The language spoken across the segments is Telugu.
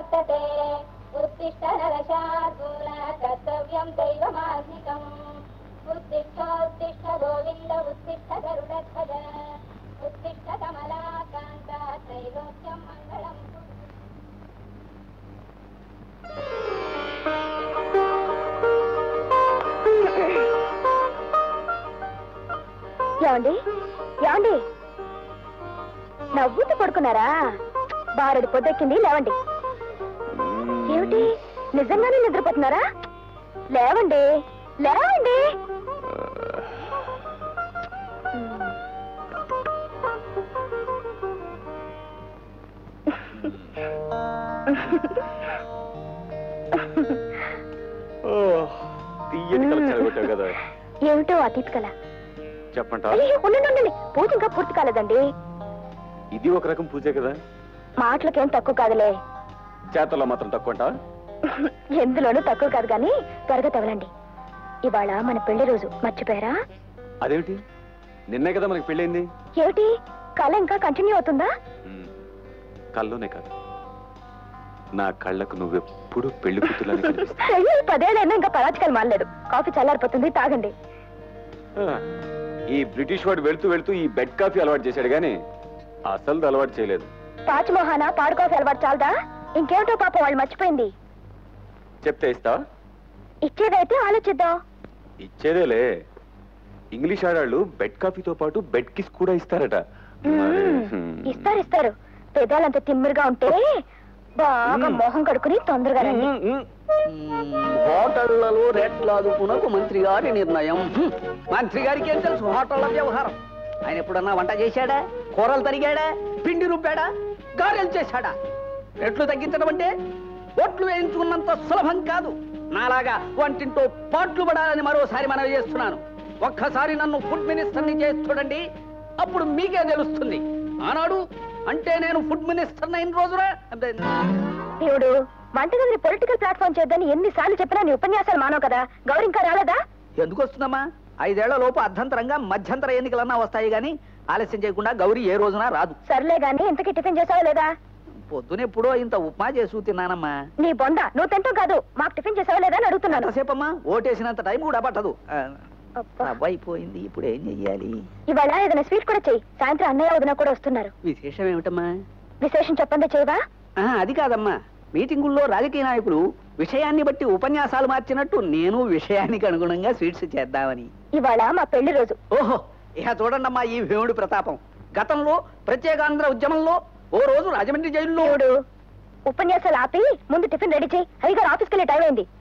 वर्तते उत्तिष्ठ नरशार्दूल कर्तव्यं दैवमात्मिकम् उत्तिष्ठोत्तिष्ठ गोविन्द उत्तिष्ठ गरुडध्वज उत्तिष्ठ कमलाकान्ता त्रैलोक्यं मङ्गलम् ఏమండి ఏమండి నవ్వుతూ పడుకున్నారా బారెడు పొద్దెక్కింది లేవండి ఏమిటి నిజంగానే నిద్రపోతున్నారా లేవండి లేవండి తీయటి కల చెడగొట్టావు కదా ఏమిటో అతీత కల చెప్పంట అయ్యో, ఉండండి ఉండండి పూజ ఇంకా పూర్తి కాలేదండి ఇది ఒక రకం పూజే కదా మాటలకేం తక్కువ కాదులే చేతల్లో మాత్రం తక్కువంట ఎందులోనూ తక్కువ కాదు కానీ త్వరగా తగలండి ఇవాళ మన పెళ్లి రోజు మర్చిపోయారా అదేమిటి నిన్నే కదా మనకి పెళ్ళైంది ఏమిటి కళ ఇంకా కంటిన్యూ అవుతుందా ఉమ్, కల్లోనే కాదు నా కళ్ళకు నువ్వెప్పుడు పెళ్లి కూతులని కనిపిస్తావు అయ్యో పదేళ్ళైనా ఇంకా పరాచకాలు మానలేదు కాఫీ చల్లారిపోతుంది తాగండి ఆ, ఈ బ్రిటిష్ వాడు వెళ్తూ వెళ్తూ ఈ బెడ్ కాఫీ అలవాటు చేశాడు గాని అసలు అలవాటు చేయలేదు పాచిమోహాన పాడు కాఫీ అలవాటు చాలదా ఇంకేమిటో పాపం వాళ్ళు మర్చిపోయింది చెప్తే ఇస్తావా ఇచ్చేదైతే ఆలోచిద్దాం ఇచ్చేదేలే ఇంగ్లీష్ ఆడాళ్ళు బెడ్ కాఫీతో పాటు బెడ్ కిస్ కూడా ఇస్తారట మరి, మ్మ్. హ్మ్. ఇస్తారు ఇస్తారు పెదాలంత తిమ్మిరిగా ఉంటే బాగా మ్మ్. మొహం కడుకుని తొందరగా రండి మ్మ్, మ్మ్. హోటళ్లలో రేట్లు అదుపునకు మంత్రి గారి నిర్ణయం హ్మ్. మంత్రి గారికి ఏం తెలుసు హోటళ్ల వ్యవహారం ఆయన ఎప్పుడన్నా వంట చేశాడా కూరలు తరిగాడా పిండి రుబ్బాడా గారెలు చేశాడా రేట్లు తగ్గించడం అంటే ఓట్లు వేయించుకున్నంత సులభం కాదు నాలాగా వంటింటో పాట్లు పడాలని మరోసారి మనవి చేస్తున్నాను ఒక్కసారి నన్ను ఫుడ్ మినిస్టర్ని చేసి చూడండి అప్పుడు మీకే తెలుస్తుంది ఆనాడు అంటే నేను ఫుడ్ మినిస్టర్ అయిన రోజురా దేవుడు వంటగదిని పొలిటికల్ ప్లాట్ఫామ్ చేద్దని ఎన్నిసార్లు చెప్పినా నీ ఉపన్యాసాలు మానవు కదా గౌరీ ఇంకా రాలేదా ఎందుకు వస్తుందమ్మా ఐదేళ్ల లోపు అర్ధంతరంగా మధ్యంతర ఎన్నికలన్నా వస్తాయి గాని ఆలస్యం చేయకుండా గౌరీ ఏ రోజున రాదు సర్లే గాని ఇంతకీ టిఫిన్ చేసావా లేదా పొద్దునెప్పుడో ఇంత ఉప్మా చేసు తిన్నానమ్మా నీ బొంద నువ్వు తింటావు కాదు మాకు టిఫిన్ చేసావా లేదా అని అడుగుతున్నాను ఎంతసేపమ్మా ఓటేసినంత టైం కూడా పట్టదు ఆ, అబ్బా. అవ్వైపోయింది ఇప్పుడు ఏం చెయ్యాలి ఇవాళ ఏదైనా స్వీట్ కూడా చెయ్యి సాయంత్రం అన్నయ్య వదిన కూడా వస్తున్నారు విశేషం ఏమిటమ్మా విశేషం చెప్పండి చేయవా ఆ, అది కాదమ్మా మీటింగుల్లో రాజకీయ నాయకులు విషయాన్ని బట్టి ఉపన్యాసాలు మార్చినట్టు నేను విషయానికి అనుగుణంగా స్వీట్స్ చేద్దామని ఇవాళ మా పెళ్లి రోజు ఓహో ఇక చూడండమ్మా ఈ భీముడి ప్రతాపం గతంలో ప్రత్యేకాంధ్ర ఉద్యమంలో ఓ రోజు రాజమండ్రి జైల్లో దేవుడు ఉపన్యాసాలు ఆపి ముందు టిఫిన్ రెడీ చేయి అయ్యగారు ఆఫీస్కి వెళ్ళే టైం అయింది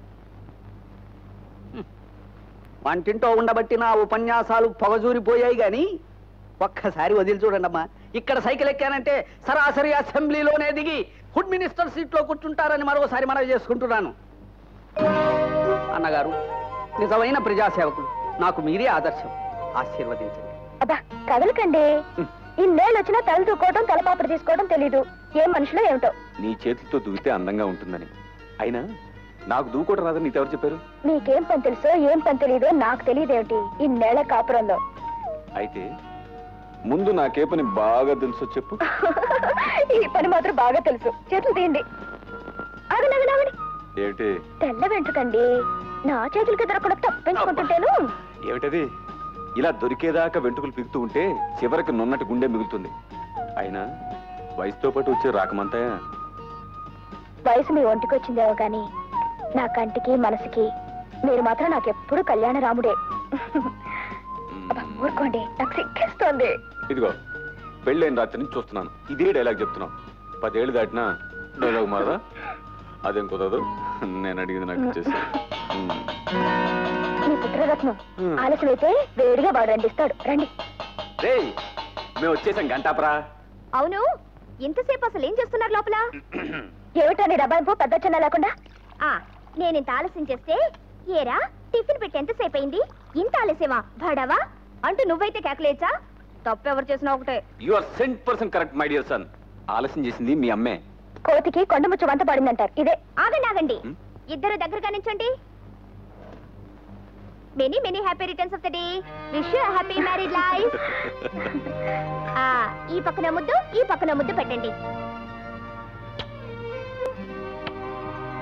వంటింటో ఉండబట్టి నా ఉపన్యాసాలు పొగజూరిపోయాయి గాని ఒక్కసారి వదిలి చూడండమ్మా ఇక్కడ సైకిల్ ఎక్కానంటే సరాసరి అసెంబ్లీలోనే దిగి ఫుడ్ మినిస్టర్ సీట్లో కూర్చుంటారని మరోసారి మనవి చేసుకుంటున్నాను అన్నగారు నిజమైన ప్రజాసేవకుడు నాకు మీరే ఆదర్శం ఆశీర్వదించండి అబ్బా కదలకండి ఇన్నేళ్ళు వచ్చినా తల తూకోవడం తలపాపడి తీసుకోవడం తెలీదు ఏం మనుషులో ఏమిటో నీ చేతులతో దువ్వితే అందంగా ఉంటుందని అయినా నాకు దూకోవడం రాదని నీతో ఎవరు చెప్పారు మీకేం పని తెలుసో ఏం పని తెలీదో నాకు తెలియదేమిటి ఇన్నేళ్ల కాపురంలో అయితే ముందు నాకే పని బాగా తెలుసో చెప్పు ఈ పని మాత్రం బాగా తెలుసు చేతులు తీయండి ఆగండి ఆగండి ఆగండి ఏమిటి తెల్ల వెంట్రుకండి నా చేతులకి దొరకకుండా తప్పించుకుంటుంటేను ఏమిటది ఇలా దొరికేదాకా వెంట్రుకలు పిగుతూ ఉంటే చివరికి నున్నటి గుండె మిగులుతుంది అయినా వయసుతో పాటు వచ్చే రాకమంతాయా వయసు మీ ఒంటికి వచ్చిందేమో గాని నా కంటికి మనసుకి మీరు మాత్రం నాకెప్పుడు కళ్యాణ రాముడే అబ్బా, ఊరుకోండి నాకు సిక్కేస్తోంది ఇదిగో పెళ్ళైన రాత్రి నుంచి చూస్తున్నాను ఇదే డైలాగ్ చెప్తున్నావు పదేళ్ళు దాటినా డైలాగ్ మారదా అదేం కుదరదు నేను అడిగింది నాకు ఇచ్చేసి మీ పుత్రరత్నం హ్మ్. ఆలస్యం అయితే వేడిగా వాడు రండిస్తాడు రండి రేయ్ మేము వచ్చేసాం గంటాపరా అవును ఇంతసేపు అసలు ఏం చేస్తున్నారు లోపల ఏమిటని డబ్బాయింపు పెద్ద చిన్న లేకుండా నేను ఇంత ఆలస్యం చేస్తే ఏరా టిఫిన్ పెట్టి ఎంతసేపు అయింది ఇంత ఆలస్యమా భడవా అంటూ నువ్వైతే కేకలేచా తప్పెవరు చేసినా ఒకటే you are cent person correct my dear son ఆలస్యం చేసింది మీ అమ్మే కోతికి కొండముచ్చు వంత పడిందంటారు ఇదే ఆగండి ఆగండి హ్మ్? ఇద్దరు దగ్గరగా నించండి many many happy returns of the day wish happy married life ఈ పక్కన ముద్దు ఈ పక్కన ముద్దు పెట్టండి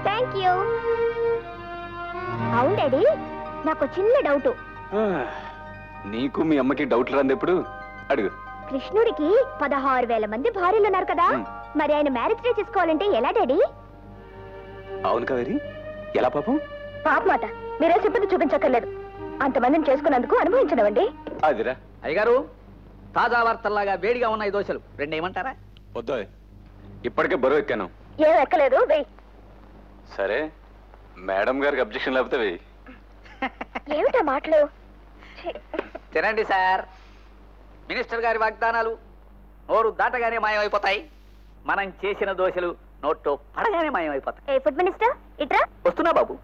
థ్యాంక్ యూ అవును డాడీ నాకు చిన్న డౌట్ నీకు మీ అమ్మకి డౌట్లు రాంది ఎప్పుడు అడుగు కృష్ణుడికి పదహారు వేల మంది భార్యలు ఉన్నారు కదా Hmm. మరి ఆయన మ్యారేజ్ డే చేసుకోవాలంటే ఎలా డాడీ అవును కవేరి ఎలా పాపం పాప మాట మీరే చెప్పింది చూపించక్కర్లేదు అంతమందిని చేసుకున్నందుకు అనుభవించడమండి అదిరా అయ్యగారు తాజా వార్తల్లాగా వేడిగా ఉన్నాయి దోశలు రెండు ఏమంటారా వద్దా ఇప్పటికే బరువు ఎక్కాను ఏం ఎక్కలేదు వెయ్యి సరే మేడం గారికి అబ్జెక్షన్ లేకపోతే వెయ్యి ఏమిటా మాటలు ఛీ. తినండి సార్ మినిస్టర్ గారి వాగ్దానాలు నోరు దాటగానే మాయమైపోతాయి మనం చేసిన దోశలు నోట్లో పడగానే మాయమైపోతాయి ఏ ఫుడ్ మినిస్టర్ ఇట్రా వస్తున్నా బాబు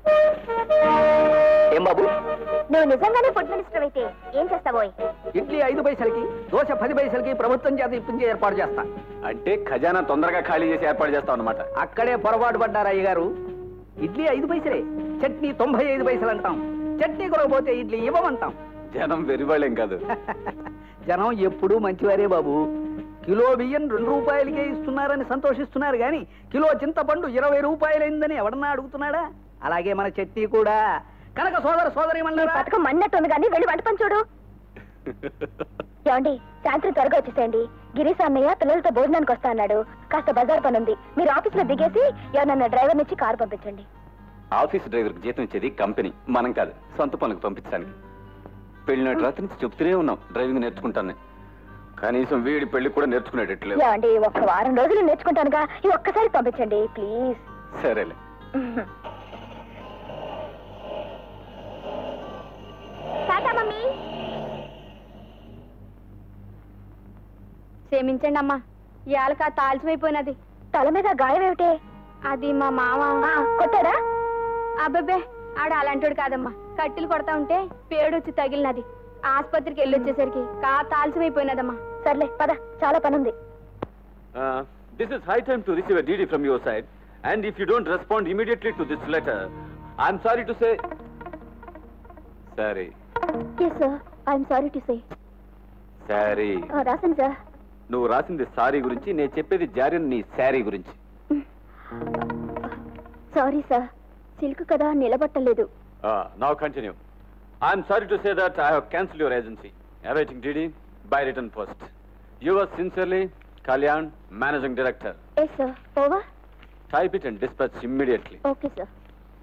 ఏం బాబు నువ్వు నిజంగానే ఫుడ్ మినిస్టర్ అయితే ఏం చేస్తావోయ్ ఇడ్లీ ఐదు పైసలకి దోశ పది పైసలకి ప్రభుత్వం చేత ఇప్పించి ఏర్పాటు చేస్తా అంటే ఖజానా తొందరగా ఖాళీ చేసి ఏర్పాటు చేస్తాం అనమాట అక్కడే పొరపాటు పడ్డారు అయ్య గారు ఇడ్లీ ఐదు పైసలే చట్నీ తొంభై ఐదు పైసలు అంటాం చట్నీ కొనకపోతే ఇడ్లీ ఇవ్వమంటాం జనం వెరివాళ్ళేం కాదు జనం ఎప్పుడూ మంచివారే బాబు కిలో బియ్యం రెండు రూపాయలకే ఇస్తున్నారని సంతోషిస్తున్నారు కానీ కిలో చింతపండు ఇరవై రూపాయలైందని ఎవడన్నా అడుగుతున్నాడా అలాగే మన చట్నీ కూడా కనుక సోదర సోదరి నీ పథకం మన్నట్టుంది కానీ వెళ్ళి వంట పని చూడు ఏమండి సాయంత్రం త్వరగా వచ్చేసేయండి గిరీశ్ అన్నయ్య పిల్లలతో భోజనానికి వస్తా అన్నాడు కాస్త బజార్ పని ఉంది మీరు ఆఫీస్ లో దిగేసి ఎవరన్నా డ్రైవర్ నుంచి కారు పంపించండి ఆఫీస్ డ్రైవర్కి జీతం ఇచ్చేది కంపెనీ మనం కాదు సొంత పనులకు పంపించడానికి పెళ్ళిన రాత్రి నుంచి చెప్తూనే ఉన్నాం డ్రైవింగ్ నేర్చుకుంటాను కనీసం వీడి పెళ్లి కూడా నేర్చుకునేటట్లేదు ఏమండి ఒక్క వారం రోజులు నేర్చుకుంటానుగా ఈ ఒక్కసారి పంపించండి ప్లీజ్ సరేలే టాటా మమ్మీ క్షమించండి అమ్మా ఇవాళక తాల్చిపోయిపోయినది తల మీద గాయం ఏమిటే అది మా మామ కొట్టాడా అబ్బబ్బే ఆడ అలాంటోడు కాదమ్మా కట్టెలు కొడతా ఉంటే పేడొచ్చి తగిలినది ఆసుపత్రికి వెళ్ళి వచ్చేసరికి కా తాల్చిపోయిపోయినదమ్మా సర్లే పద చాలా పనుంది this is high time to receive DD from your side and if you don't respond immediately to this letter I'm sorry to say సరే yes sir I'm sorry to say సరే రాసాను సార్ నువ్వు రాసింది సారీ గురించి నేను చెప్పేది జారీ నీ శారీ గురించి సారీ సార్ సిల్క్ కదా నిలబట్టలేదు now continue I'm sorry to say that I have cancel your agency awaiting DD by return post your sincerely Kalyan managing director yes sir over type it and dispatch immediately okay sir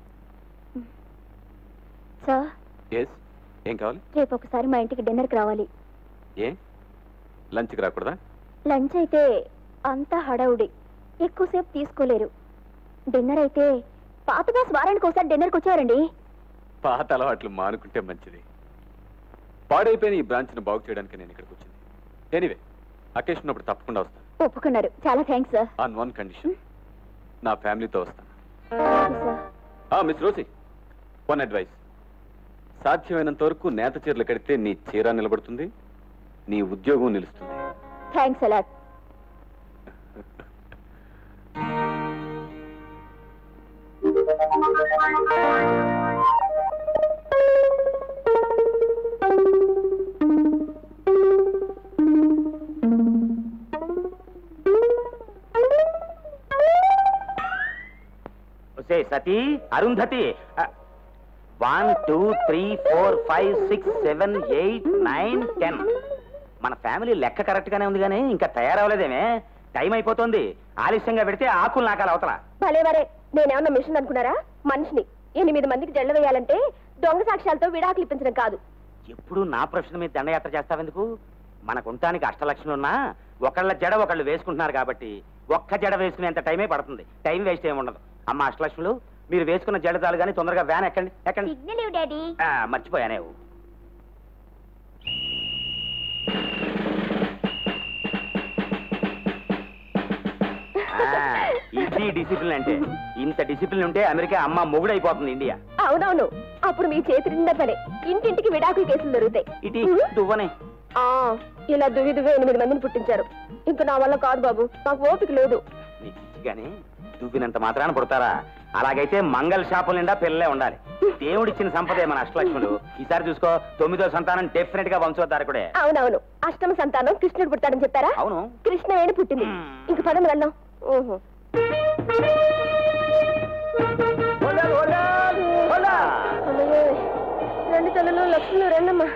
sir yes ఏం కావాలి రేపు ఒకసారి మా ఇంటికి డిన్నర్కి రావాలి ఏ లంచ్కి రాకూడదా లంచ్ అయితే అంతా హడావుడి ఎక్కువసేపు తీసుకోలేరు డిన్నర్ అయితే పాత బాస్ వారానికి ఒకసారి డిన్నర్కి వచ్చారండి పాత అలవాట్లు మానుకుంటే మంచిది పాడైపోయిన ఈ బ్రాంచ్ను బాగు చేయడానికి నేను ఇక్కడికి వచ్చింది ఎనీవే అకేషన్ ఉన్నప్పుడు తప్పకుండా వస్తాను ఒప్పుకున్నారు చాలా thanks sir on one condition నా ఫ్యామిలీతో వస్తాను ఓకే సార్ ఆ మిస్ రోసి వన్ అడ్వైస్ సాధ్యమైనంత వరకు నేత చీరలు కడితే నీ చీర నిలబడుతుంది నీ ఉద్యోగం నిలుస్తుంది థ్యాంక్స్ అలాట్ ఒసే సతీ Arundhati one two three four five six seven eight nine ten మన ఫ్యామిలీ లెక్క కరెక్ట్ గానే ఉంది కానీ ఇంకా తయారవలేదేమే టైం అయిపోతుంది ఆలస్యంగా పెడితే ఆకులు నాకాలి అవతల భలే వరే నేనేమన్నా మిషన్ అనుకున్నారా మనిషిని ఎనిమిది మందికి జల్ల వేయాలంటే దొంగ సాక్ష్యాలతో విడాకులు ఇప్పించడం కాదు ఎప్పుడు నా ప్రొఫెషన్ మీద దండయాత్ర చేస్తావెందుకు మనకుంటానికి అష్టలక్షలున్నా ఒకళ్ళ జడ ఒకళ్ళు వేసుకుంటున్నారు కాబట్టి ఒక్క జడ వేసుకునేంత టైమే పడుతుంది టైం వేస్ట్ ఏమి ఉండదు అమ్మ అష్టలక్ష్ములు మీరు వేసుకున్న జడ చాలు కానీ తొందరగా వ్యాన్ ఎక్కండి ఎక్కండి సిగ్నల్ ఇవ్వు డాడీ ఆ, మర్చిపోయానే ఆ, ఇది డిసిప్లిన్ అంటే ఇంత డిసిప్లిన్ ఉంటే అమెరికా అమ్మ మొగుడైపోతుంది ఇండియా అవునవును అప్పుడు మీ చేతి నిండా పనే ఇంటింటికి విడాకులు కేసులు దొరుకుతాయి ఇటీ ఉహు. దువ్వనే ఆ, ఇలా దువ్వి దువ్వి ఎనిమిది మందిని పుట్టించారు ఇంకా నా వల్ల కాదు బాబు నాకు ఓపిక లేదు నీకు ఇచ్చిగానే దువ్వినంత మాత్రాన పుడతారా అలాగైతే మంగళ షాపుల నిండా పిల్లలే ఉండాలి దేవుడిచ్చిన సంపదే మన అష్టలక్ష్ములు ఈసారి చూసుకో తొమ్మిదో సంతానం డెఫినెట్ గా వంశోద్ధారకుడే అవునవును అష్టమ సంతానం కృష్ణుడు పుట్టాడని చెప్పారా అవును కృష్ణవేణి పుట్టింది మ్మ్. ఇంక పదండి వెళ్దాం ఓహో లక్ష్మి రండమ్మా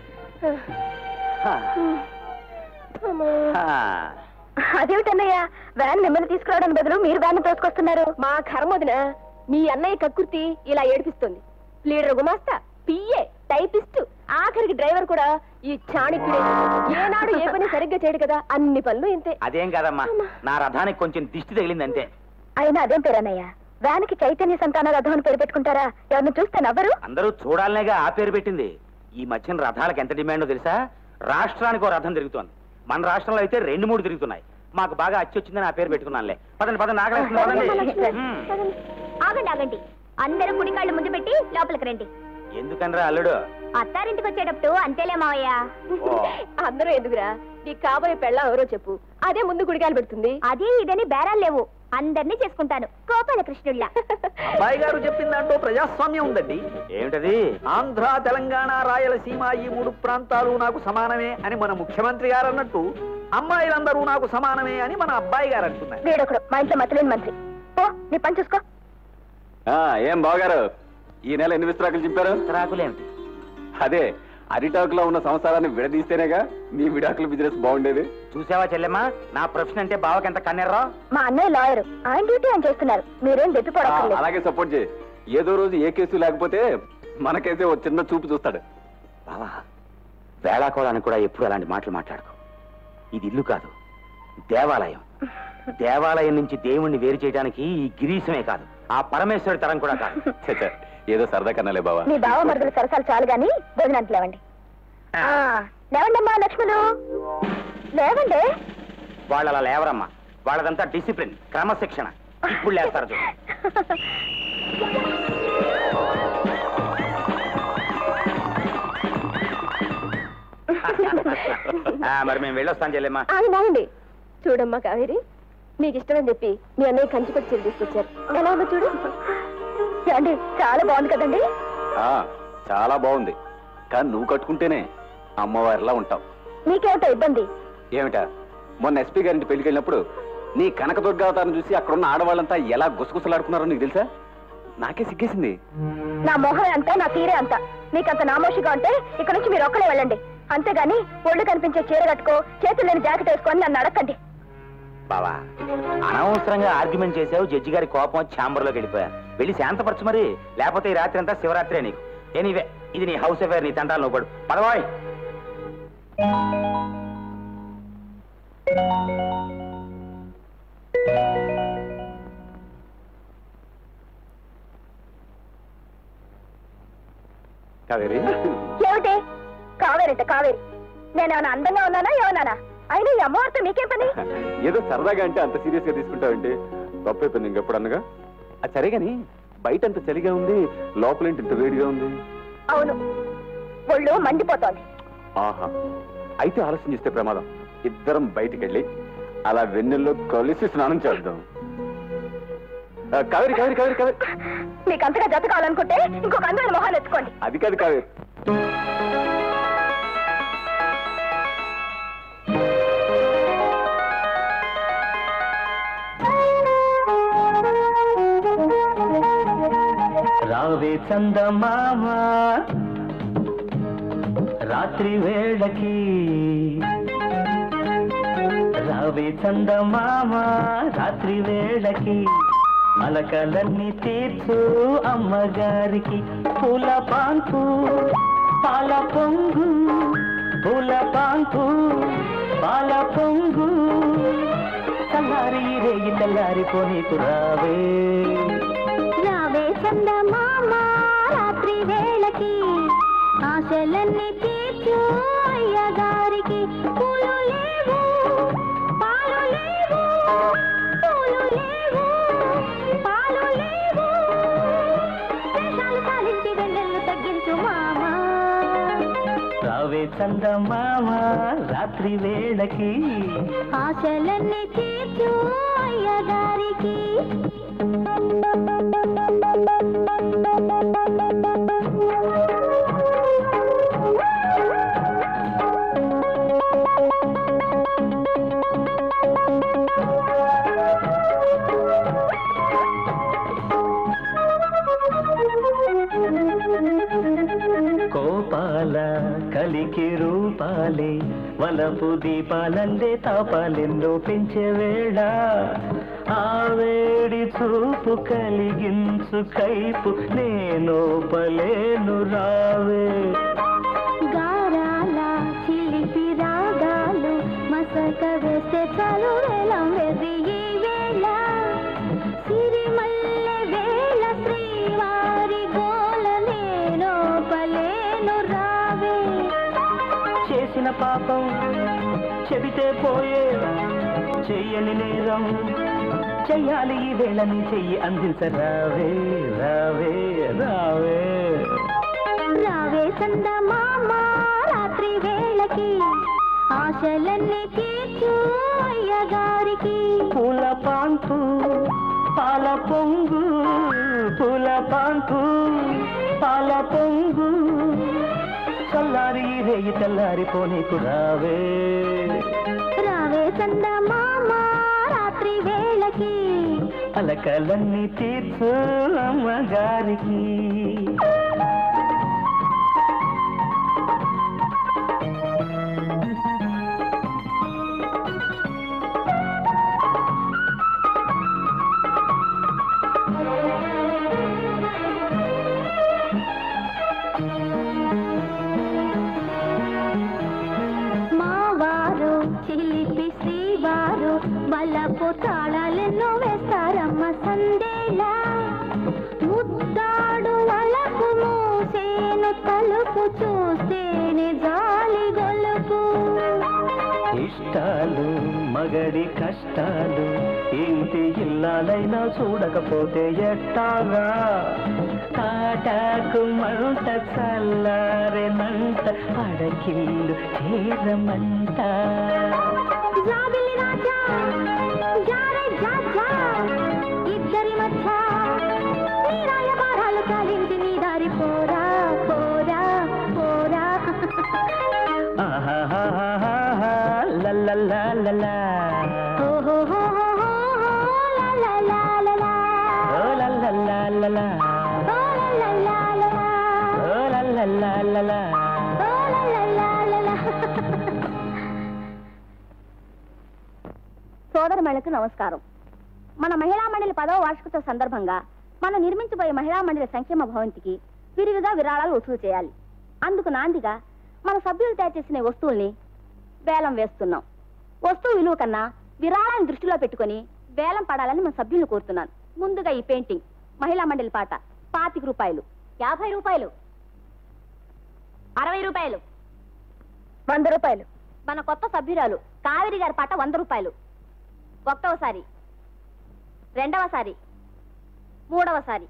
అదేమిటన్నయ్య వ్యాన్ మిమ్మల్ని తీసుకురావడానికి బదులు మీరు వ్యాన్ తోసుకొస్తున్నారు మా కర్మదిన మీ అన్నయ్య కక్కుర్తి ఇలా ఏడిపిస్తుంది లీడర్ గుమాస్తా పిఏ టైపిస్ట్ ఆఖరికి డ్రైవర్ కూడా ఈ చాణక్యుడే ఏనాడు ఏ పని సరిగ్గా చేయడు కదా అన్ని పనులు ఇంతే అదేం కాదమ్మా నా రథానికి కొంచెం దిష్టి తగిలింది అంతే అయినా అదేం పేరన్నయ్య వ్యాన్ కి చైతన్య సంతాన రథం అని పేరు పెట్టుకుంటారా ఎవరిని చూస్తే నవ్వరు అందరూ చూడాలనేగా ఆ పేరు పెట్టింది ఈ మధ్యన రథాలకు ఎంత డిమాండో తెలుసా రాష్ట్రానికి ఓ రథం తిరుగుతోంది మన రాష్ట్రంలో అయితే రెండు మూడు తిరుగుతున్నాయి మాకు బాగా అచ్చి వచ్చిందని ఆ పేరు పెట్టుకున్నానులే పదండి పదండి ఆగలేస్తుంది పదండి హ్మ్. ఆగండి ఆగండి అందరూ కుడికాళ్ళు ముందు పెట్టి లోపలికి రండి ఎందుకనరా అల్లుడు అత్తారింటికి వచ్చేటప్పుడు అంతేలే మావయ్య ఓ. అందరూ ఎందుకురా నీకు కాబోయే పెళ్ళం ఎవరో చెప్పు అదే ముందు గుడికాయలు పెడుతుంది అదే ఇదని బేరాలు లేవు అందరినీ చేసుకుంటాను గోపాలకృష్ణుళ్ళ అబ్బాయి గారు చెప్పిన దాంట్లో ప్రజాస్వామ్యం ఉందండి ఏమిటది ఆంధ్ర తెలంగాణ రాయలసీమ ఈ మూడు ప్రాంతాలు నాకు సమానమే అని మన ముఖ్యమంత్రి గారు అన్నట్టు అమ్మాయిలందరూ నాకు సమానమే అని మన అబ్బాయి గారు అంటున్నారు వీడొకడు మా ఇంట్లో మతలేని మంత్రి ఓ నీ పని చూసుకో ఆ, ఏం బావగారు ఈ నెల ఎన్ని విస్తరాకులు చింపారు రాకులేమిటి అదే అరిటాకులో ఉన్న సంసారాన్ని విడదీస్తేనేగా మీ విడాకుల బిజినెస్ బాగుండేది చూసావా చెల్లెమ్మా నా ప్రొఫెషన్ అంటే బావకి ఎంత కన్నెర్రా మా అన్నయ్య లాయర్ ఆయన డ్యూటీ ఆయన చేస్తున్నారు మీరేం ఆ, దెప్పిపోవడం అలాగే సపోర్ట్ చేయి ఏదో రోజు ఏ కేసు లేకపోతే మనకైతే ఓ చిన్న చూపు చూస్తాడు బావా వేళాకోళానికి కూడా ఎప్పుడు అలాంటి మాటలు మాట్లాడుకో ఇది ఇల్లు కాదు దేవాలయం దేవాలయం నుంచి దేవుణ్ణి వేరు చేయడానికి ఈ గిరీశమే కాదు ఆ పరమేశ్వరుడి తరం కూడా కాదు ఛే, ఛే, ఏదో సరదా కన్నాలే బావా మీ బావ మరుగుల సరసాలు చాలు గాని భోజనానికి లేవండి ఆ, లేవండమ్మా లక్ష్మణు లేవండి వాళ్ళు అలా లేవరమ్మా వాళ్ళదంతా డిసిప్లిన్ క్రమశిక్షణ ఇప్పుడు లేస్తారు చూడు ఆ, మరి మేము వెళ్ళొస్తాం చెల్లెమ్మా ఆగండి ఆగండి చూడమ్మా కావేరి నీకు ఇష్టమని చెప్పి మీ అన్నయ్య కంచిపట్టి చీర తీసుకొచ్చారు ఎలా ఉందో చూడు ఏమండి చాలా బాగుంది కదండి ఆ, చాలా బాగుంది కానీ నువ్వు కట్టుకుంటేనే అమ్మవారిలా ఉంటావు మీకేమిటో ఇబ్బంది ఏమిటా మొన్న ఎస్పీ గారింటి పెళ్లికి వెళ్ళినప్పుడు నీ కనకదుర్గ అవతారం చూసి అక్కడ ఉన్న ఆడవాళ్ళంతా ఎలా గుసగుసలాడుకున్నారో నీకు తెలుసా నాకే సిగ్గేసింది నా మొహం అంతా నా తీరే అంతా మీకంత నామోషిగా ఉంటే ఇక్కడ నుంచి మీరు ఒక్కడే వెళ్ళండి అంతేగాని ఒళ్ళు కనిపించే చీర కట్టుకో చేతులు లేని జాకెట్ వేసుకొని నన్ను అడగండి బావా అనవసరంగా ఆర్గ్యుమెంట్ చేసావు జడ్జి గారి కోపం ఛాంబర్ లోకి వెళ్ళిపోయా వెళ్ళి శాంతపరచు మరి లేకపోతే ఈ రాత్రి అంతా శివరాత్రే నీకు ఎనీవే ఇది నీ హౌస్ అఫేర్ నీ తంటాలు నువ్వు పడు పదవాయ్ కావేరి ఏమిటి కావేరంట కావేరి నేనేమన్నా అందంగా ఉన్నానా ఏమన్నానా అయినా ఈ అమ్మవారితో మీకేం పని ఏదో సరదాగా అంటే అంత సీరియస్ గా తీసుకుంటావంటే తప్పైపోయింది ఇంకెప్పుడన్నగా అది సరే గాని బయట అంత చలిగా ఉంది లోపలేంటి ఇంత వేడిగా ఉంది అవును ఒళ్ళు మండిపోతోంది ఆహా అయితే ఆలస్యం చేస్తే ప్రమాదం ఇద్దరం బయటికి వెళ్ళి అలా వెన్నెల్లో కలిసి స్నానం చేద్దాం ఆ, కావేరి కావేరి కావేరి కావేరి మీకు అంతగా జత కావాలనుకుంటే ఇంకొక అందమైన మొహాలు ఎత్తుకోండి అది కాదు కావేరి రావే చందమామ రాత్రి వేళకి రావే చందమామ రాత్రి వేళకి అలకలన్నీ తీర్చు అమ్మగారికి పూల పాంపు పాల పొంగు పూల పాంపు పాల పొంగు చల్లారి రేగి చల్లారిపోనీకు రావే రావే చందమామ రాత్రి వేళకి ఆశలన్నీ తీర్చు అయ్యగారికి పూలు లేవు పాలు లేవు పూలు లేవు పాలు లేవు వేషాలు సాలించి వెన్నెల్లు తగ్గించు మామా రావే చందమామ రాత్రి వేళకి ఆశలన్నీ తీర్చు అయ్యగారికి కోపాల వెలికి రూపాలే వలపు దీపాలందే తాపాలెన్నో పెంచే వేళ ఆ వేడి చూపు కలిగించు కైపు నేను పలేను రావే గారాల చిలిపి రాగాలు మసక వేస్తే చాలు వేలం వెర్రి ఈ వేళ సిరిమల్లె వేళ శ్రీవారి గోల నేను పలేను రావే చేసిన పాపం చెబితే పోయే చెయ్యని నేరం చెయ్యాలి ఈ వేళ నీ చెయ్యి అందించరావే రావే రావే రావే చందమామ రాత్రి వేళకి ఆశలన్నీ తీర్చు అయ్యగారికి పూల పాన్పు పాల పొంగు పూల పాన్పు పాల పొంగు చల్లారి ఈ రేయి తెల్లారిపోనీకు రావే రావే చందమామ రాత్రి వేళకి అలకలన్నీ తీర్చు అమ్మగారికి మావారు చిలిపి శ్రీవారు బలపు తాళాలెన్నో వేస్తారమ్మ సందేలా ముద్దాడు వలపు మూసేను తలుపు చూస్తేనే జాలి గొలుపు ఇష్టాలు మగడి కష్టాలు ఇంటి ఇల్లాలైనా చూడకపోతే ఎట్టాగా తాటాకు మంట చల్లారెనంట అడకిల్లు చేరమంట జాబిలి రాజా జారే జాజా ఇద్దరి మధ్య నీ రాయబారాలు కాలించి నీ దారి పోరా పోరా పోరా ఆహాహాహాహా, లల్లల్లాలలా. ఓహోహోహోహో, లా లా లా లా లా. ఓ లల్లల్లాలలా. ఓ లా లా లా లా లా. ఓ లల్లల్లాలలా. ఓ లా లా లా లా లా. సోదరమణులకు నమస్కారం మన మహిళా మండలి పదవ వార్షికోత్సవ సందర్భంగా మనం నిర్మించబోయే మహిళా మండలి సంక్షేమ భవంతికి విరివిగా విరాళాలు వసూలు చేయాలి అందుకు నాందిగా మన సభ్యులు తయారు చేసిన వస్తువుల్ని వేలం వేస్తున్నాం వస్తువు విలువ కన్నా విరాళాన్ని దృష్టిలో పెట్టుకొని వేలం పడాలని మన సభ్యులను కోరుతున్నాను ముందుగా ఈ పెయింటింగ్ మహిళా మండలి పాట పాతిక రూపాయలు యాభై రూపాయలు అరవై రూపాయలు వంద రూపాయలు మన కొత్త సభ్యురాలు కావేరి గారి పాట వంద రూపాయలు ఒకటవసారి రెండవసారి మూడవసారి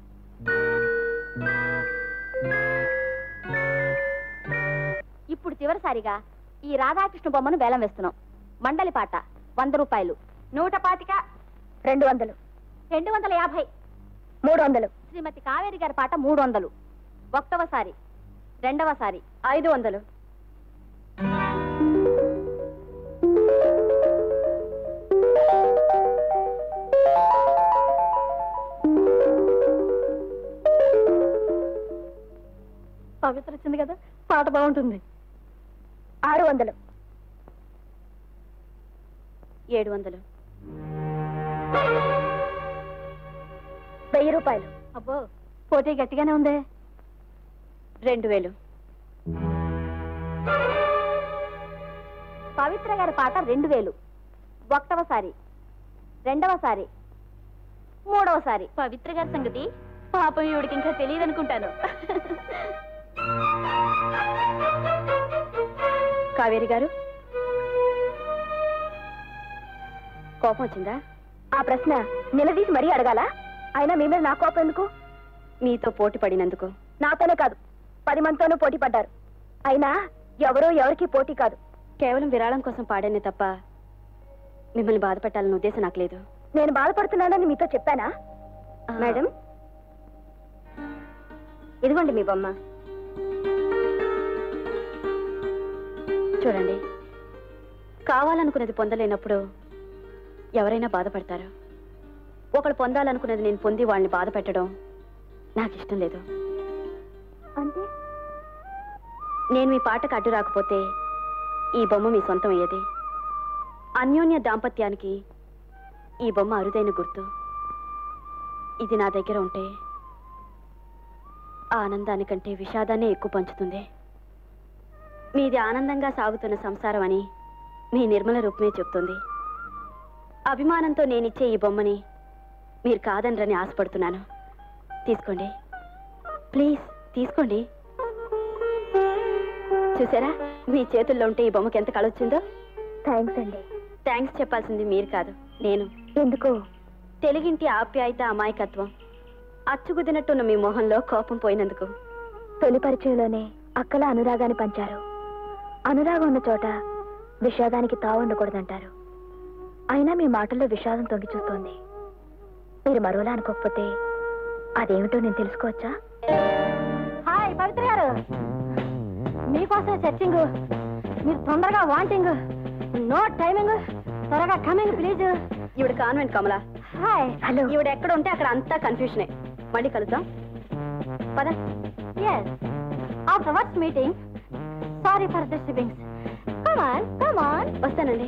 ఇప్పుడు చివరిసారిగా ఈ రాధాకృష్ణ బొమ్మను వేలం వేస్తున్నాం మండలి పాట వంద రూపాయలు నూట పాతిక రెండు వందలు రెండు వందల యాభై మూడు వందలు శ్రీమతి కావేరి గారి పాట మూడు వందలు ఒకటవసారి రెండవసారి ఐదు వందలు పవిత్ర వచ్చింది కదా పాట బాగుంటుంది ఆరు వందలు ఏడు వందలు వెయ్యి రూపాయలు అబ్బో పోటీ గట్టిగానే ఉందే రెండు వేలు పవిత్ర గారి పాట రెండు వేలు ఒకటవసారి రెండవసారి మూడవసారి పవిత్ర గారి సంగతి పాపం ఈవిడికి ఇంకా తెలియదు అనుకుంటాను కావేరి గారు కోపం వచ్చిందా ఆ ప్రశ్న నిలదీసి మరీ అడగాల అయినా మీ మీద నా కోపం ఎందుకు మీతో పోటీ పడినందుకు నాతోనే కాదు పది మందితోనూ పోటీ పడ్డారు అయినా ఎవరో ఎవరికి పోటీ కాదు కేవలం విరాళం కోసం పాడానే తప్ప మిమ్మల్ని బాధ పెట్టాలన్న ఉద్దేశం నాకు లేదు నేను బాధపడుతున్నానని మీతో చెప్పానా మేడం ఇదిగోండి మీ బొమ్మ చూడండి కావాలనుకున్నది పొందలేనప్పుడు ఎవరైనా బాధపడతారు ఒకడు పొందాలనుకున్నది నేను పొంది వాళ్ళని బాధ పెట్టడం నాకు ఇష్టం లేదు అంటే నేను మీ పాటకు అడ్డు రాకపోతే ఈ బొమ్మ మీ సొంతం అయ్యేది అన్యోన్య దాంపత్యానికి ఈ బొమ్మ అరుదైన గుర్తు ఇది నా దగ్గర ఉంటే ఆ ఆనందానికంటే విషాదాన్నే ఎక్కువ పంచుతుంది మీది ఆనందంగా సాగుతున్న సంసారం అని మీ నిర్మల రూపమే చెప్తుంది అభిమానంతో నేనిచ్చే ఈ బొమ్మని మీరు కాదనరని ఆశపడుతున్నాను తీసుకోండి ప్లీజ్ తీసుకోండి చూసారా మీ చేతుల్లో ఉంటే ఈ బొమ్మకి ఎంత కళొచ్చిందో థ్యాంక్స్ అండి థ్యాంక్స్ చెప్పాల్సింది మీరు కాదు నేను ఎందుకు తెలుగింటి ఆప్యాయత అమాయకత్వం అచ్చుకుదినట్టున్న మీ మొహంలో కోపం పోయినందుకు తొలి పరిచయంలోనే అక్కల అనురాగాన్ని పంచారు అనురాగం ఉన్న చోట విషాదానికి తావు ఉండకూడదంటారు అయినా మీ మాటల్లో విషాదం తొంగి చూస్తోంది మీరు మరోలా అనుకోకపోతే అదేమిటో నేను తెలుసుకోవచ్చా హాయ్ పవిత్ర గారు మీకోసం సెర్చింగ్ మీరు తొందరగా వాంటింగ్ నో టైమింగ్ త్వరగా కమింగ్ ప్లీజ్ ఇవిడ కాన్వెంట్ కమల హాయ్ హలో ఇవిడ ఎక్కడ ఉంటే అక్కడ అంతా కన్ఫ్యూషనే మళ్ళీ కలుద్దాం పద yes after works meeting sorry for disturbings come on come on వస్తానండి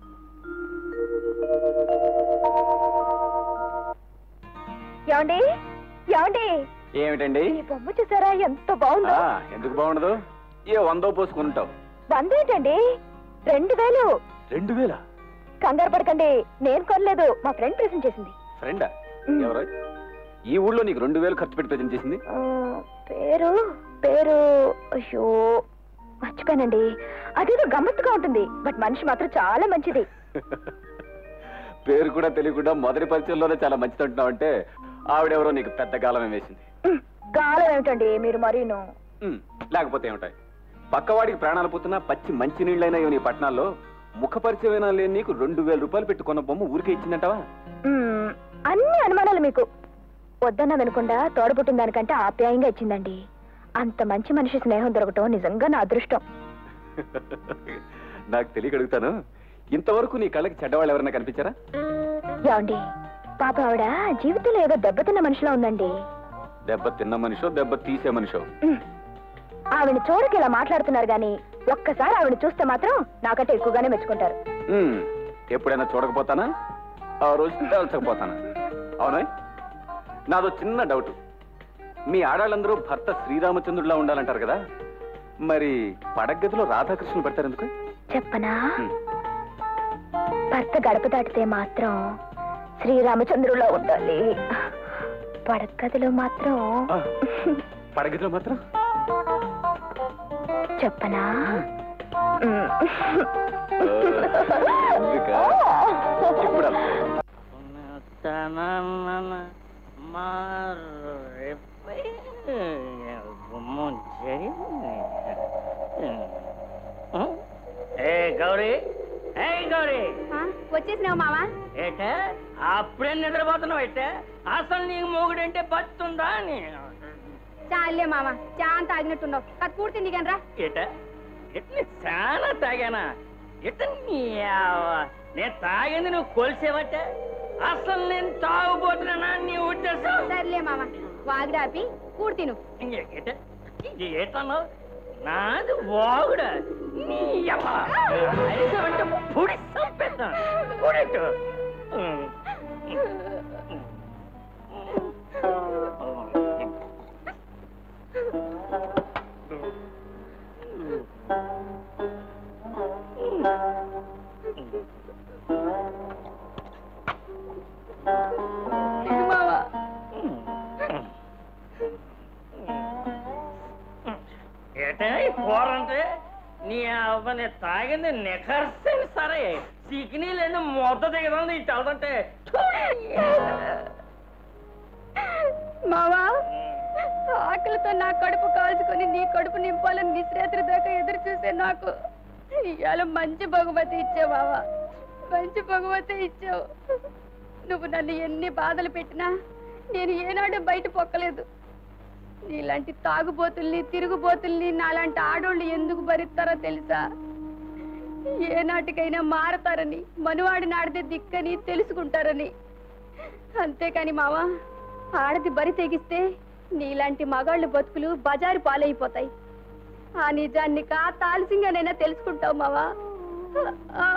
ఏమండి ఏమండి ఏమిటండి ఈ బొమ్మ చూసారా ఎంత బాగుందో ఆ, ఎందుకు బాగుండదు ఏ వందో పోసుకుంటావు వంద ఏంటండి రెండు వేలు రెండు వేల కంగారు పడకండి నేను కొనలేదు మా ఫ్రెండ్ ప్రెసెంట్ చేసింది ఫ్రెండా మ్. ఎవరో ఈ ఊళ్ళో నీకు రెండు వేలు ఖర్చు పెట్టి ప్రజెంట్ చేసింది ఆ, పేరు పేరు అయ్యో మర్చిపోయానండి అదేదో గమ్మత్తుగా ఉంటుంది బట్ మనిషి మాత్రం చాలా మంచిది పేరు కూడా తెలియకుండా మొదటి పరిచయంలోనే చాలా మంచిది అంటున్నావు అంటే ఆవిడెవరో నీకు పెద్ద గాలమే వేసింది ఉమ్, గాలం ఏమిటండి మీరు మరీను మ్, లేకపోతే ఏమిటాయి పక్కవాడికి ప్రాణాలు పోతున్నా పచ్చి మంచి నీళ్ళైనా నీ పట్టణాల్లో ముఖ పరిచయమైనా లేని నీకు రెండు వేల రూపాయలు పెట్టుకున్న బొమ్మ ఊరికే ఇచ్చిందంటవా ఉమ్, అన్ని అనుమానాలు మీకు వద్దన్న వినకుండా తోడబుట్టిన దానికంటే ఆప్యాయంగా ఇచ్చిందండి అంత మంచి మనిషి స్నేహం దొరకటం నిజంగా నా అదృష్టం నాకు తెలియక అడుగుతాను ఇంతవరకు నీ కళ్ళకి చెడ్డవాళ్ళు ఎవరైనా కనిపించారా ఏమండి పాప ఆవిడ జీవితంలో ఏదో దెబ్బతిన్న మనిషిలో ఉందండి దెబ్బ తిన్న మనిషో దెబ్బ తీసే మనిషో ఉమ్. ఆవిడ చూడక ఇలా మాట్లాడుతున్నారు గాని ఒక్కసారి ఆవిడ చూస్తే మాత్రం నాకంటే ఎక్కువగానే మెచ్చుకుంటారు మ్, ఎప్పుడైనా చూడకపోతానా ఆ రోజు తేల్చకపోతానా అవునా నాదో చిన్న డౌట్ మీ ఆడాళ్ళందరూ భర్త శ్రీరామచంద్రుడిలా ఉండాలంటారు కదా మరి పడగదిలో రాధాకృష్ణులు పెడతారు ఎందుకు చెప్పనా మ్, భర్త గడప దాటితే మాత్రం శ్రీరామచంద్రులో ఉండాలి పడక్కదిలో మాత్రం ఆ, పడగదిలో మాత్రం చెప్పనా మ్. ఎందుకా? ఇప్పుడు అర్థం. ఏ గౌరీ ఏ గౌరీ వచ్చేసినావు మావా ఏట అప్పుడే నిద్రపోతున్నావు అయితే అసలు నీకు మొగుడంటే బతుందా అని చాలే మామ చాన్ తాగినట్టున్నావు అది పూర్తి నీకనరా ఏట ఎట్ నీ చాలా తాగానా ఎట నీ ఆవ- నేను తాగింది నువ్వు కొలిసేవట అసలు నేను తాగుపోతున్నానా నీ ఉద్దేశం సర్లే మామ వాగిడాపి కూడి తిను ఏట ఇది ఏటన్నావు నాది వాగుడా నీ అమ్మ అయితే అంటే పొడి సంపేద్దాం పొడిట్టు ఏటే పోరంటే నీ అవ్వని తాగింది నిఖర్సని సరే చికినీ లేదు మొత్త దిగదా నీ చదువుతుంటే మావా ఆకలితో నా కడుపు కాల్చుకొని నీ కడుపు నింపాలని నిశ్రేత్రి దాకా ఎదురు చూసే నాకు ఇవాళ మంచి బహుమతి ఇచ్చావు మావా మంచి బహుమతి ఇచ్చావు నువ్వు నన్ను ఎన్ని బాధలు పెట్టినా నేను ఏనాడు బయట పొక్కలేదు నీలాంటి తాగుబోతుల్ని తిరుగుబోతుల్ని నాలాంటి ఆడోళ్ళు ఎందుకు భరిస్తారో తెలుసా ఏ నాటికైనా మారతారని మనువాడి నాడితే దిక్కని తెలుసుకుంటారని అంతేకాని మావా ఆడది బరి తెగిస్తే నీలాంటి మగాళ్ళు బతుకులు బజారు పాలైపోతాయి ఆ నిజాన్ని కాస్త ఆలస్యంగానైనా తెలుసుకుంటావు మావా ఆ.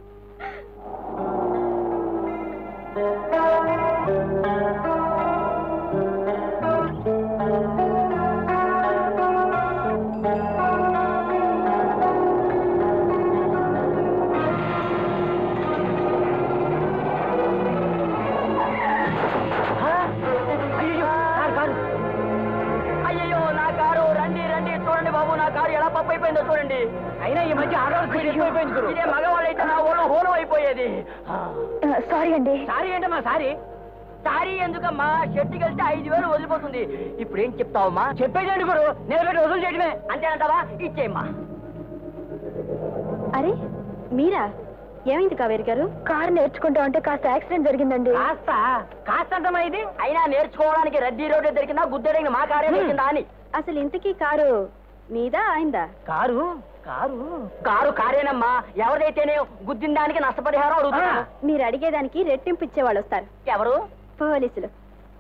అయ్యో నా కారు రండి రండి చూడండి బాబు నా కారు ఎలా పప్పు అయిపోయిందో చూడండి అయినా ఈ మధ్య ఆడవాళ్ళు స్పీడ్ ఎక్కువైపోయింది గురు. ఇదే మగవాళ్ళైతే నా ఊళ్ళో హోలం అయిపోయేది సారీ అండి సారీ ఏంటమ్మా సారీ సారీ ఎందుకమ్మా షెట్కి వెళ్తే ఐదు వేలు వదిలిపోతుంది ఇప్పుడు ఏం చెప్తావమ్మా చెప్పేదేంటి గురు నేను పెట్టి వసూలు చేయడమే అంతేనంటావా ఇచ్చేయమ్మా అరే మీరా ఏమైంది కావేరి గారు కారు నేర్చుకుంటా ఉంటే కాస్త యాక్సిడెంట్ జరిగిందండి కాస్త కాస్త అంటమ్మా ఇది అయినా నేర్చుకోవడానికి రద్దీ రోడ్డు దొరికిందా గుద్దెడిగిన మా కారే దొరికిందా అని అసలు ఇంతకీ కారు మీదా ఆయిందా కారు కారు కారు కారేనమ్మా ఎవరిదైతేనే గుద్దిన దానికి నష్టపరిహారం అడుగుతున్నా మీరు అడిగేదానికి రెట్టింపు ఇచ్చేవాళ్ళు వస్తారు ఎవరు పోలీసులు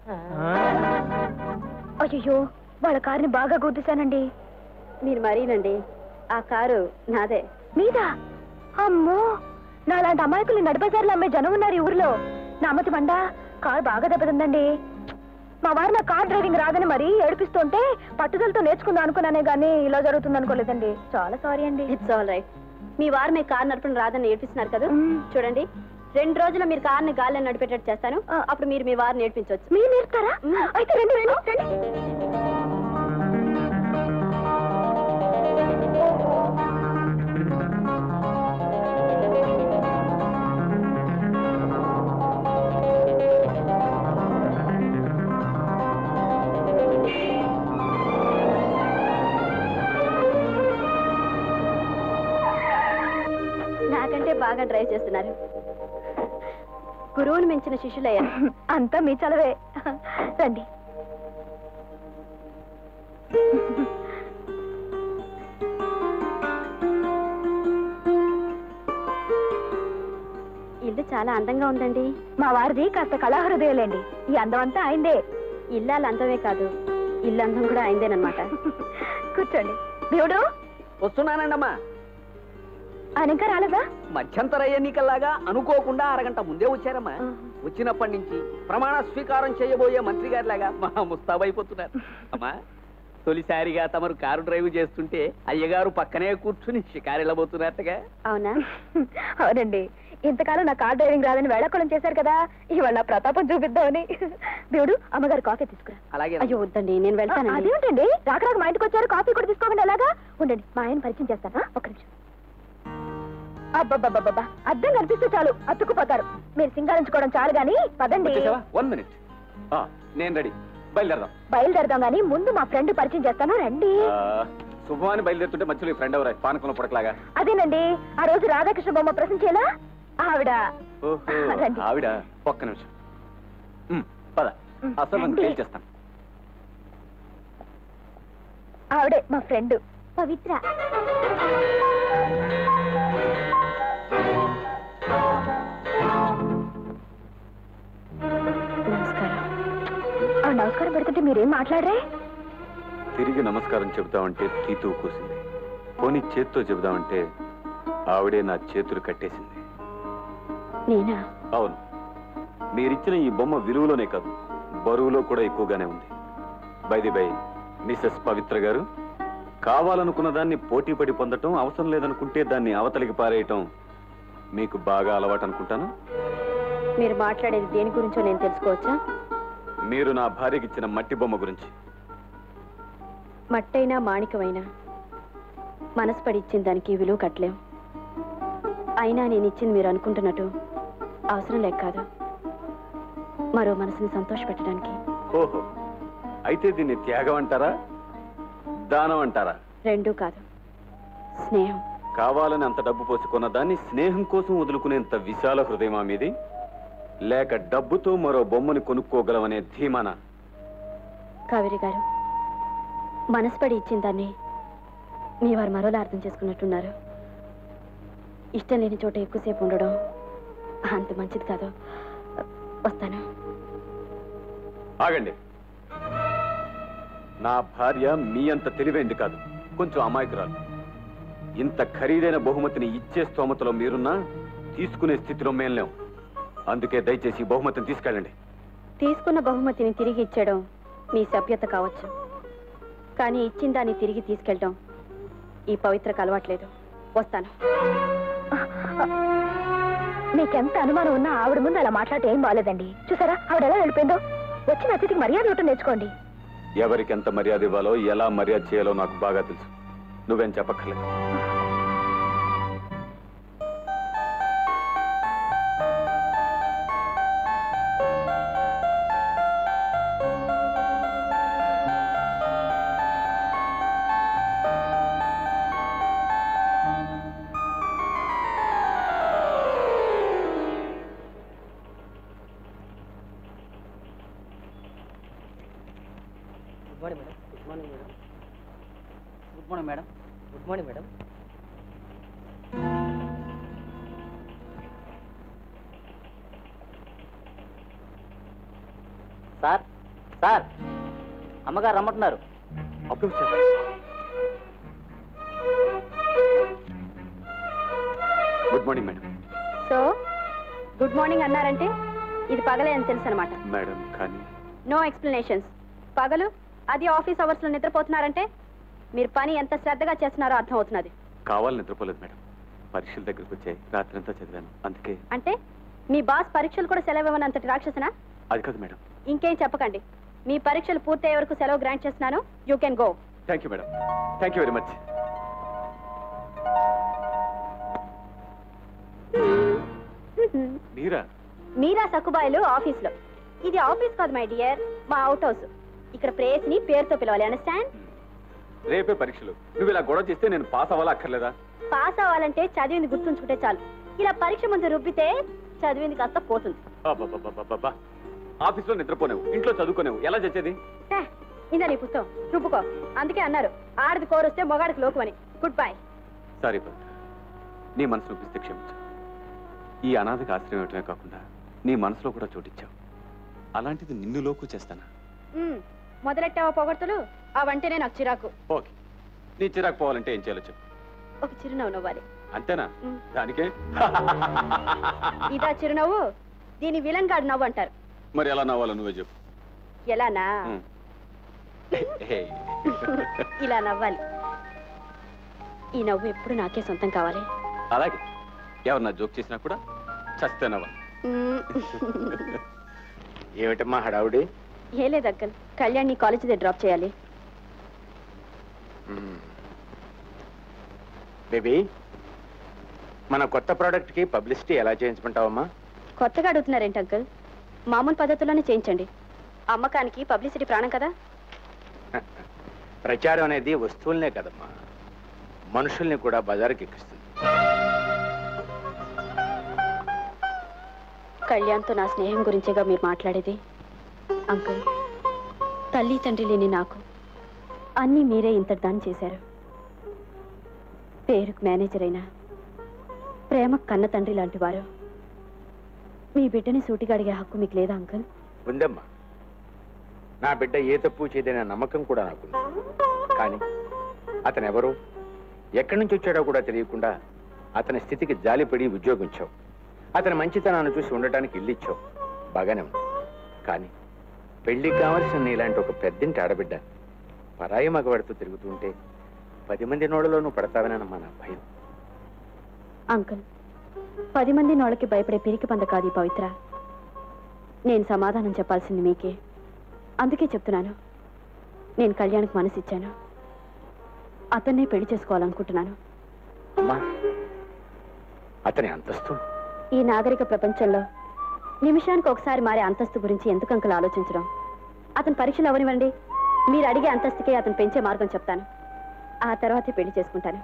అయ్యో వాళ్ళ కారుని బాగా గుర్తిశానండి మీరు మరీనండి ఆ కారు నాదే మీదా అమ్మో నాలాంటి అమాయకులు నడిపేసార్లు అమ్మే జనం ఉన్నారు ఈ ఊర్లో నా అమ్మతి మండ కారు బాగా దెబ్బతిందండి మా వారు నా కార్ డ్రైవింగ్ రాదని మరి ఏడిపిస్తుంటే పట్టుదలతో నేర్చుకుందాం అనుకున్నానే గానీ ఇలా జరుగుతుంది అనుకోలేదండి చాలా సారీ అండి ఇట్స్ ఆల్ రైట్ మీ వారు మీ కార్ నడపడం రాదని నేర్పిస్తున్నారు కదా మ్మ్. చూడండి రెండు రోజులు మీరు కార్ని గాలిలో నడిపేటట్టు చేస్తాను అప్పుడు మీరు మీ వారు నేర్పించవచ్చు మీరు నేర్పుతారా అయితే రండి రండి రండి నాకంటే బాగా డ్రైవ్ చేస్తున్నారు గురువుని మించిన శిష్యులయ్యారు అంతా మీ చలవే రండి ఇల్లు చాలా అందంగా ఉందండి మా వారిది కాస్త కళాహృదయలేండి ఈ అందం అంతా అయిందే ఇల్లాలు అందమే కాదు ఇల్లు అందం కూడా అయిందేనమాట కూర్చోండి దేవుడు వస్తున్నానండమ్మా ఆయన ఇంకా రాలేదా మధ్యంతర ఎన్నికల్లాగా అనుకోకుండా అరగంట ముందే వచ్చారమ్మా వచ్చినప్పటి నుంచి ప్రమాణ స్వీకారం చేయబోయే మంత్రి గారిలాగా మా ముస్తాబైపోతున్నారు అమ్మా తొలిసారిగా తమరు కారు డ్రైవ్ చేస్తుంటే అయ్యగారు పక్కనే కూర్చుని షికారెళ్ళబోతున్నట్టుగా అవునా అవునండి ఇంతకాలం నా కార్ డ్రైవింగ్ రాదని వేళాకుళం చేశారు కదా ఇవాళ నా ప్రతాపం చూపిద్దామని దేవుడు అమ్మగారు కాఫీ తీసుకురా అలాగే అయ్యో వద్దండి నేను వెళ్తానండి అదేమిటండి రాక రాక మా ఇంటికి వచ్చారు కాఫీ కూడా తీసుకోకుండా ఎలాగా ఉండండి మా ఆయన పరిచయం చేస్తానా ఒక నిమిషం అబ్బబ్బబ్బబ్బా అద్దం కనిపిస్తే చాలు అతుక్కుపోతారు మీరు సింగారించుకోవడం చాలు గాని పదండి వచ్చేసావా వన్ మినిట్ నేను రెడీ బయలుదేరదాం బయలుదేరదాం గాని ముందు మా ఫ్రెండ్ పరిచయం చేస్తాను రండి ఆ, శుభమాని బయలుదేరుతుంటే మధ్యలో ఫ్రెండ్ ఎవరా పానకంలో పొడకలాగా అదేనండి ఆ రోజు రాధాకృష్ణ బొమ్మ ప్రశ్నించేలా ఆవిడ ఓహో రండి. ఆవిడ ఒక్క నిమిషం ఉమ్, పద ఉమ్, అసలు రండి. నేను చేస్తాను ఆవిడే మా ఫ్రెండ్ పవిత్ర నమస్కారం ఆ నమస్కారం పెడుతుంటే మీరేం మాట్లాడరే తిరిగి నమస్కారం చెబుదామంటే తీతూ కూసింది పోనీ చేత్తో చెబుదామంటే ఆవిడే నా చేతులు కట్టేసింది నేనా అవును మీరిచ్చిన ఈ బొమ్మ విలువలోనే కాదు బరువులో కూడా ఎక్కువగానే ఉంది బైది బై మిసెస్ పవిత్ర గారు కావాలనుకున్న దాన్ని పోటీ పడి పొందటం అవసరం లేదనుకుంటే దాన్ని అవతలికి పారేయటం మీకు బాగా అలవాటు అనుకుంటాను మీరు మాట్లాడేది దేని గురించో నేను తెలుసుకోవచ్చా మీరు నా భార్యకి ఇచ్చిన మట్టి బొమ్మ గురించి మట్టైనా మాణికమైనా మనసు పడి ఇచ్చిన దానికి విలువ కట్టలేం అయినా నేను ఇచ్చింది మీరు అనుకుంటున్నట్టు అవసరం లేక కాదు మరో మనసుని సంతోషపెట్టడానికి ఓహో అయితే దీన్ని త్యాగం అంటారా దానం అంటారా రెండూ కాదు స్నేహం కావాలని అంత డబ్బు పోసుకున్న దాన్ని స్నేహం కోసం వదులుకునేంత విశాల హృదయమా మీది లేక డబ్బుతో మరో బొమ్మని కొనుక్కోగలమనే ధీమానా కావేరి గారు మనసు పడి ఇచ్చిన దాన్ని మీ వారు మరోలా అర్థం చేసుకున్నట్టున్నారు ఇష్టం లేని చోట ఎక్కువసేపు ఉండడం అంత మంచిది కాదు వస్తాను ఆగండి నా భార్య మీ అంత తెలివైంది కాదు కొంచెం అమాయకురాలు ఇంత ఖరీదైన బహుమతిని ఇచ్చే స్తోమతలో మీరున్నా తీసుకునే స్థితిలో మేం లేం అందుకే దయచేసి ఈ బహుమతిని తీసుకెళ్ళండి తీసుకున్న బహుమతిని తిరిగి ఇచ్చడం మీ సభ్యత కావచ్చు కానీ ఇచ్చిన దాన్ని తిరిగి తీసుకెళ్ళడం ఈ పవిత్రకు అలవాట్లేదు వస్తాను మీకెంత అనుమానం ఉన్నా ఆవిడ ముందు అలా మాట్లాడితే ఏం బాగాలేదండి చూసారా ఆవిడ ఎలా వెళ్ళిపోయిందో వచ్చిన అతిథికి మర్యాద ఇవ్వటం నేర్చుకోండి ఎవరికి ఎంత మర్యాద ఇవ్వాలో ఎలా మర్యాద చేయాలో నాకు బాగా తెలుసు నువ్వేం చెప్పక్కర్లేదు good morning madam good morning madam good morning madam good morning madam sir sir అమ్మగారు రమ్మంటున్నారు అప్పుడు good morning madam so good morning అన్నారంటే ఇది పగలే అని తెలుసు అనమాట మేడం కానీ నో ఎక్స్ప్లెనేషన్స్ పగలు అది ఆఫీస్ అవర్స్ లో నిద్రపోతున్నారంటే మీరు పని ఎంత శ్రద్ధగా చేస్తున్నారో అర్థం అవుతున్నది కావాలని నిద్రపోలేదు మేడం పరీక్షల దగ్గరికి వచ్చాయి రాత్రంతా చదివాను అందుకే అంటే మీ బాస్ పరీక్షలు కూడా సెలవు ఇవ్వనంతటి రాక్షసనా అది కాదు మేడం ఇంకేం చెప్పకండి మీ పరీక్షలు పూర్తయ్యే వరకు సెలవు గ్రాంట్ చేస్తున్నాను you can go thank you madam thank you very much Meera Meera సక్కుబాయిలు ఆఫీస్ లో ఇది ఆఫీస్ కాదు మై డియర్ మా అవుట్ హౌస్ ఇక్కడ ప్రేస్ ని పేరుతో పిలవాలి అండర్స్టాండ్ రేపే పరీక్షలు నువ్వు ఇలా గొడవ చేస్తే నేను పాస్ అవ్వాలా అక్కర్లేదా పాస్ అవ్వాలంటే చదివింది గుర్తుంచుకుంటే చాలు ఇలా పరీక్ష ముందు రుబ్బితే చదివింది కాస్త పోతుంది అబ్బబ్బబ్బబ్బబ్బా. ఆఫీస్లో నిద్రపోనేవు ఇంట్లో చదువుకోనేవు ఎలా చచ్చేది హే, ఇందా నీ పుస్తకం రుబ్బుకో అందుకే అన్నారు ఆడది కోరొస్తే మొగాడికి లోకు అని గుడ్ బై సారీ పవిత్ర నీ మనసు నొప్పిస్తే క్షమించు ఈ అనాథకు ఆశ్రయం ఇవ్వటమే కాకుండా నీ మనసులో కూడా చోటిచ్చావు అలాంటిది నిన్ను లోకు చేస్తానా మొదలెట్టావా పొగడ్తలు అవంటేనే నాకు చిరాకు ఓకే నీ చిరాకు పోవాలంటే ఏం చేయాలో చెప్పు ఒక చిరునవ్వు నవ్వాలి అంతేనా మ్. దానికే ఇదా చిరునవ్వు దీని విలన్ గాడు నవ్వు అంటారు మరి ఎలా నవ్వాలో నువ్వే చెప్పు ఎలానా మ్. హే. ఇలా నవ్వాలి ఈ నవ్వు ఎప్పుడు నాకే సొంతం కావాలి అలాగే ఎవరన్నా జోక్ చేసినా కూడా చస్తే నవ్వాలి మ్మ్. ఏమిటమ్మా హడావుడి ఏ లేదు అంకల్ కళ్యాణ్ నీ కాలేజ్ దగ్గర డ్రాప్ చేయాలి బేబీ మన కొత్త ప్రోడక్ట్ కి పబ్లిసిటీ ఎలా చేయించుకుంటావమ్మా కొత్తగా అడుగుతున్నారేంటి అంకల్ మామూలు పద్ధతిలోనే చేయించండి అమ్మకానికి పబ్లిసిటీ ప్రాణం కదా ప్రచారం అనేది వస్తువులనే కదమ్మా మనుషుల్ని కూడా బజారుకి ఎక్కిస్తుంది కళ్యాణ్తో నా స్నేహం గురించేగా మీరు మాట్లాడేది అంకుల్ తల్లి తండ్రి లేని నాకు అన్నీ మీరే ఇంతటి దాన్ని చేశారు పేరుకు మేనేజర్ అయినా ప్రేమ కన్న తండ్రి లాంటి వారు మీ బిడ్డని సూటిగా అడిగే హక్కు మీకు లేదా అంకుల్ ఉందమ్మా నా బిడ్డ ఏ తప్పు చేయదనే నమ్మకం కూడా నాకుంది కానీ అతను ఎవరు ఎక్కడి నుంచి వచ్చాడో కూడా తెలియకుండా అతని స్థితికి జాలిపడి ఉద్యోగం ఇచ్చావు అతని మంచితనాన్ని చూసి ఉండటానికి ఇల్లు ఇచ్చావు బాగానే ఉంది కానీ పెళ్లికి కావలసిన నీలాంటి ఒక పెద్దింటి ఆడబిడ్డ పరాయి మగవాడితో తిరుగుతుంటే పది మంది నోడలోనూ పడతావనమ్మా నా భయం అంకుల్ పది మంది నోళ్ళకి భయపడే పిరికి పంద కాదు ఈ పవిత్ర నేను సమాధానం చెప్పాల్సింది మీకే అందుకే చెప్తున్నాను నేను కళ్యాణ్కి మనసిచ్చాను అతన్నే పెళ్లి చేసుకోవాలనుకుంటున్నాను అమ్మా అతని అంతస్తు ఈ నాగరిక ప్రపంచంలో నిమిషానికి ఒకసారి మారే అంతస్తు గురించి ఎందుకు అంకుల్ ఆలోచించడం అతని పరీక్షలు అవనివ్వండి మీరు అడిగే అంతస్తుకే అతను పెంచే మార్గం చెప్తాను ఆ తర్వాతే పెళ్లి చేసుకుంటాను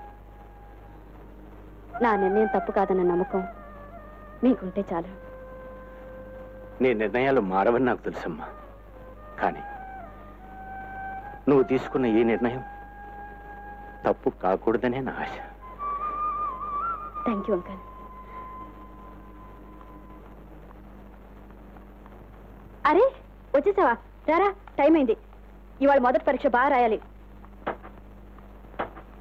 నా నిర్ణయం తప్పు కాదన్న నమ్మకం మీకుంటే చాలు నీ నిర్ణయాలు మారవని నాకు తెలుసమ్మా కానీ నువ్వు తీసుకున్న ఈ నిర్ణయం తప్పు కాకూడదనే నా ఆశ థ్యాంక్ యూ అంకల్ అరే వచ్చేసావా రారా టైం అయింది ఇవాళ మొదటి పరీక్ష బాగా రాయాలి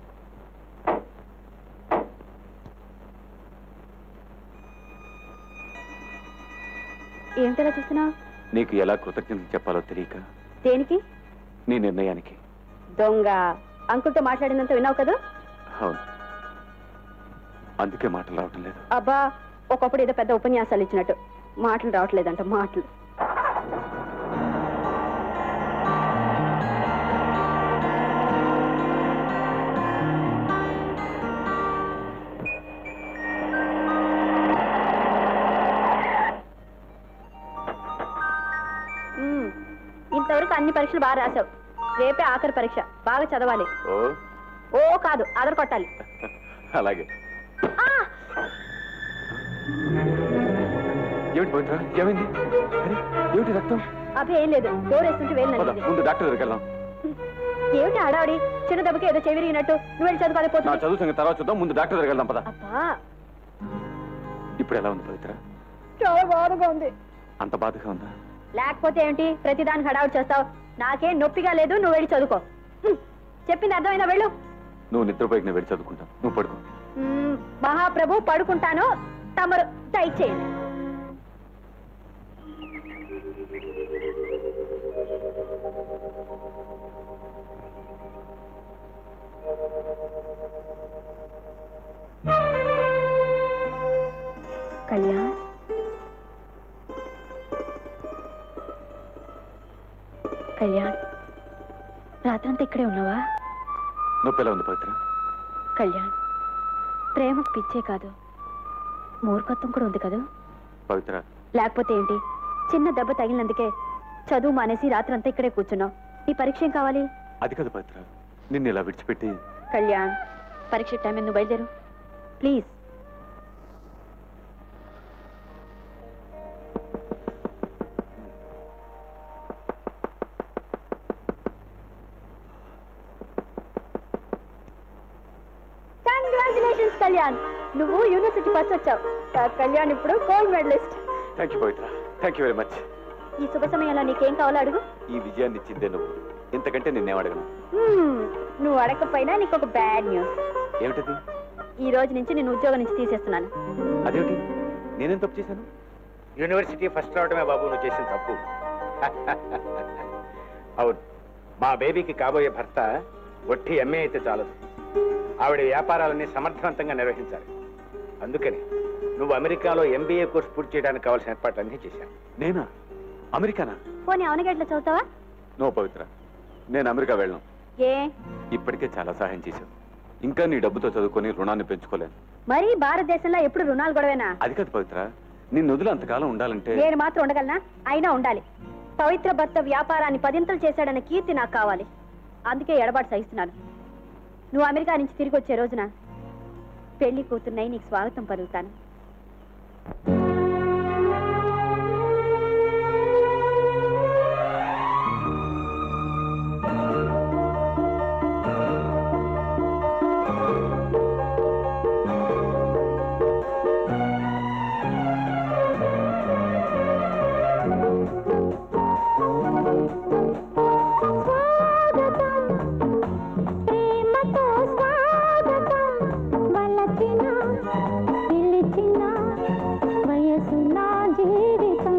ఏమిటలా చూస్తున్నావు నీకు ఎలా కృతజ్ఞత చెప్పాలో తెలియక దేనికి నీ నిర్ణయానికి దొంగ అంకుల్తో మాట్లాడినంత విన్నావు కదా అవును అందుకే మాటలు రావటం లేదు అబ్బా ఒకప్పుడు ఏదో పెద్ద ఉపన్యాసాలు ఇచ్చినట్టు మాటలు రావట్లేదంట మాటలు మ్మ్. ఇంతవరకు అన్ని పరీక్షలు బాగా రాశావు రేపే ఆఖరి పరీక్ష బాగా చదవాలి ఓ ఓ కాదు ఆధార్ కొట్టాలి అలాగే ఆ! ఏమిటి పవిత్ర ఏమైంది అరే, ఏమిటి రక్తం అభి ఏం లేదు డోర్ వేస్తుంటే వేలు పద, నలిగింది ముందు డాక్టర్ దగ్గరికి వెళ్దాం ఏమిటి ఆడావిడి చిన్న దెబ్బకి ఏదో చెవిరిగినట్టు నువ్వు వెళ్ళి నా చదువుకోలేకపోతుంది చదువు సంగతి తర్వాత చూద్దాం ముందు డాక్టర్ దగ్గరికి వెళ్దాం పద అబ్బా ఇప్పుడు ఎలా ఉంది పవిత్ర చాలా బాధగా ఉంది అంత బాధగా ఉందా లేకపోతే ఏంటి ప్రతిదానికి హడావుడి చేస్తావు నాకేం నొప్పిగా లేదు నువ్వు వెళ్ళి చదువుకో హ్మ్. చెప్పింది అర్థమైనా వెళ్ళు నువ్వు నిద్రపోయి నేను వెళ్ళి చదువుకుంటాను నువ్వు పడుకో మ్మ్. మహాప్రభు పడుకుంటాను తమరు దయచేయండి కళ్యాణ్ కళ్యాణ్ రాత్రంతా ఇక్కడే ఉన్నావా నొప్పి ఎలా ఉంది పవిత్ర కళ్యాణ్ ప్రేమకు పిచ్చే కాదు మూర్ఖత్వం కూడా ఉంది కదా పవిత్ర లేకపోతే ఏంటి చిన్న దెబ్బ తగిలినందుకే చదువు మానేసి రాత్రంతా ఇక్కడే కూర్చున్నావు నీ పరీక్ష ఏం కావాలి అది కాదు పవిత్ర నిన్ను ఇలా విడిచిపెట్టి కళ్యాణ్ పరీక్ష టైం నువ్వు బయలుదేరు ప్లీజ్ కంగ్రాచులేషన్స్ కళ్యాణ్ నువ్వు యూనివర్సిటీ ఫస్ట్ వచ్చావు ఆ కళ్యాణ్ ఇప్పుడు gold medalist thank you Pavitra thank you very much ఈ శుభ సమయంలో నీకేం కావాలో అడుగు ఈ విజయాన్ని ఇచ్చిందే నువ్వు ఇంతకంటే నిన్నేం అడగను హ్మ్, నువ్వు అడగకపోయినా నీకు ఒక బ్యాడ్ న్యూస్ ఏమిటది ఈ రోజు నుంచి నేను ఉద్యోగం నుంచి తీసేస్తున్నాను అదేమిటి నేనేం తప్పు చేశాను యూనివర్సిటీ ఫస్ట్ రావడమే బాబు నువ్వు చేసిన తప్పు అవును మా బేబీకి కాబోయే భర్త ఒట్టి ఎంఏ అయితే చాలదు ఆవిడ వ్యాపారాలన్నీ సమర్థవంతంగా నిర్వహించాలి అందుకని నువ్వు అమెరికాలో ఎంబీఏ కోర్స్ పూర్తి చేయడానికి కావాల్సిన ఏర్పాట్లన్నీ చేశాను నేనా అమెరికానా పోనీ అవునగట్ల చదువుతావా నో పవిత్ర నేను అమెరికా వెళ్ళను ఏ ఇప్పటికే చాలా సహాయం చేశావు ఇంకా నీ డబ్బుతో చదువుకొని రుణాన్ని పెంచుకోలేను మరి భారతదేశంలో ఎప్పుడు రుణాలు గొడవేనా అది కాదు పవిత్ర నిన్ను వదిలి అంతకాలం ఉండాలంటే నేను మాత్రం ఉండగలనా అయినా ఉండాలి పవిత్ర భర్త వ్యాపారాన్ని పదింతలు చేశాడన్న కీర్తి నాకు కావాలి అందుకే ఎడబాటు సహిస్తున్నాను నువ్వు అమెరికా నుంచి తిరిగి వచ్చే రోజున పెళ్లి కూతుర్నై నీకు స్వాగతం పలుకుతాను ప్రేమతో స్వాగతం వలచిన పిలిచిన వయసు నా జీవితం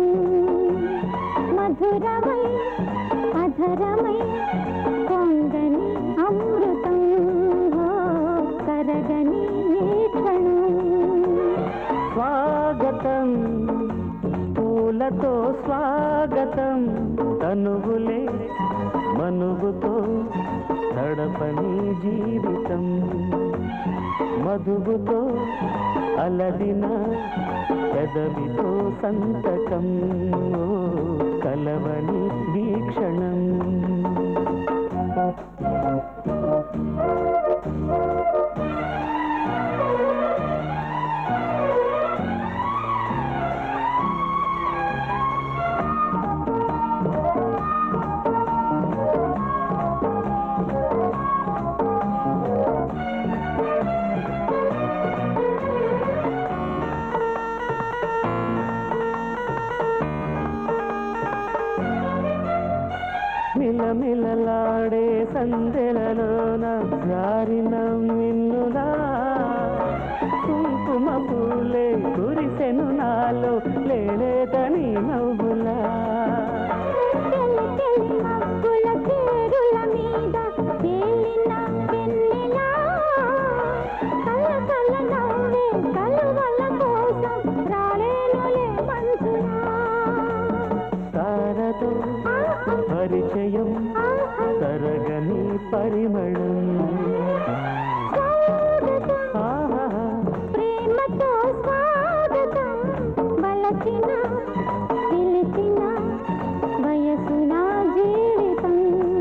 మధురమై అధరమై పొంగని అమృతం ఓ, కరగని ఈ క్షణం స్వాగతం పూలతో స్వాగతం తనువులే మనుగుతో తడపని జీవితం మధుగుతో అలదిన పెదవితో సంతకం ఓ, కలవని వీక్షణం మిలమిలలాడే సందెలలోన జారిన మిన్నులా కుంకుమ పూలే కురిసెను నాలో లేలేదని నవ్వులా తెలి తెలి మబ్బుల చేరుల మీద తేలిన వెన్నెలా కల కల నవ్వే కలువల కోసం రాలేనులే మంచులా తారతో పరిచయం తరగని పరిమళం ఆహా ప్రేమతో స్వాగతం వలచిన పిలిచిన వయసున జీవితం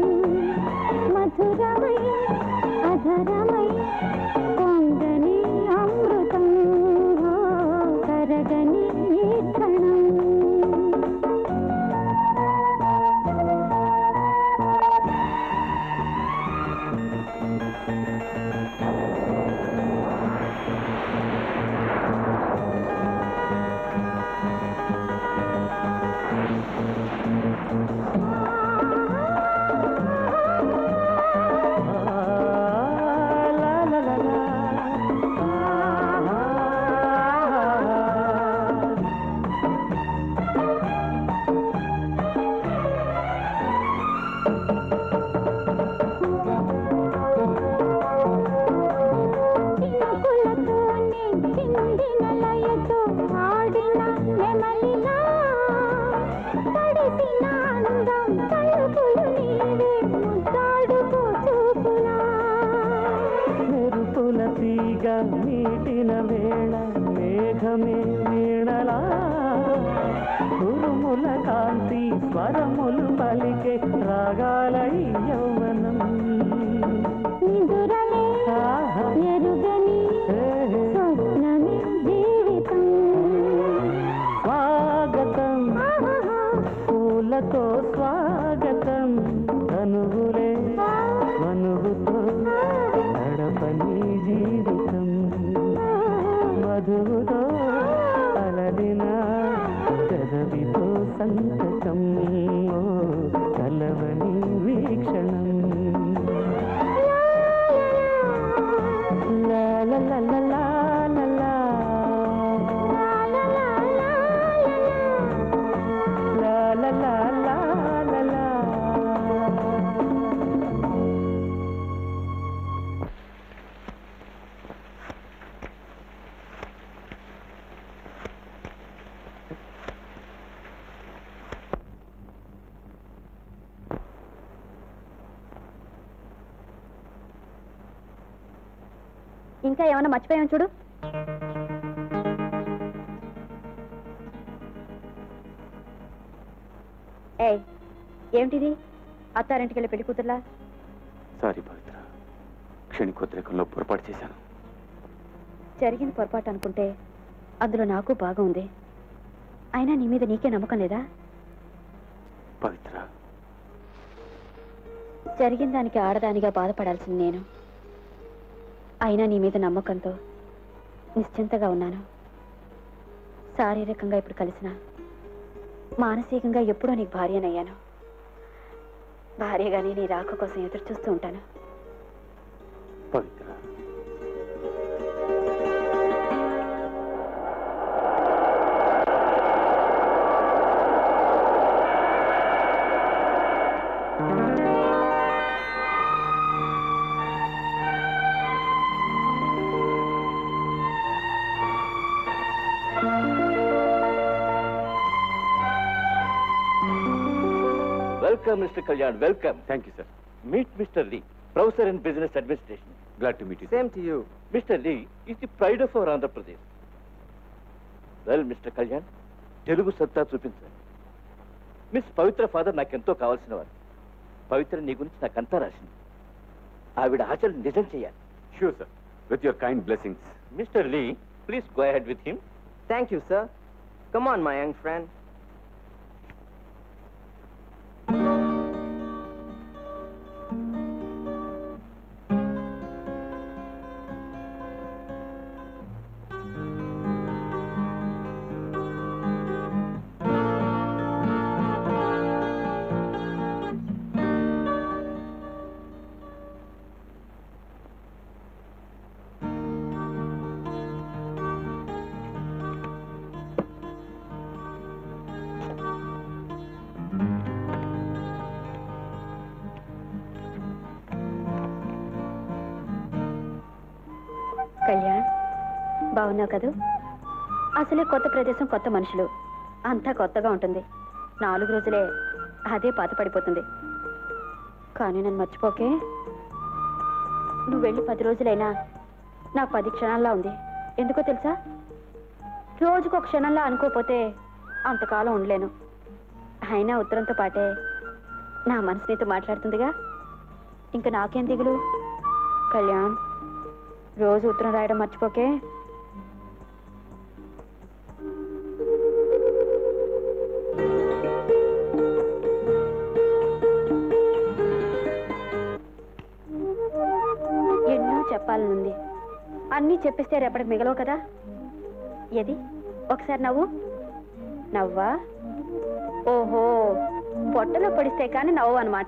మధురమై అధరమై పొంగని అమృతం ఓ, కరగని ఈ క్షణం లా లా లా లా చినుకులతోనే చిందిన లయతో ఆడిన నెమలిలా తడిసిన అందం తలుపులు నీవే ముద్దాడుకో చూపులా మెరుపుల తీగ మీటిన వేళ మేఘమే వీణలా ఉరుముల కాంతి స్వరములు పలికే రాగాల ఈ యౌవనం నిదురలే ఆహా. ఎరుగని హే, హే. స్వప్నమే జీవితం స్వాగతం ఆహాహా. పూలతో స్వాగతం తనువులే మనుగుతో నడపని జీవితం మధువుతో అలదిన పెదవితో సంతకం ఓ కలవని వీక్షణం లా లా లా లా లా లా లా. లా లా లా లా లా లా. ఇంకా ఏమైనా మర్చిపోయాం చూడు ఏయ్ ఏమిటిది అత్తారింటికి వెళ్ళి పెళ్లి కూతుర్లా సారీ పవిత్ర క్షణికోద్రేకంలో పొరపాటు చేశాను జరిగింది పొరపాటు అనుకుంటే అందులో నాకు బాగా ఉంది అయినా నీ మీద నీకే నమ్మకం లేదా పవిత్ర జరిగిన దానికి ఆడదానిగా బాధపడాల్సింది నేను అయినా నీ మీద నమ్మకంతో నిశ్చింతగా ఉన్నాను శారీరకంగా ఇప్పుడు కలిసిన మానసికంగా ఎప్పుడో నీకు భార్యనయ్యాను భార్యగానే నీ రాక కోసం ఎదురు చూస్తూ ఉంటాను Pavitra welcome mister Kalyan welcome thank you sir meet mister Lee professor in business administration glad to meet you same to you mister Lee is the pride of our Andhra Pradesh well mister Kalyan Telugu సత్తా చూపించాలి మిస్ పవిత్ర ఫాదర్ నాకెంతో కావాల్సిన వారు పవిత్ర నీ గురించి నాకంతా రాసింది ఆవిడ ఆచరణ నిజం చేయాలి sure sir with your kind blessings mister Lee please go ahead with him Thank you, sir. Come on, my young friend. బాగున్నావు కదూ అసలే కొత్త ప్రదేశం కొత్త మనుషులు అంతా కొత్తగా ఉంటుంది నాలుగు రోజులే అదే పాత పడిపోతుంది కానీ నన్ను మర్చిపోకే నువ్వు వెళ్ళి పది రోజులైనా నాకు పది క్షణాల్లో ఉంది ఎందుకో తెలుసా రోజుకు ఒక క్షణంలో అనుకోపోతే అంతకాలం ఉండలేను అయినా ఉత్తరంతో పాటే నా మనసు నీతో మాట్లాడుతుందిగా ఇంకా నాకేం దిగులు కళ్యాణ్ రోజు ఉత్తరం రాయడం మర్చిపోకే ఎన్నో చెప్పాలనుంది అన్నీ చెప్పిస్తే రేపటికి మిగలవు కదా ఏది ఒకసారి నవ్వు నవ్వా ఓహో పొట్టలో పొడిస్తే కానీ నవ్వు అనమాట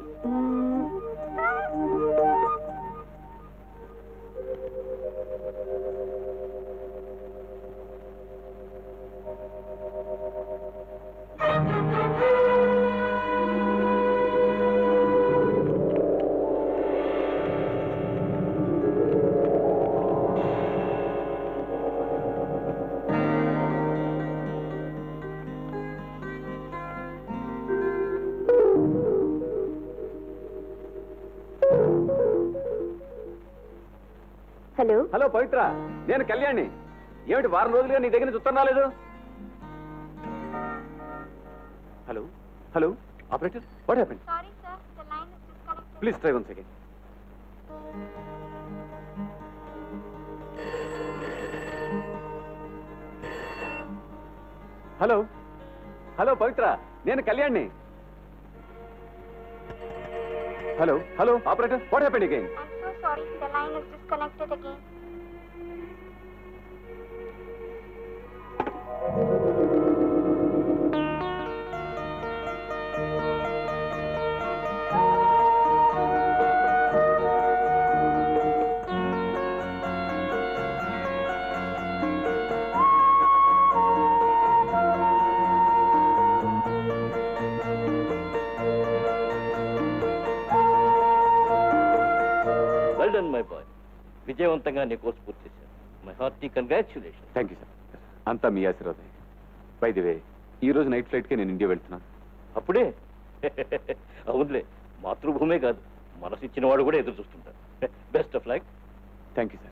హలో హలో పవిత్ర నేను కళ్యాణ్ని ఏమిటి వారం రోజులుగా నీ దగ్గర నుంచి ఉత్తరం రాలేదు hello hello operator what happened please try one second hello hello Pavitra నేను కళ్యాణ్ని hello hello operator what happened again I'm so sorry, the line is disconnected again. Well done my boy విజయవంతంగా నీ కోర్సు పూర్తి చేశాను my hearty congratulation thank you sir అంతా మీ ఆశీర్వాదం బై ది వే ఈ రోజు నైట్ ఫ్లైట్కే నేను ఇండియా వెళ్తున్నాను అప్పుడే అవునులే మాతృభూమే కాదు మనసు ఇచ్చిన వాడు కూడా ఎదురు చూస్తుంటారు best of like thank you sir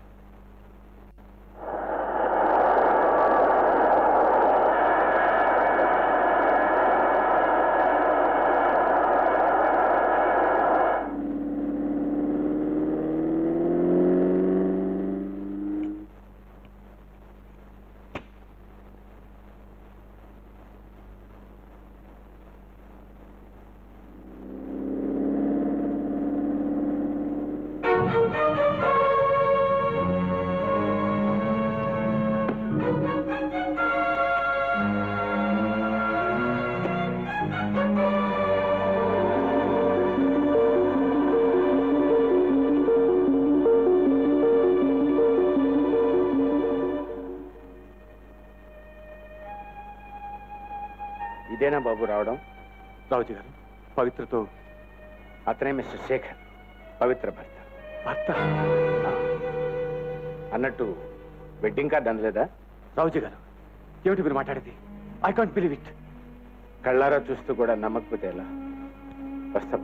ఇదేనా బాబు రావడం రావుజీ గారు పవిత్రతో అతనే మిస్టర్ శేఖర్ పవిత్ర భర్త భర్త అన్నట్టు వెడ్డింగ్ కార్డ్ అందలేదా రావుజీ గారు ఏమిటి మీరు మాట్లాడేది ఐ కాంట్ బిలీవ్ ఇట్ కళ్ళారా చూస్తూ కూడా నమ్మకపోతే ఎలా వస్తాం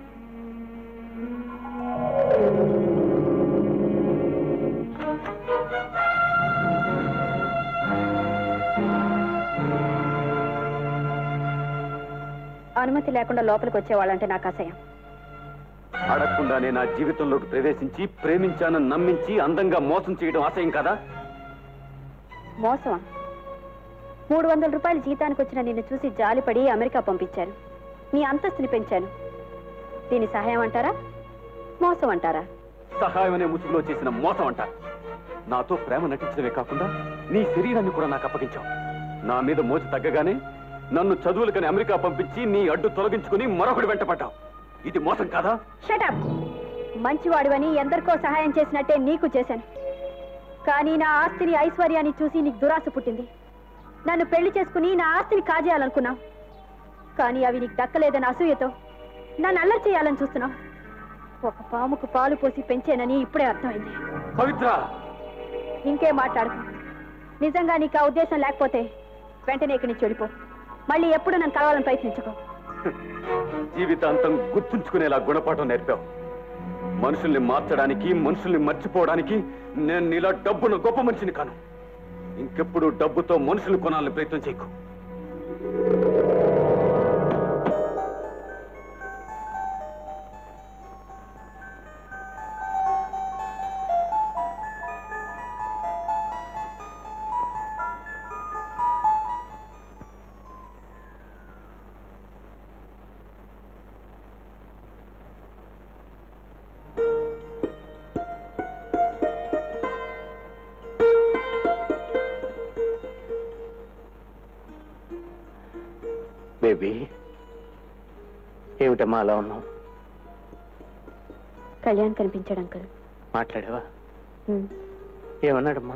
అనుమతి లేకుండా లోపలికి వచ్చేవాళ్ళంటే నాకు అసహ్యం అడగకుండానే నా జీవితంలోకి ప్రవేశించి ప్రేమించానని నమ్మించి అందంగా మోసం చేయడం అసహ్యం కదా మోసమా మూడు వందల రూపాయల జీతానికి వచ్చిన నిన్ను చూసి జాలిపడి అమెరికా పంపించాను నీ అంతస్తుని పెంచాను దీని సహాయం అంటారా మోసం అంటారా సహాయం అనే ముసుగులో చేసిన మోసం అంట నాతో ప్రేమ నటించడమే కాకుండా నీ శరీరాన్ని కూడా నాకు అప్పగించావు నా మీద మోజు తగ్గగానే నన్ను చదువులకని అమెరికా పంపించి నీ అడ్డు తొలగించుకుని మరొకటి వెంట పడ్డావు ఇది మోసం కాదా షటప్ మంచివాడివని ఎందరికో సహాయం చేసినట్టే నీకు చేశాను కానీ నా ఆస్తిని ఐశ్వర్యాన్ని చూసి నీకు దురాశ పుట్టింది నన్ను పెళ్లి చేసుకుని నా ఆస్తిని కాజేయాలనుకున్నావు కానీ అవి నీకు దక్కలేదని అసూయతో నన్ను అల్లరి చేయాలని చూస్తున్నావు ఒక పాముకు పాలు పోసి పెంచానని ఇప్పుడే అర్థమైంది పవిత్ర ఇంకేం మాట్లాడకు నిజంగా నీకు ఆ ఉద్దేశం లేకపోతే వెంటనే ఇక్కడి నుంచి వెళ్ళిపో మళ్ళీ ఎప్పుడు నన్ను కలవాలని ప్రయత్నించుకో జీవితాంతం గుర్తుంచుకునేలా గుణపాఠం నేర్పావు మనుషుల్ని మార్చడానికి మనుషుల్ని మర్చిపోవడానికి నేను నీలా డబ్బును గొప్ప మనిషిని కాను ఇంకెప్పుడు డబ్బుతో మనుషులు కొనాలని ప్రయత్నం చేయకు బేబీ ఏమిటమ్మా అలా ఉన్నావు కళ్యాణ్ కనిపించాడు అంకుల్ మాట్లాడావా ఉమ్. ఏమన్నాడమ్మా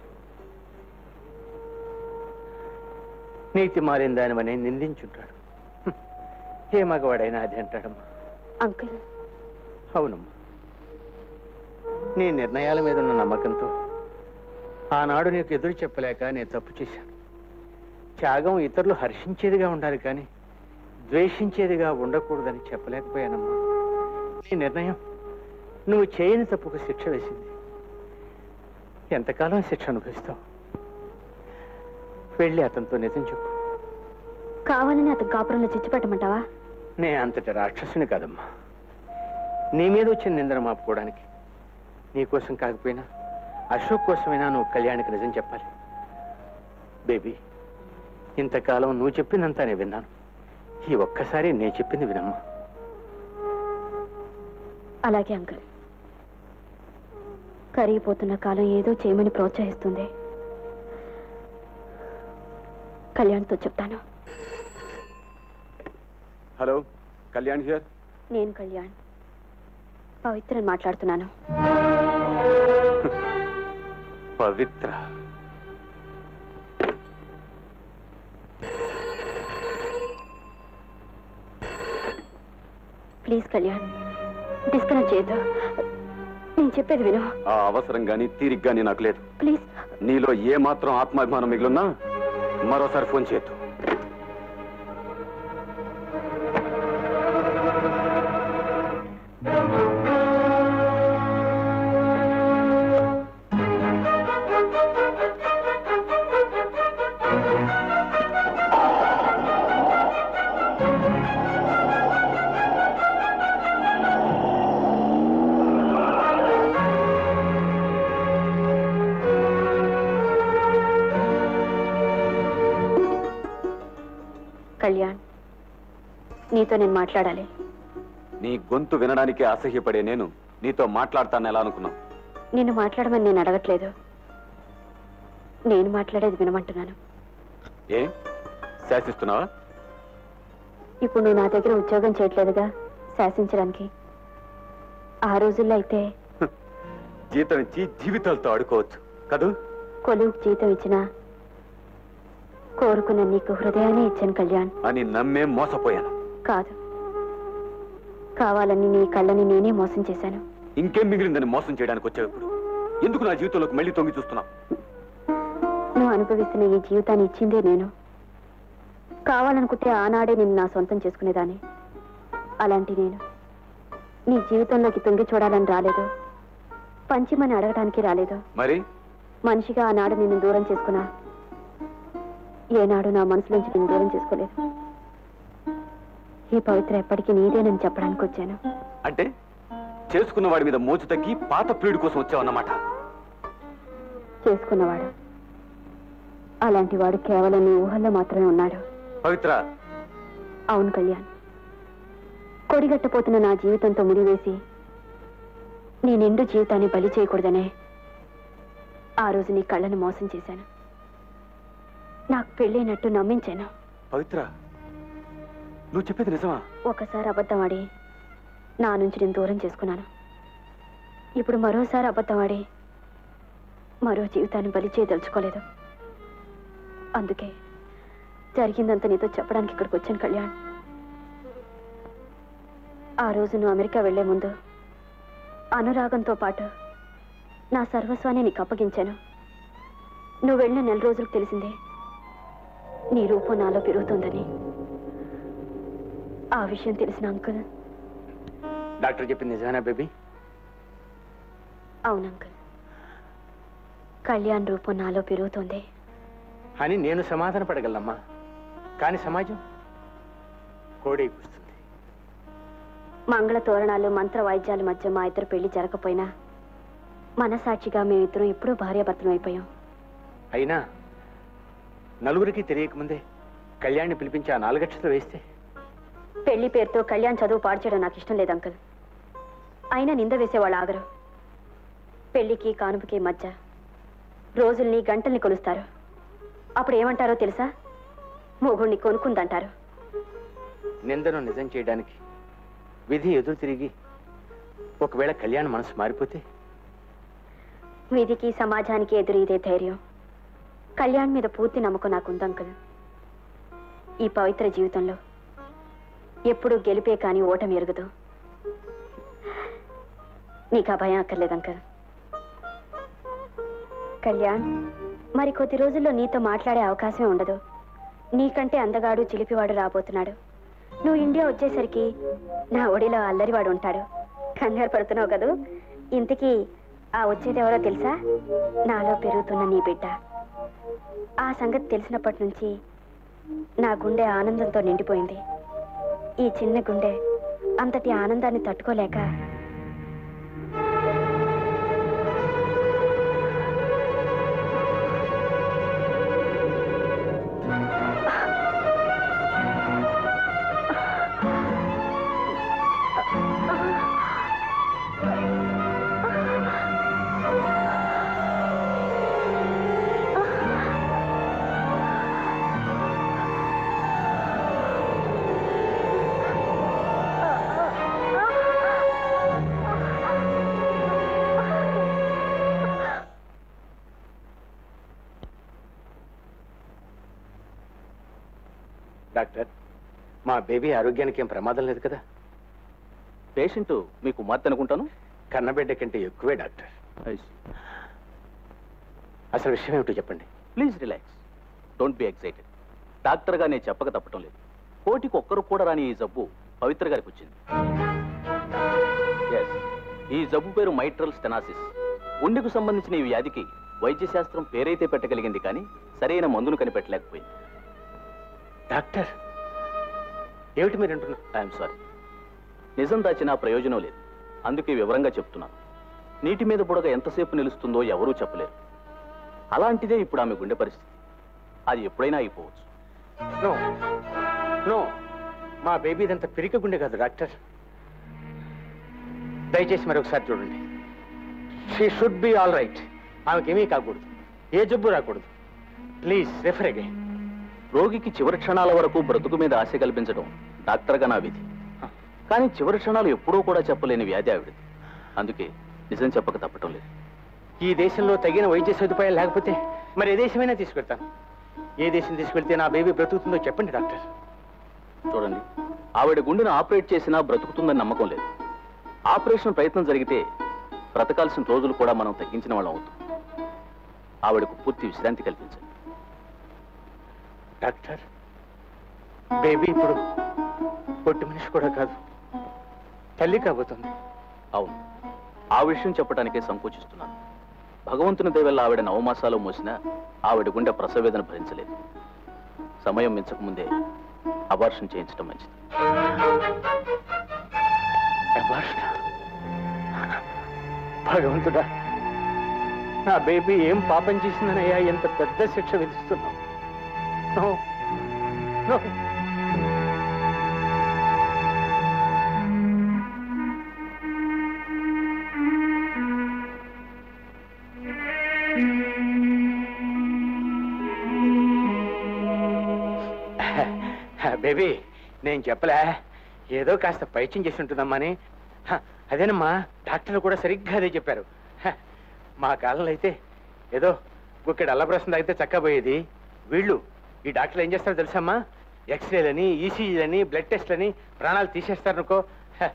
నీతి మారిన దానివని నిందించుంటాడు హ్మ్. ఏ మగవాడైనా అది అంటాడమ్మా అంకుల్ అవునమ్మా నీ నిర్ణయాల మీద ఉన్న నమ్మకంతో ఆనాడు నీకు ఎదురు చెప్పలేక నేను తప్పు చేశాను త్యాగం ఇతరులు హర్షించేదిగా ఉండాలి కానీ ద్వేషించేదిగా ఉండకూడదని చెప్పలేకపోయానమ్మా నీ నిర్ణయం నువ్వు చేయని తప్పుకు శిక్ష వేసింది ఎంతకాలం శిక్ష అనుభవిస్తావు వెళ్ళి అతనితో నిజం చెప్పు కావాలని అతను కాపురంలో చిచ్చు పెట్టమంటావా నే అంతటి రాక్షసుని కాదమ్మా నీ మీద వచ్చిన నిందన మాపుకోవడానికి నీ కోసం కాకపోయినా అశోక్ కోసమైనా నువ్వు కళ్యాణికి నిజం చెప్పాలి బేబీ ఇంతకాలం నువ్వు చెప్పిందంతా నేను విన్నాను ఈ ఒక్కసారి నేను చెప్పింది వినమ్మా అలాగే అంకుల్ కరిగిపోతున్న కాలం ఏదో చేయమని ప్రోత్సహిస్తుంది కళ్యాణ్తో చెప్తాను హలో కళ్యాణ్ హియర్ నేను కళ్యాణ్ పవిత్రని మాట్లాడుతున్నాను పవిత్ర ప్లీజ్ కళ్యాణ్ డిస్కనెక్ట్ చేయొద్దు నేను చెప్పేది విను ఆ అవసరం గాని తీరిక గాని నాకు లేదు ప్లీజ్ నీలో ఏ మాత్రం ఆత్మాభిమానం మిగిలిన్నా మరోసారి ఫోన్ చేయొద్దు కళ్యాణ్ నీతో నేను మాట్లాడాలి నీ గొంతు వినడానికి అసహ్యపడే నేను నీతో మాట్లాడతాను ఎలా అనుకున్నావు నిన్ను మాట్లాడమని నేను అడగట్లేదు నేను మాట్లాడేది వినమంటున్నాను ఏ శాసిస్తున్నావా ఇప్పుడు నువ్వు నా దగ్గర ఉద్యోగం చేయట్లేదుగా శాసించడానికి ఆ రోజుల్లో అయితే జీతం ఇచ్చి జీవితాలతో ఆడుకోవచ్చు కదూ కొలువు జీతం ఇచ్చినా కోరుకున్న నీకు హృదయాన్ని ఇచ్చాను కళ్యాణ్ అని నమ్మే మోసపోయాను కాదు కావాలని నీ కళ్ళని నేనే మోసం చేశాను ఇంకేం మిగిలిందని మోసం చేయడానికి వచ్చావు ఇప్పుడు ఎందుకు నా జీవితంలోకి మళ్ళీ తొంగి చూస్తున్నావు నువ్వు అనుభవిస్తున్న ఈ జీవితాన్ని ఇచ్చిందే నేను కావాలనుకుంటే ఆనాడే నిన్ను నా సొంతం చేసుకునేదాన్ని అలాంటి నేను నీ జీవితంలోకి తొంగి చూడాలని రాలేదు పంచిమని అడగడానికి రాలేదు మరి మనిషిగా ఆనాడు నిన్ను దూరం చేసుకున్నా ఏనాడు నా మనసులోంచి నిన్ను దూరం చేసుకోలేదు ఈ పవిత్ర ఎప్పటికీ నీదేనని చెప్పడానికి వచ్చాను అంటే చేసుకున్న వాడి మీద మోజు తగ్గి పాత ప్రియుడి కోసం వచ్చావన్నమాట చేసుకున్నవాడు అలాంటి వాడు కేవలం నీ ఊహల్లో మాత్రమే ఉన్నాడు పవిత్ర అవును కళ్యాణ్ కొడిగట్టపోతున్న నా జీవితంతో ముడివేసి నీ నిండు జీవితాన్ని బలి చేయకూడదనే ఆ రోజు నీ కళ్ళను మోసం చేశాను నాకు పెళ్ళైనట్టు నమ్మించాను పవిత్ర నువ్వు చెప్పేది నిజమా ఒకసారి అబద్ధం ఆడి నా నుంచి నేను దూరం చేసుకున్నాను ఇప్పుడు మరోసారి అబద్ధం ఆడి మరో జీవితాన్ని బలి చేయదలుచుకోలేదు అందుకే జరిగిందంతా నీతో చెప్పడానికి ఇక్కడికి వచ్చాను కళ్యాణ్ ఆ రోజు నువ్వు అమెరికా వెళ్లే ముందు అనురాగంతో పాటు నా సర్వస్వాన్ని నీకు అప్పగించాను నువ్వు వెళ్ళిన నెల రోజులకు తెలిసిందే నీ రూపం నాలో పెరుగుతోందని ఆ విషయం తెలిసిన అంకుల్ డాక్టర్ చెప్పింది నిజమేనా బేబీ అవును అంకుల్ కళ్యాణ్ రూపం నాలో పెరుగుతోంది అని నేను సమాధాన పడగలమ్మా కానీ సమాజం కోడే కూస్తుంది మంగళ తోరణాలు మంత్ర వాయిద్యాల మధ్య మా ఇద్దరు పెళ్లి జరగకపోయినా మనసాక్షిగా మేమిద్దరం ఎప్పుడూ భార్యాభర్తలం అయిపోయాం అయినా నలుగురికి తెలియకముందే కళ్యాణ్ని పిలిపించి ఆ నాలుగక్షతలు వేస్తే పెళ్లి పేరుతో కళ్యాణ్ చదువు పాడు చేయడం నాకు ఇష్టం లేదు అంకుల్ అయినా నింద వేసేవాళ్ళు ఆగరు పెళ్లికి కానుపుకి మధ్య రోజుల్ని గంటల్ని కొలుస్తారు అప్పుడు ఏమంటారో తెలుసా మొగుణ్ణి కొనుక్కుందంటారు నిందను నిజం చేయడానికి విధి ఎదురు తిరిగి ఒకవేళ కళ్యాణ్ మనసు మారిపోతే వీధికి సమాజానికి ఎదురు ఇదే ధైర్యం కళ్యాణ్ మీద పూర్తి నమ్మకం నాకుంది అంకుల్ ఈ పవిత్ర జీవితంలో ఎప్పుడూ గెలిపే కానీ ఓటమి ఎరగదు నీకు ఆ భయం అక్కర్లేదు అంకుల్ కళ్యాణ్ మరి కొద్ది రోజుల్లో నీతో మాట్లాడే అవకాశమే ఉండదు నీకంటే అందగాడు చిలిపివాడు రాబోతున్నాడు నువ్వు ఇండియా వచ్చేసరికి నా ఒడిలో అల్లరివాడు ఉంటాడు కంగారు పడుతున్నావు కదూ ఇంతకీ ఆ వచ్చేది ఎవరో తెలుసా నాలో పెరుగుతున్న నీ బిడ్డ ఆ సంగతి తెలిసినప్పటి నుంచి నా గుండె ఆనందంతో నిండిపోయింది ఈ చిన్న గుండె అంతటి ఆనందాన్ని తట్టుకోలేక డాక్టర్ మా బేబీ ఆరోగ్యానికి ఏం ప్రమాదం లేదు కదా పేషెంట్ మీ కుమార్తె అనుకుంటాను కన్నబిడ్డ కంటే ఎక్కువే డాక్టర్ అసలు విషయం ఏమిటో చెప్పండి please relax don't be excited డాక్టర్గా నేను చెప్పక తప్పటం లేదు కోటికి ఒక్కరు కూడా రాని ఈ జబ్బు పవిత్ర గారికి వచ్చింది Yes, ఈ జబ్బు పేరు మైట్రల్ స్టెనాసిస్ గుండెకు సంబంధించిన ఈ వ్యాధికి వైద్య శాస్త్రం పేరైతే పెట్టగలిగింది కానీ సరైన మందును కనిపెట్టలేకపోయింది డాక్టర్ ఏమిటి మీరు అంటున్నారు ఐఎమ్ సారీ నిజం దాచినా ప్రయోజనం లేదు అందుకే వివరంగా చెప్తున్నాను నీటి మీద బుడగ ఎంతసేపు నిలుస్తుందో ఎవరూ చెప్పలేరు అలాంటిదే ఇప్పుడు ఆమె గుండె పరిస్థితి అది ఎప్పుడైనా అయిపోవచ్చు నో నో మా బేబీ ఇదంత పిరిక గుండె కాదు డాక్టర్ దయచేసి మరొకసారి చూడండి she should be all right ఆమెకేమీ కాకూడదు ఏ జబ్బు రాకూడదు ప్లీజ్ రెఫర్ అగైన్ రోగికి చివరి క్షణాల వరకు బ్రతుకు మీద ఆశ కల్పించడం డాక్టర్గా నా విధి కానీ చివరి క్షణాలు ఎప్పుడూ కూడా చెప్పలేని వ్యాధి ఆవిడది అందుకే నిజం చెప్పక తప్పటం లేదు ఈ దేశంలో తగిన వైద్య సదుపాయాలు లేకపోతే మరి ఏ దేశమైనా తీసుకెళ్తాను ఏ దేశం తీసుకెళ్తే నా బేబీ బ్రతుకుతుందో చెప్పండి డాక్టర్ చూడండి ఆవిడ గుండెను ఆపరేట్ చేసినా బ్రతుకుతుందని నమ్మకం లేదు ఆపరేషన్ ప్రయత్నం జరిగితే బ్రతకాల్సిన రోజులు కూడా మనం తగ్గించిన వాళ్ళం అవుతాం ఆవిడకు పూర్తి విశ్రాంతి కల్పించండి డాక్టర్ బేబీ ఇప్పుడు పొట్టి మనిషి కూడా కాదు తల్లి కాబోతుంది అవును ఆ విషయం చెప్పడానికే సంకోచిస్తున్నాను భగవంతుని దయవల్ల ఆవిడ నవమాసాలు మోసినా ఆవిడ గుండె ప్రసవేదన భరించలేదు సమయం మించకముందే అబార్షన్ చేయించడం మంచిది అబార్షన్. భగవంతుడా నా బేబీ ఏం పాపం చేసిందనయ్యా ఎంత పెద్ద శిక్ష విధిస్తున్నావు No. No. బేబీ నేను చెప్పలే ఏదో కాస్త పైత్యం చేసి ఉంటుందమ్మా అని హ, అదేనమ్మా డాక్టర్లు కూడా సరిగ్గా అదే చెప్పారు హ, మా కాలంలో అయితే ఏదో గుక్కెడు అల్లప్రసం తాగితే చక్కబోయేది వీళ్ళు ఈ డాక్టర్లు ఏం చేస్తారో తెలుసమ్మా ఎక్స్రేలని ఈసీజీలని బ్లడ్ టెస్ట్లని ప్రాణాలు తీసేస్తారనుకో హ,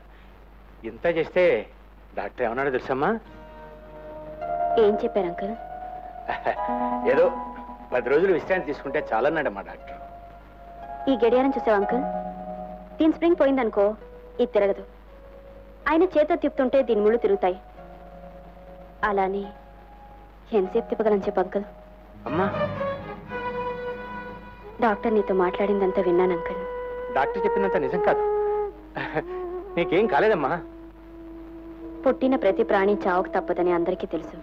ఇంత చేస్తే డాక్టర్ ఏమన్నాడో తెలుసమ్మా ఏం చెప్పారు అంకుల్ ఏదో పది రోజులు విశ్రాంతి తీసుకుంటే చాలన్నాడు మా డాక్టర్ ఈ గడియారం చూసావు అంకుల్ దీని స్ప్రింగ్ పోయిందనుకో ఇది తిరగదు ఆయన చేత తిప్పుతుంటే దీని ముళ్ళు తిరుగుతాయి అలాని ఎంతసేపు తిప్పగలని చెప్పు అంకుల్ అమ్మా డాక్టర్ నీతో మాట్లాడిందంతా విన్నాను అంకుల్ డాక్టర్ చెప్పినంత నిజం కాదు నీకేం కాలేదమ్మా పుట్టిన ప్రతి ప్రాణి చావుకు తప్పదని అందరికీ తెలుసు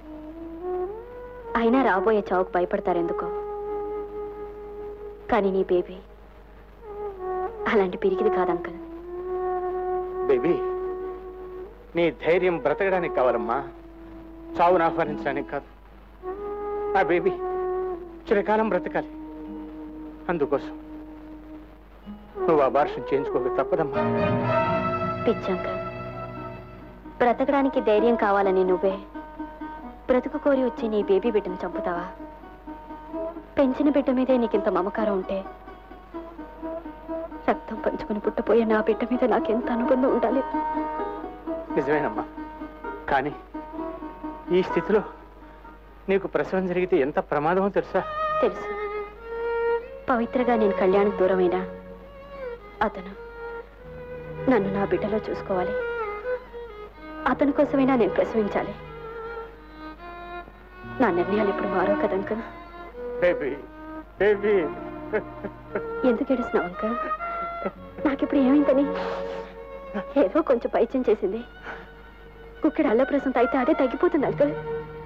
అయినా రాబోయే చావుకు భయపడతారెందుకో కానీ నీ బేబీ అలాంటి పిరికిది కాదు అంకుల్ బేబీ నీ ధైర్యం బ్రతకడానికి కావాలమ్మా చావును ఆహ్వానించడానికి కాదు ఆ బేబీ చిరకాలం బ్రతకాలి అందుకోసం నువ్వు అబార్షన్ చేయించుకోక తప్పదమ్మా పిచ్చి అంకుల్ బ్రతకడానికి ధైర్యం కావాలని నువ్వే బ్రతుకు కోరి వచ్చి నీ బేబీ బిడ్డను చంపుతావా పెంచిన బిడ్డ మీదే నీకింత మమకారం ఉంటే రక్తం పంచుకుని పుట్టపోయే నా బిడ్డ మీద నాకెంత అనుబంధం ఉండాలి నిజమేనమ్మా కానీ ఈ స్థితిలో నీకు ప్రసవం జరిగితే ఎంత ప్రమాదమో తెలుసా తెలుసు పవిత్రగా నేను కళ్యాణకు దూరమైనా అతను నన్ను నా బిడ్డలో చూసుకోవాలి అతని కోసమైనా నేను ప్రసవించాలి నా నిర్ణయాలు ఇప్పుడు మారో కదా అంకల్ బేబీ బేబీ ఎందుకు ఏడుస్తున్నావు అంకల్ నాకిప్పుడు ఏమైందని ఏదో కొంచెం పైత్యం చేసింది కుక్కడి అల్లప్రసం తాగితే అదే తగ్గిపోతుంది అంకల్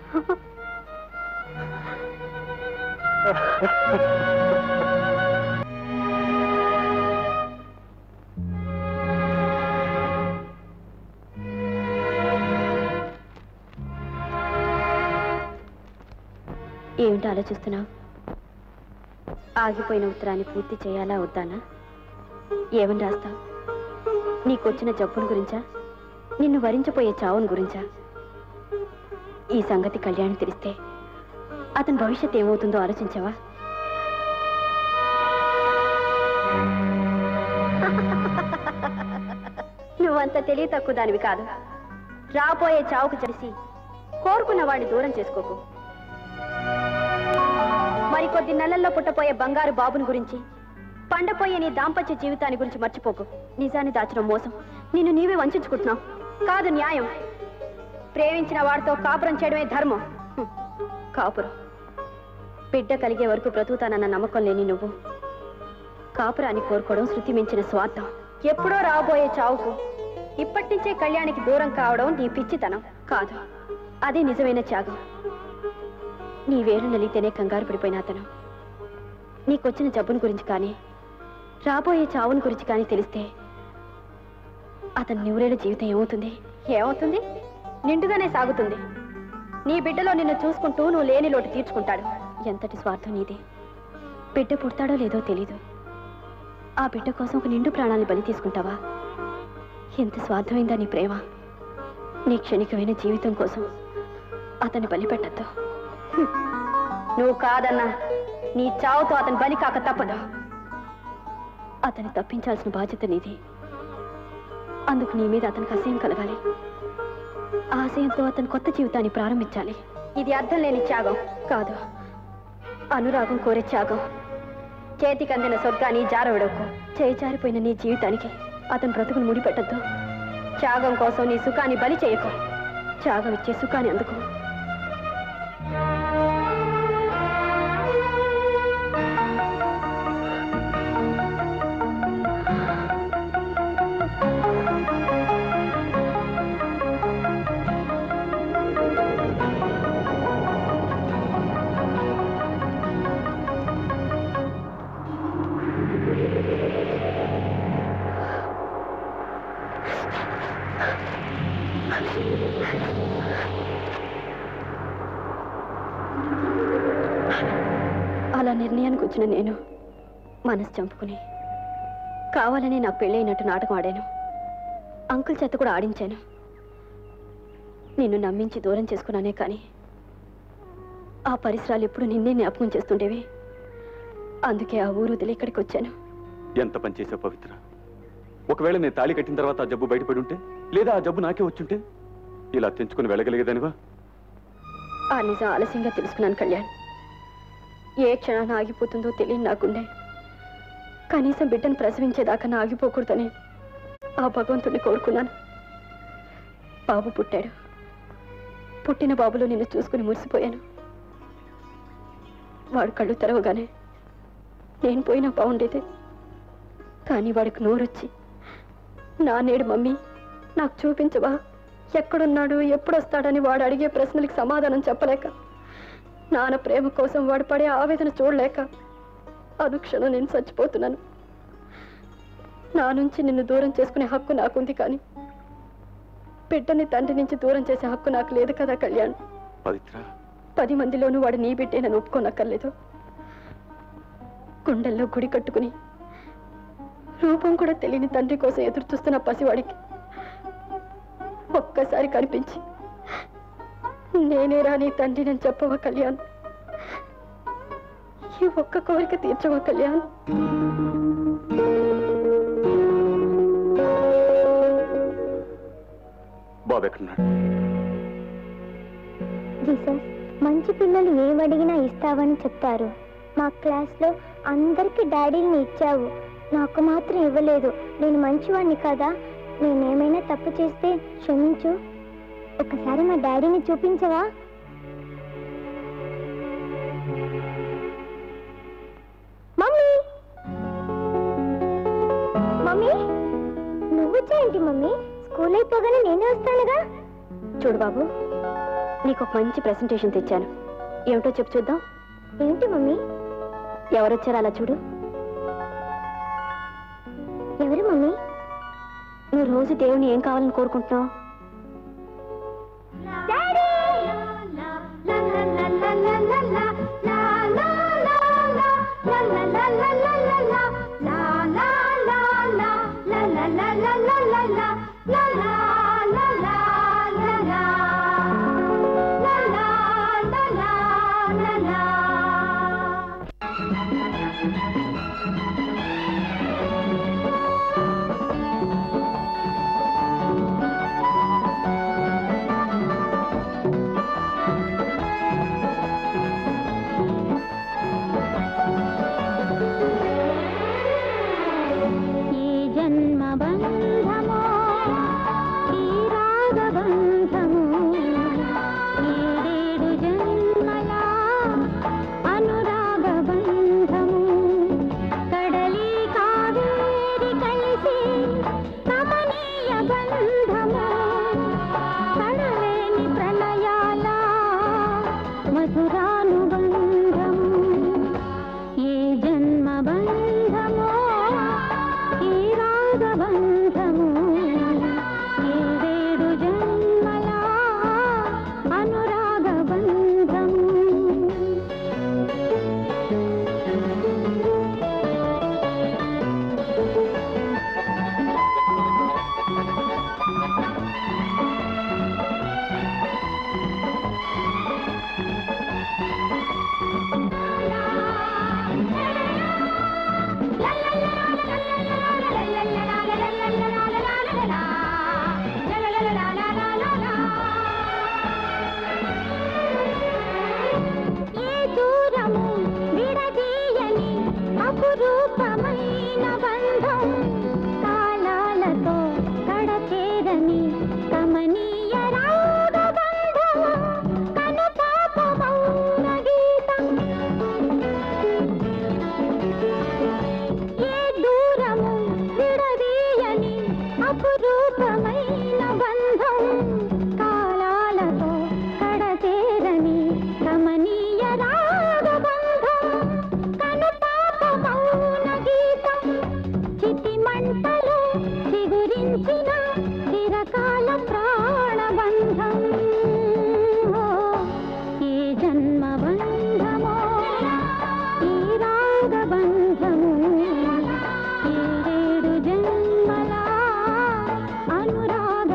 ఏమిటి ఆలోచిస్తున్నావు ఆగిపోయిన ఉత్తరాన్ని పూర్తి చేయాలా వద్దానా ఏమని రాస్తావు నీకొచ్చిన జబ్బును గురించా నిన్ను వరించపోయే చావును గురించా ఈ సంగతి కళ్యాణి తెలిస్తే అతని భవిష్యత్ ఏమవుతుందో ఆలోచించావా నువ్వంత తెలియ తక్కువ దానివి కాదు రాబోయే చావుకు చలిసి కోరుకున్న వాడిని దూరం చేసుకోకు మరికొద్ది నెలల్లో పుట్టపోయే బంగారు బాబుని గురించి పండపోయే నీ దాంపత్య జీవితాన్ని గురించి మర్చిపోకు నిజాన్ని దాచడం మోసం నిన్ను నీవే వంచుకుంటున్నావు కాదు న్యాయం ప్రేమించిన వాడితో కాపురం చేయడమే ధర్మం హ్మ్. కాపురం బిడ్డ కలిగే వరకు బ్రతుకుతానన్న నమ్మకం లేని నువ్వు కాపురాన్ని కోరుకోవడం శృతి మించిన స్వార్థం ఎప్పుడో రాబోయే చావుకు ఇప్పటి నుంచే కళ్యాణికి దూరం కావడం నీ పిచ్చితనం కాదు అదే నిజమైన త్యాగం నీ వేరు నలితేనే కంగారు పడిపోయిన అతను నీకొచ్చిన జబ్బుని గురించి కానీ రాబోయే చావుని గురించి కానీ తెలిస్తే అతని నివురేళ్ళ జీవితం ఏమవుతుంది ఏమవుతుంది నిండుగానే సాగుతుంది నీ బిడ్డలో నిన్ను చూసుకుంటూ నువ్వు లేని లోటు తీర్చుకుంటాడు ఎంతటి స్వార్థం నీది బిడ్డ పుడతాడో లేదో తెలీదు ఆ బిడ్డ కోసం ఒక నిండు ప్రాణాన్ని బలి తీసుకుంటావా ఎంత స్వార్థమైందా నీ ప్రేమ నీ క్షణికమైన జీవితం కోసం అతన్ని బలి పెట్టద్దు నువ్వు కాదన్నా నీ చావుతో అతని బలి కాక తప్పదు అతన్ని తప్పించాల్సిన బాధ్యత నీది అందుకు నీ మీద అతనికి అసహ్యం కలగాలి ఆ ఆశయంతో అతను కొత్త జీవితాన్ని ప్రారంభించాలి ఇది అర్థం లేని త్యాగం కాదు అనురాగం కోరే త్యాగం చేతికి అందిన స్వర్గాన్ని జారవిడకు చేయి జారిపోయిన నీ జీవితానికి అతను బ్రతుకును ముడిపెట్టద్దు త్యాగం కోసం నీ సుఖాన్ని బలి చేయకు త్యాగం ఇచ్చే సుఖాన్ని అందుకో అలా నిర్ణయానికి వచ్చిన నేను మనసు చంపుకుని కావాలని నాకు పెళ్ళైనట్టు నాటకం ఆడాను అంకుల్ చేత కూడా ఆడించాను నిన్ను నమ్మించి దూరం చేసుకున్నానే కానీ ఆ పరిసరాలు ఎప్పుడు నిన్నే జ్ఞాపకం చేస్తుండేవి అందుకే ఆ ఊరు వదిలి ఇక్కడికి వచ్చాను ఎంత పని చేసావు పవిత్ర ఒకవేళ నేను తాళి కట్టిన తర్వాత ఆ జబ్బు బయటపడి ఉంటే లేదా ఆ జబ్బు నాకే వచ్చుంటే ఇలా తెంచుకుని వెళ్ళగలిగేదానివా ఆ నిజం ఆలస్యంగా తెలుసుకున్నాను కళ్యాణ్ ఏ క్షణాన ఆగిపోతుందో తెలియని నాకుండే కనీసం బిడ్డను ప్రసవించేదాకా నా ఆగిపోకూడదని ఆ భగవంతుడిని కోరుకున్నాను బాబు పుట్టాడు పుట్టిన బాబులో నిన్ను చూసుకుని మురిసిపోయాను వాడు కళ్ళు తెరవగానే నేను పోయినా బాగుండేది కానీ వాడికి నోరొచ్చి నా నేడు మమ్మీ నాకు చూపించవా ఎక్కడున్నాడు ఎప్పుడు వస్తాడని వాడు అడిగే ప్రశ్నలకు సమాధానం చెప్పలేక నాన్న ప్రేమ కోసం వాడు పడే ఆవేదన చూడలేక అనుక్షణం నేను చచ్చిపోతున్నాను నా నుంచి నిన్ను దూరం చేసుకునే హక్కు నాకుంది కానీ బిడ్డని తండ్రి నుంచి దూరం చేసే హక్కు నాకు లేదు కదా కళ్యాణ్ పవిత్ర పది మందిలోనూ వాడు నీ బిడ్డే నన్ను ఒప్పుకోనక్కర్లేదు గుండెల్లో గుడి కట్టుకుని రూపం కూడా తెలియని తండ్రి కోసం ఎదురు చూస్తున్న పసివాడికి ఒక్కసారి కనిపించి నేనే రాని తండ్రి నేను చెప్పవా కళ్యాణ్ ఈ ఒక్క కోరిక తీర్చవా కళ్యాణ్ బాబు ఎక్కడున్నాడు జీసస్ మంచి పిల్లలు ఏమడిగినా ఇస్తావని చెప్తారు మా క్లాస్లో అందరికి డాడీని ఇచ్చావు నాకు మాత్రం ఇవ్వలేదు నేను మంచివాడిని కదా నేనేమైనా తప్పు చేస్తే క్షమించు ఒకసారి మా డాడీని చూపించవా మమ్మీ మమ్మీ నువ్వు వచ్చాయంటి మమ్మీ స్కూల్ అయిపోగానే నేనే వస్తానుగా చూడు బాబు నీకు ఒక మంచి ప్రెసెంటేషన్ తెచ్చాను ఏమిటో చెప్పు చూద్దాం ఏంటి మమ్మీ ఎవరొచ్చారో అలా చూడు ఎవరు మమ్మీ నువ్వు రోజు దేవుని ఏం కావాలని కోరుకుంటున్నావు ఈ జన్మ బంధమో ఈ రాగ బంధము ఏడేడు జన్మల అనురాగ బంధము కడలి కావేరి కలిసి కమనీయ బంధము కడలేని ప్రళయాల మధురానుబంధము ఏ జన్మ బంధమో ఈ రాగ బంధము ఏడేడు జన్మల అనురాగ బంధము ఏ దూరము విడదీయని అపురూపమైన బంధం కాలాలతో కడచేరని కమనీయ రాగ బంధం కను పాపమౌన గీతం ఏ దూరము విడదీయని అపురూపమైన బంధం కాలాలతో కడచేరని కమనీయ రాగ బంధం కను పాపమౌన గీతం చితి మంటలో చిగురించిన చిరకాల ప్రాణబంధం ఓ, ఈ జన్మ బంధమో ఈ రాగ బంధము ఏడేడు జన్మల అనురాగ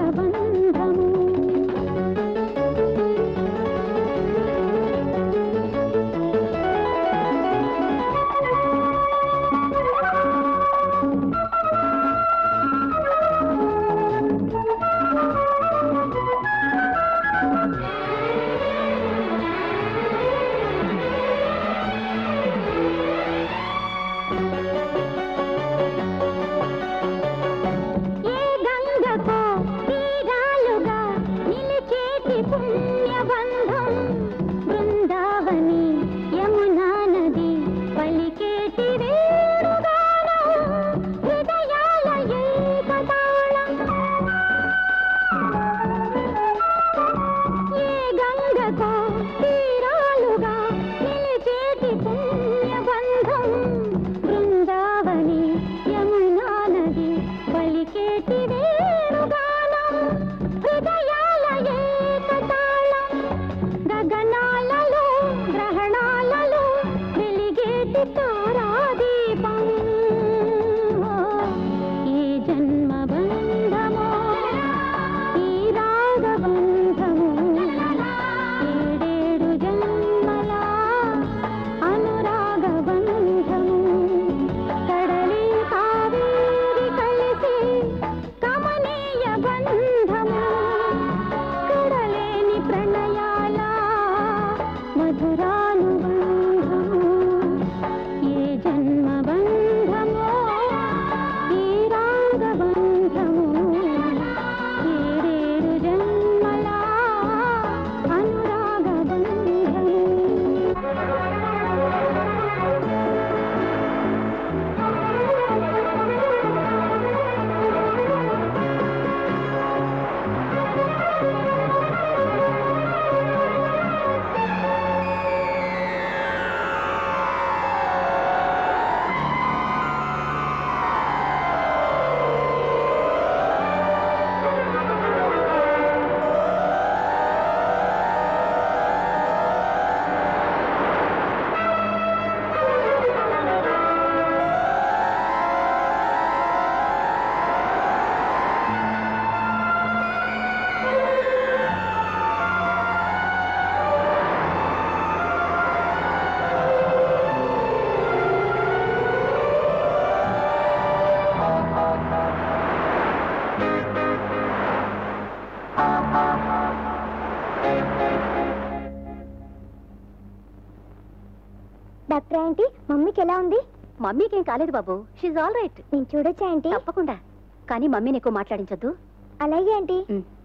డాక్టర్ ఆంటీ మమ్మీకి ఎలా ఉంది మమ్మీకి ఏం కాలేదు బాబు షీజ్ ఆల్ రైట్ నేను చూడొచ్చా ఆంటీ తప్పకుండా కానీ మమ్మీని ఎక్కువ మాట్లాడించొద్దు అలాగే ఆంటీ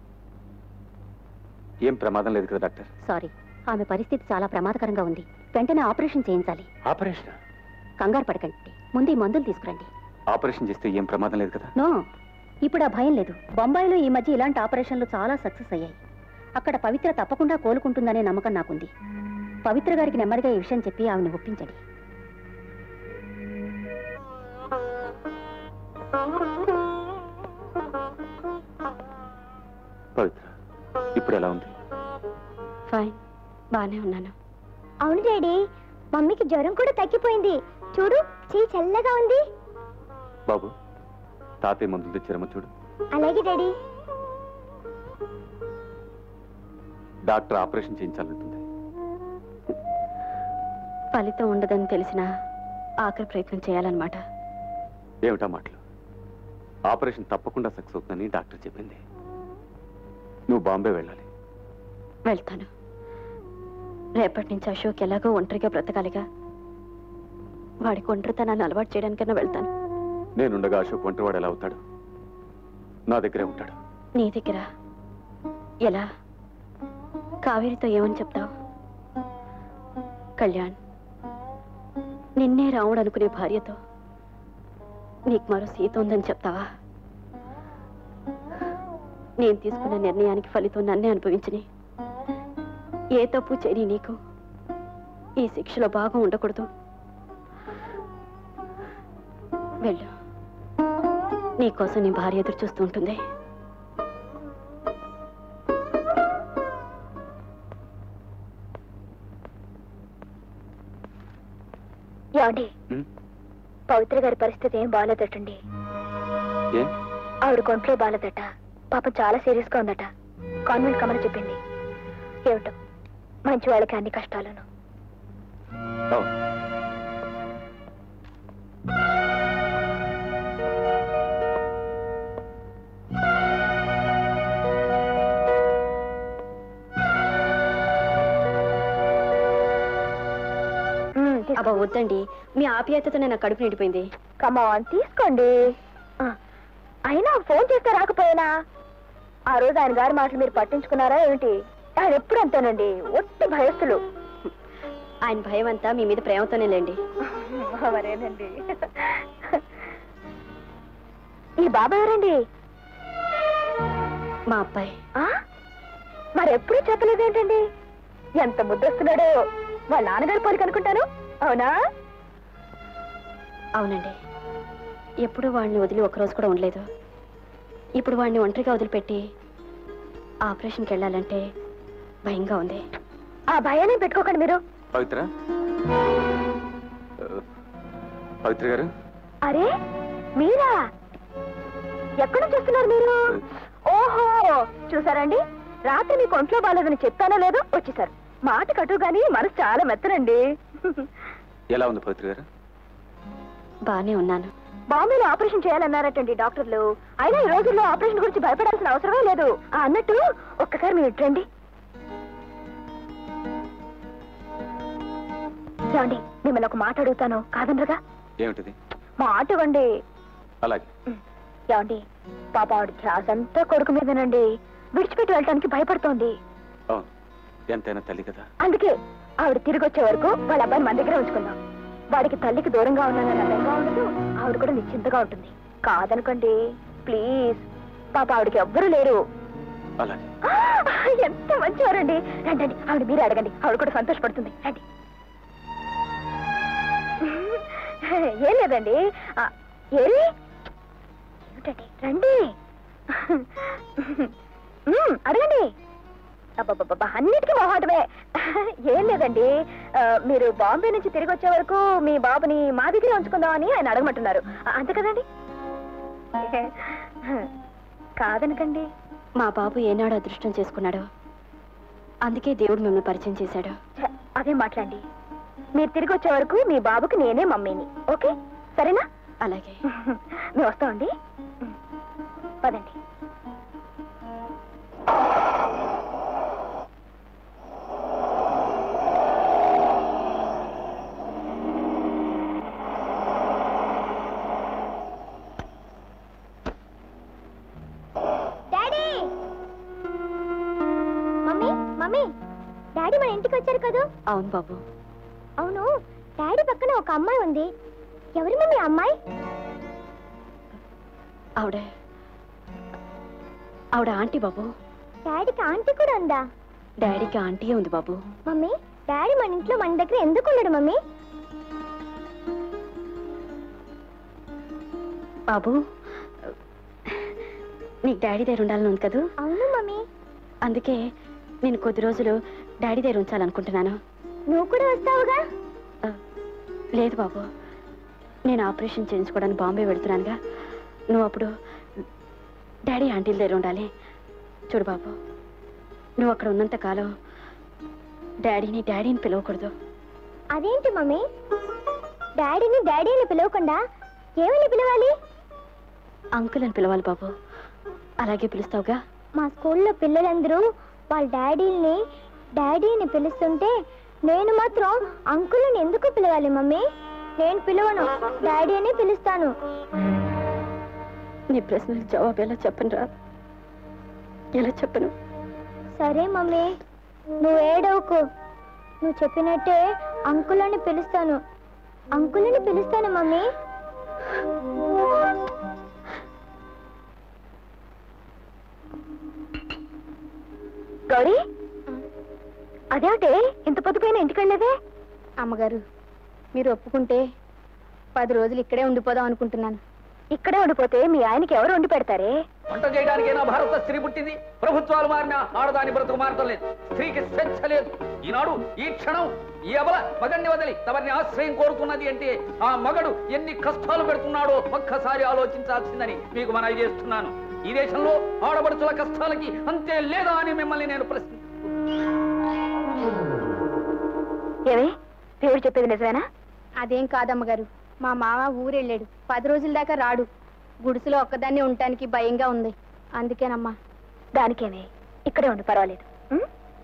ఏం ప్రమాదం లేదు కదా డాక్టర్ సారీ ఆమె పరిస్థితి చాలా ప్రమాదకరంగా ఉంది వెంటనే ఆపరేషన్ చేయించాలి ఆపరేషన్ కంగారు పడకండి ముందు ఈ మందులు తీసుకురండి ఆపరేషన్ చేస్తే ఏం ప్రమాదం లేదు కదా నో ఇప్పుడు ఆ భయం లేదు బొంబాయిలో ఈ మధ్య ఇలాంటి ఆపరేషన్లు చాలా సక్సెస్ అయ్యాయి అక్కడ పవిత్ర తప్పకుండా కోలుకుంటుందనే నమ్మకం నాకుంది పవిత్ర గారికి నెమ్మదిగా ఈ విషయం చెప్పి ఆమెను ఒప్పించండి పవిత్ర ఇప్పుడు ఎలా ఉంది ఫైన్ బాగానే ఉన్నాను అవును డాడీ మమ్మీకి జ్వరం కూడా తగ్గిపోయింది చూడు చెయ్యి చల్లగా ఉంది బాబు తాతయ్య మందులు తెచ్చారమ్మా చూడు అలాగే డాడీ డాక్టర్ ఆపరేషన్ చేయించాలంటుంది ఫలితం ఉండదని తెలిసినా ఆఖరి ప్రయత్నం చేయాలన్నమాట ఏమిటా మాటలు ఆపరేషన్ తప్పకుండా సక్సెస్ అవుతుందని డాక్టర్ చెప్పింది నువ్వు బాంబే వెళ్ళాలి వెళ్తాను రేపటి నుంచి అశోక్ ఎలాగో ఒంటరిగా బ్రతకాలిగా వాడికి ఒంటరితనాన్ని అలవాటు చేయడానికన్నా వెళ్తాను నేనుండగా అశోక్ ఒంటరివాడు ఎలా అవుతాడు నా దగ్గరే ఉంటాడు నీ దగ్గర ఎలా కావేరితో ఏమని చెప్తావు కళ్యాణ్ నిన్నే రావుడు అనుకునే భార్యతో నీకు మరో సీత ఉందని చెప్తావా నేను తీసుకున్న నిర్ణయానికి ఫలితం నన్నే అనుభవించని ఏ తప్పు చేయని నీకు ఈ శిక్షలో భాగం ఉండకూడదు వెళ్ళు నీకోసం నీ భార్య ఎదురు చూస్తూ ఉంటుంది ఏమండి ఉం? పవిత్ర గారి పరిస్థితి ఏం బాగాలేదటండి ఏ ఆవిడ కొంట్లో బాగాలేదట పాపం చాలా సీరియస్ గా ఉందట కాన్వెంట్ కమని చెప్పింది ఏమిటో మంచి వాళ్ళకి అన్ని కష్టాలను అవును అబ్బా వద్దండి మీ ఆప్యాయతతో నేను కడుపు నిండిపోయింది కమాన్ తీసుకోండి ఆ, అయినా ఫోన్ చేస్తే రాకపోయినా ఆ రోజు ఆయన గారి మాటలు మీరు పట్టించుకున్నారా ఏమిటి ఆయన ఎప్పుడు అంతేనండి ఒట్టి భయస్తులు ఆయన భయం అంతా మీ మీద ప్రేమతోనే లేండి మరేనండి ఈ బాబా ఎవరండి మా అబ్బాయి ఆ? మరెప్పుడు చెప్పలేదేంటండి ఎంత ముద్దొస్తున్నాడో వాళ్ళ నాన్నగారు పోలిక అనుకుంటాను అవునా అవునండి ఎప్పుడు వాడిని వదిలి ఒక్కరోజు కూడా ఉండలేదు ఇప్పుడు వాడిని ఒంటరిగా వదిలిపెట్టి ఆపరేషన్కి వెళ్ళాలంటే భయంగా ఉంది ఆ భయాన్ని పెట్టుకోకండి మీరు పవిత్ర ఆ, పవిత్ర గారు అరే మీరా ఎక్కడ చూస్తున్నారు మీరు ఓహో చూసారండి రాత్రి మీకు ఒంట్లో బాగాలేదని చెప్పానో లేదో వచ్చేసారు మాట కటు గాని మనసు చాలా మెత్తనండి ఎలా ఉంది పవిత్ర గారు బాగానే ఉన్నాను బాంబేలో ఆపరేషన్ చేయాలన్నారటండి డాక్టర్లు అయినా ఈ రోజుల్లో ఆపరేషన్ గురించి భయపడాల్సిన అవసరమే లేదు ఆ, అన్నట్టు ఒక్కసారి మీరు ఇట్రండి ఏమండి మిమ్మల్ని ఒక మాట అడుగుతాను కాదనరుగా ఏమిటిది మాట ఇవ్వండి అలాగే ఏమండి పాప ఆవిడ ధ్యాస అంతా కొడుకు మీదనండి విడిచిపెట్టి వెళ్ళటానికి భయపడుతోంది అవును ఎంతైనా తల్లి కదా అందుకే ఆవిడ తిరిగి వచ్చే వరకు వాళ్ళ అబ్బాయిని మన దగ్గర ఉంచుకుందాం వాడికి తల్లికి దూరంగా ఉన్నానన్న భయంగా ఉండదు ఆవిడ కూడా నిశ్చింతగా ఉంటుంది కాదనుకోండి ప్లీజ్ పాప ఆవిడకి ఎవ్వరూ లేరు అలాగే ఆ, ఎంత మంచివారండి రండి రండి ఆవిడ మీరే అడగండి ఆవిడ కూడా సంతోషపడుతుంది రండి ఏం లేదండి ఆ, ఏరి ఏమిటండి రండి మ్మ్, అడగండి అబ్బబ్బబ్బా అన్నిటికీ మొహాటమే ఏం లేదండి ఆ, మీరు బాంబే నుంచి తిరిగి వచ్చే వరకు మీ బాబుని మా దగ్గర ఉంచుకుందామని ఆయన అడగమంటున్నారు ఆ, అంతే కదండి కాదనకండి మా బాబు ఏనాడు అదృష్టం చేసుకున్నాడో అందుకే దేవుడు మిమ్మల్ని పరిచయం చేశాడు ఛ, అదే మాట్లాడండి మీరు తిరిగి వచ్చే వరకు మీ బాబుకి నేనే మమ్మీని ఓకే సరేనా అలాగే మేము వస్తామండి పదండి మన ఇంటికి వచ్చారు కదా అవును బాబు అవును డాడీ పక్కన ఒక అమ్మాయి ఉంది ఎవరి మమ్మీ ఆ అమ్మాయి ఆవిడ ఆవిడ ఆంటీ బాబు డాడీకి ఆంటీ కూడా ఉందా డాడీకి ఆంటీయే ఉంది బాబు మమ్మీ డాడీ మన ఇంట్లో మన దగ్గర ఎందుకు ఉండడు మమ్మీ బాబు నీకు డాడీ దగ్గర ఉండాలని ఉంది కదూ అవును మమ్మీ అందుకే నేను కొద్ది రోజులు డాడీ దగ్గర ఉంచాలనుకుంటున్నాను నువ్వు కూడా వస్తావుగా ఆ, లేదు బాబు నేను ఆపరేషన్ చేయించుకోవడానికి బాంబే వెళ్తున్నానుగా నువ్వు అప్పుడు డాడీ ఆంటీల దగ్గర ఉండాలి చూడు బాబు నువ్వు అక్కడ ఉన్నంత కాలం డాడీని డాడీని పిలవకూడదు అదేంటి మమ్మీ డాడీని డాడీ అని పిలవకుండా ఏమని పిలవాలి అంకుల్ అని పిలవాలి బాబు అలాగే పిలుస్తావుగా మా స్కూల్లో పిల్లలందరూ వాళ్ళ డాడీని డాడీ అని పిలుస్తుంటే నేను మాత్రం అంకుల్ అని ఎందుకు పిలవాలి మమ్మీ నేను పిలవను డాడీ అని పిలుస్తాను నీ ప్రశ్నలకు జవాబు ఎలా చెప్పను రా ఎలా చెప్పను సరే మమ్మీ నువ్వు ఏడవకు నువ్వు చెప్పినట్టే అంకుల్ అని పిలుస్తాను అంకుల్ అని పిలుస్తాను మమ్మీ గౌరీ అదేమిటే ఇంత పొద్దుపైన ఇంటికి వెళ్ళేదే అమ్మగారు మీరు ఒప్పుకుంటే పది రోజులు ఇక్కడే ఉండిపోదాం అనుకుంటున్నాను ఇక్కడే ఉండిపోతే మీ ఆయనకి ఎవరు వండి పెడతారే వంట చేయడానికైనా భారత స్త్రీ పుట్టింది ప్రభుత్వాలు మారినా ఆడదాని బ్రతుకు మారటం లేదు స్త్రీకి స్వేచ్ఛ లేదు ఈనాడు ఈ క్షణం ఈ అబల మగన్ని వదిలి తమని ఆశ్రయం కోరుతున్నది అంటే ఆ మగడు ఎన్ని కష్టాలు పెడుతున్నాడో ఒక్కసారి ఆలోచించాల్సిందని మీకు మనవి చేస్తున్నాను ఈ దేశంలో ఆడబడుచుల కష్టాలకి అంతే లేదా అని మిమ్మల్ని నేను ప్రశ్న ఏమే దేవుడు చెప్పేది నిజమేనా అదేం కాదమ్మగారు మా మామ ఊరెళ్ళాడు పది రోజుల దాకా రాడు గుడిసెలో ఒక్కదాన్ని ఉండటానికి భయంగా ఉంది అందుకేనమ్మా దానికేమే ఇక్కడే ఉండి పర్వాలేదు ఉం?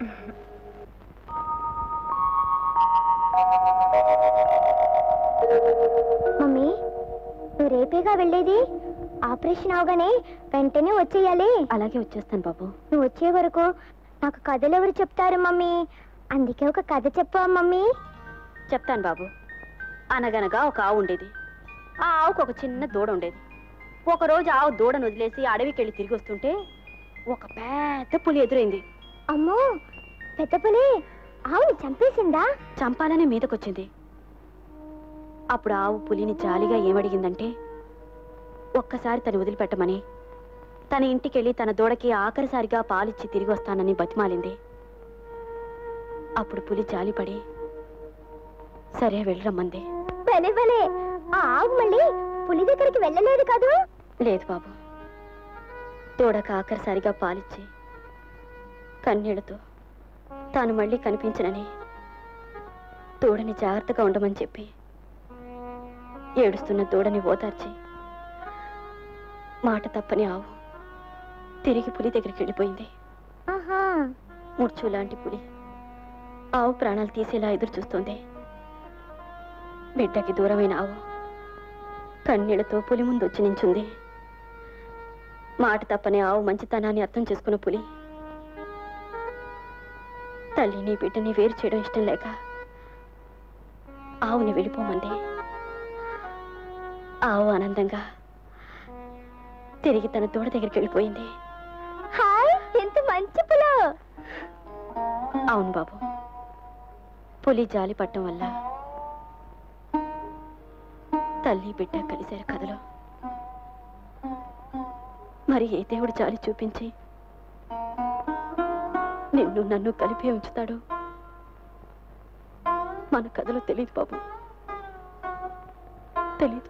మమ్మీ నువ్వు రేపేగా వెళ్ళేది ఆపరేషన్ అవగానే వెంటనే వచ్చేయాలి అలాగే వచ్చేస్తాను బాబు నువ్వు వచ్చే వరకు నాకు కథలు ఎవరు చెప్తారు మమ్మీ అందుకే ఒక కథ చెప్పవా మమ్మీ చెప్తాను బాబు అనగనగా ఒక ఆవు ఉండేది ఆ ఆవుకు ఒక చిన్న దూడ ఉండేది ఒకరోజు ఆవు దూడను వదిలేసి అడవికి వెళ్ళి తిరిగి వస్తుంటే ఒక పెద్ద పులి ఎదురైంది అమ్మో పెద్ద పులి ఆవుని చంపేసిందా చంపాలని మీదకొచ్చింది అప్పుడు ఆవు పులిని జాలిగా ఏమడిగిందంటే ఒక్కసారి తను వదిలిపెట్టమని తన ఇంటికెళ్ళి తన దూడకి ఆఖరిసారిగా పాలిచ్చి తిరిగి వస్తానని బతిమాలింది అప్పుడు పులి జాలిపడి సరే వెళ్ళరమ్మంది భలే భలే ఆ ఆవు మళ్ళీ పులి దగ్గరికి వెళ్ళలేదు కదూ లేదు బాబు దూడకు ఆఖరిసారిగా పాలిచ్చి కన్నీళ్లతో తాను మళ్ళీ కనిపించనని దూడని జాగ్రత్తగా ఉండమని చెప్పి ఏడుస్తున్న దూడని ఓదార్చి మాట తప్పని ఆవు తిరిగి పులి దగ్గరికి వెళ్ళిపోయింది ఆహా ముర్చు లాంటి పులి ఆవు ప్రాణాలు తీసేలా ఎదురు చూస్తోంది బిడ్డకి దూరమైన ఆవు కన్నీళ్లతో పులి ముందు వచ్చి నించుంది మాట తప్పని ఆవు మంచితనాన్ని అర్థం చేసుకున్న పులి తల్లిని బిడ్డని వేరు చేయడం ఇష్టం లేక ఆవుని వెళ్ళిపోమంది ఆవు ఆనందంగా తిరిగి తన దూడ దగ్గరికి వెళ్ళిపోయింది హాయ్ ఎంత మంచి పులో అవును బాబు పులి జాలి పట్టం వల్ల తల్లి బిడ్డ కలిశారు కథలో మరి ఏ దేవుడు జాలి చూపించి నిన్ను నన్ను కలిపి ఉంచుతాడు మన కథలో తెలియదు బాబు తెలీదు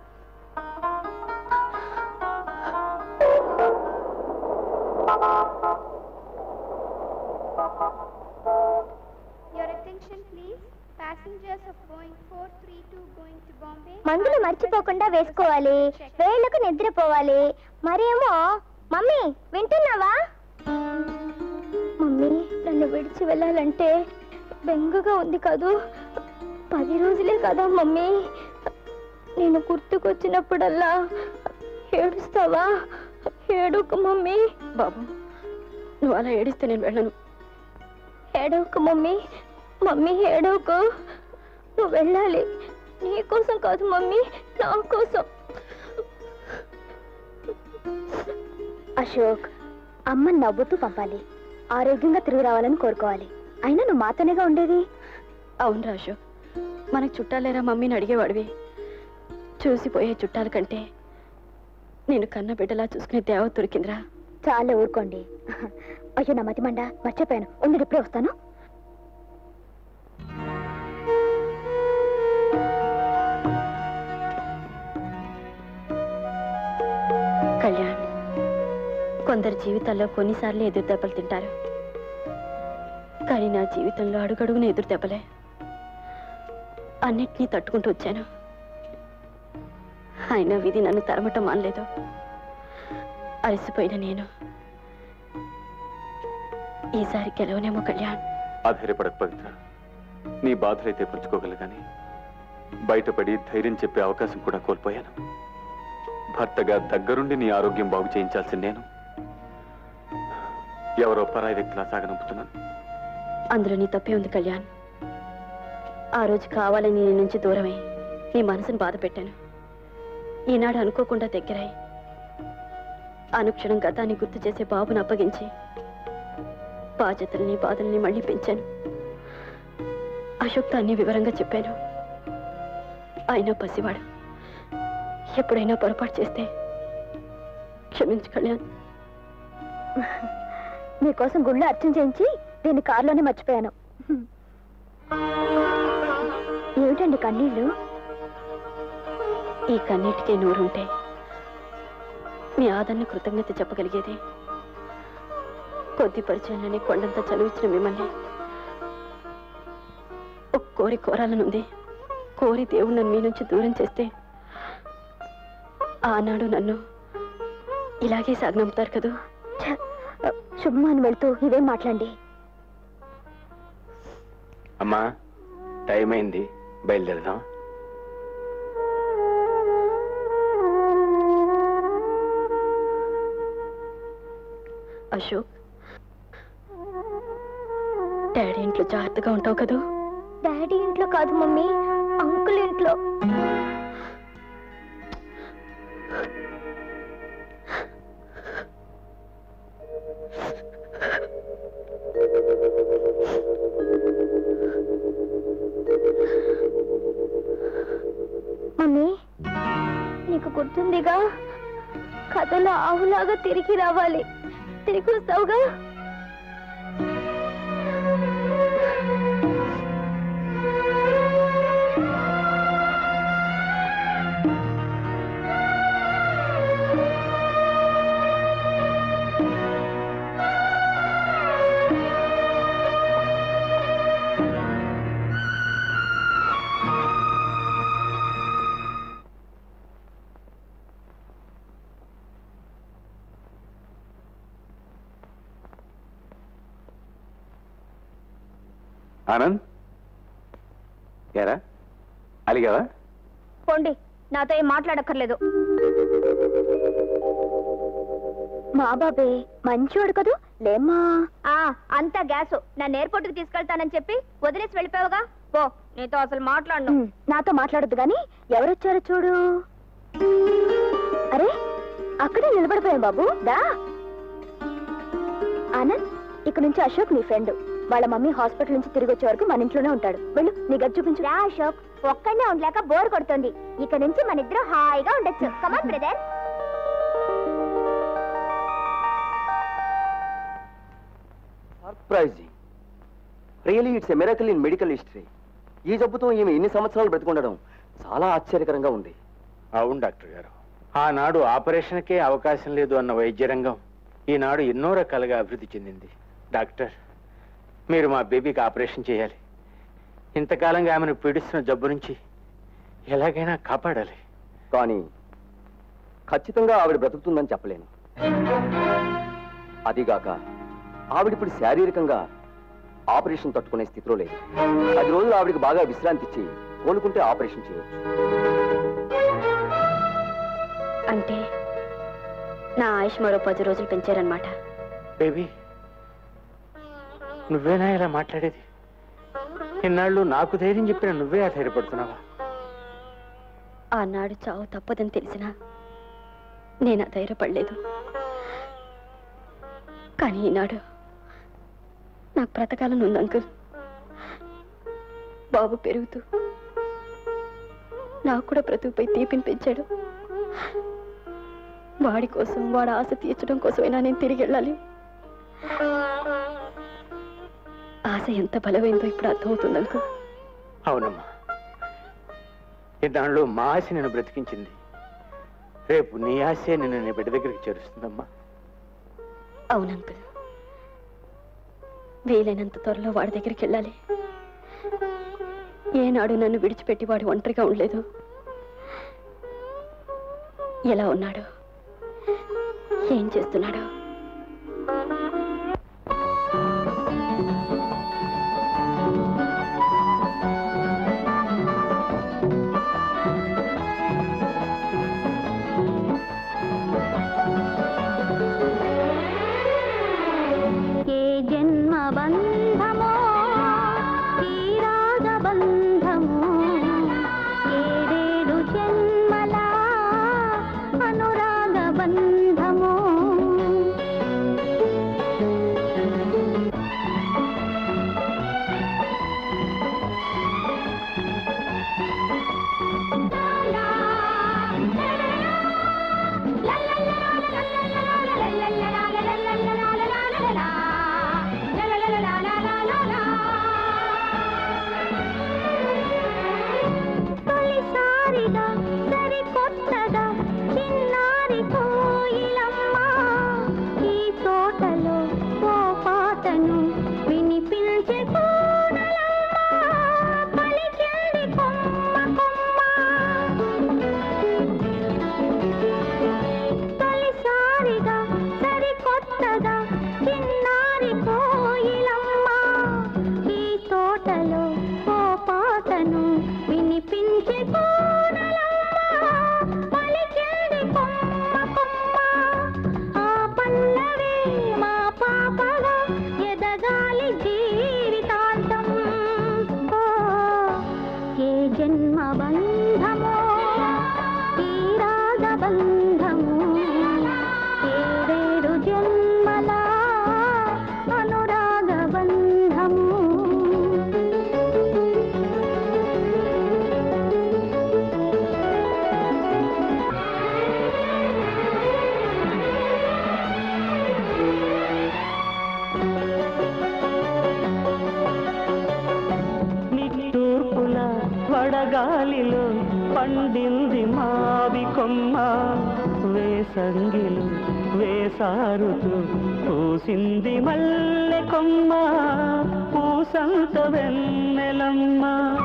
Your attention please. Passengers of Boeing 432 going to Bombay. మందులు మర్చిపోకుండా వేసుకోవాలి వేళ్ళకు నిద్రపోవాలి మరేమో మమ్మీ వింటున్నావా మమ్మీ నన్ను విడిచి వెళ్ళాలంటే బెంగగా ఉంది కదూ పది రోజులే కదా మమ్మీ నేను గుర్తుకొచ్చినప్పుడల్లా ఏడుస్తావా ఏడుకు మమ్మీ బాబు నువ్వు అలా ఏడిస్తే నేను వెళ్ళను ఏడవకు మమ్మీ మమ్మీ ఏడవకు నువ్వు వెళ్ళాలి నీ కోసం కాదు మమ్మీ నా కోసం అశోక్ అమ్మ నవ్వుతూ పంపాలి ఆరోగ్యంగా తిరిగి రావాలని కోరుకోవాలి అయినా నువ్వు మాతోనేగా ఉండేది అవును రాజు మనకు చుట్టాలేరా మమ్మీని అడిగేవాడివి చూసిపోయే చుట్టాల కంటే నేను కన్న బిడ్డలా చూసుకునే దేవ దొరికిందిరా చాలా ఊరుకోండి అయ్యో నా మతి మండ మర్చిపోయాను ఉండి ఇప్పుడే వస్తాను కళ్యాణ్ కొందరు జీవితాల్లో కొన్నిసార్లు ఎదురు దెబ్బలు తింటారు కానీ నా జీవితంలో అడుగడుగున ఎదురు దెబ్బలే అన్నిటినీ తట్టుకుంటూ వచ్చాను అయినా విధి నన్ను తరమటం మానలేదు అలసిపోయిన నేను ఈసారి గెలవనేమో కళ్యాణ్ ఆధైర్యపడక పవిత్ర నీ బాధలైతే పంచుకోగలను కానీ బయటపడి ధైర్యం చెప్పే అవకాశం కూడా కోల్పోయాను భర్తగా దగ్గరుండి నీ ఆరోగ్యం బాగు చేయించాల్సిన నేను ఎవరో పరాయి వ్యక్తిలా సాగనంపుతున్నాను అందులో నీ తప్పే ఉంది కళ్యాణ్ ఆ రోజు కావాలని నీ నుంచి దూరమై నీ మనసును బాధ పెట్టాను ఈనాడు అనుకోకుండా దగ్గరై అనుక్షణం గతాన్ని గుర్తు చేసే బాబును అప్పగించి బాధ్యతల్ని బాధల్ని మళ్ళీ పెంచాను అశోక్తో అన్ని వివరంగా చెప్పాను అయినా పసివాడు ఎప్పుడైనా పొరపాటు చేస్తే క్షమించు కళ్యాణ్ మీకోసం గుళ్ళో అర్చన చేయించి దీన్ని కారులోనే మర్చిపోయాను ఏమిటండి కన్నీళ్ళు ఈ కన్నిటికే నూరుంటే మీ ఆదరణ కృతజ్ఞత చెప్పగలిగేది కొద్ది పరిచయంలోనే కొండంత చదివించిన మిమ్మల్ని ఒక కోరి కోరాలనుంది కోరి దేవుడు నన్ను మీ నుంచి దూరం చేస్తే ఆనాడు నన్ను ఇలాగే సాగనంపుతారు కదూ ఛ, శుభమాన్ వెళ్తూ ఇవేం మాట్లాడండి అమ్మా టైం అయింది బయలుదేరదాం అశోక్ డాడీ ఇంట్లో జాగ్రత్తగా ఉంటావు కదూ డాడీ ఇంట్లో కాదు మమ్మీ అంకుల్ ఇంట్లో మమ్మీ నీకు గుర్తుందిగా కథలో ఆవులాగా తిరిగి రావాలి తిరిగి వస్తావుగా ఆనంద్ ఏరా అలిగావా పోండి నాతో ఏం మాట్లాడక్కర్లేదు మా బాబే మంచివాడు కదూ లేమ్మా ఆ అంతా గ్యాసు నన్ను ఎయిర్పోర్ట్ కి తీసుకెళ్తానని చెప్పి వదిలేసి వెళ్ళిపోయావుగా పో నీతో అసలు మాట్లాడను ఉమ్, నాతో మాట్లాడొద్దు గాని ఎవరొచ్చారో చూడు అరే అక్కడే నిలబడిపోయాం బాబు దా ఆనంద్ ఇక్కడ నుంచి అశోక్ నీ ఫ్రెండ్ వాళ్ళ మమ్మీ హాస్పిటల్ నుంచి తిరిగి వచ్చే వరకు మన ఇంట్లోనే ఉంటాడు వెళ్ళు నీ గది చూపించు రా అశోక్ ఒక్కడే ఉండలేక బోర్ కొడుతుంది ఇక నుంచి మన ఇద్దరు హాయిగా ఉండొచ్చు come on brother surprising really it's a miracle in medical history ఈ జబ్బుతో ఈమె ఇన్ని సంవత్సరాలు బ్రతికుండడం చాలా ఆశ్చర్యకరంగా ఉంది అవును డాక్టర్ గారు ఆనాడు ఆపరేషన్కే అవకాశం లేదు అన్న వైద్య రంగం ఈనాడు ఎన్నో రకాలుగా అభివృద్ధి చెందింది డాక్టర్ మీరు మా బేబీకి ఆపరేషన్ చేయాలి ఇంతకాలంగా ఆమెను పీడిస్తున్న జబ్బు నుంచి ఎలాగైనా కాపాడాలి కానీ ఖచ్చితంగా ఆవిడ బ్రతుకుతుందని చెప్పలేను అదిగాక ఆవిడిప్పుడు శారీరకంగా ఆపరేషన్ తట్టుకునే స్థితిలో లేదు పది రోజులు ఆవిడకి బాగా విశ్రాంతి ఇచ్చి కోలుకుంటే ఆపరేషన్ చేయొచ్చు అంటే నా ఆయుష్ మరో పది రోజులు పెంచారనమాట బేబీ నువ్వేనా ఇలా మాట్లాడేది ఇన్నాళ్ళు నాకు ధైర్యం చెప్పిన నువ్వే అధైర్యపడుతున్నావా ఆనాడు చావు తప్పదని తెలిసినా నేను ఆ ధైర్యపడలేదు కానీ ఈనాడు నాకు బ్రతకాలని ఉంది అంకుల్ బాబు పెరుగుతూ నాకు కూడా బ్రతుకుపై తీపిని పెంచాడు వాడి కోసం వాడి ఆశ తీర్చడం కోసమైనా నేను తిరిగి వెళ్ళాలి ఆశ ఎంత బలమైందో ఇప్పుడు అర్థమవుతుంది అంకుల్ అవునమ్మా ఇన్నాళ్ళు మా ఆశ నేను బ్రతికించింది రేపు నీ ఆశే నిన్ను నీ బిడ్డ దగ్గరికి చేరుస్తుందమ్మా అవును అంకుల్ వీలైనంత త్వరలో వాడి దగ్గరికి వెళ్ళాలి ఏనాడు నన్ను విడిచిపెట్టి వాడు ఒంటరిగా ఉండలేదు ఎలా ఉన్నాడు ఏం చేస్తున్నాడు ఏ జన్మ బంధమో ఈ రాగ బంధమో ఏడేడు జన్మల అనురాగ బంధమో తొలిసారిగా సరికొత్తగా చిన్నారి కోయిలమ్మ ఈ తోటలో ఓ పాటను వినిపించే పూనలమ్మ పలికింది కొమ్మ కొమ్మ తొలిసారిగా సరికొత్తగా చిన్నారి కోయిలమ్మ ఈ తోటలో ఓ పాటను వినిపించే పూనలమ్మ పలికింది కొమ్మ కొమ్మ ఆ పల్లవే మా పాపగా ఎదగాలి జీవితాంతం ఓ ఏ జన్మ బంధమో ఈ రాగ బంధము ఏడేడు జన్మల అనురాగ బంధము నిట్టూర్పుల వడగాలిలో పండింది మావి కొమ్మ వేసంగిలు వేసారుతూ పూసింది మల్లె కొమ్మ పూసంత వెన్నెలమ్మ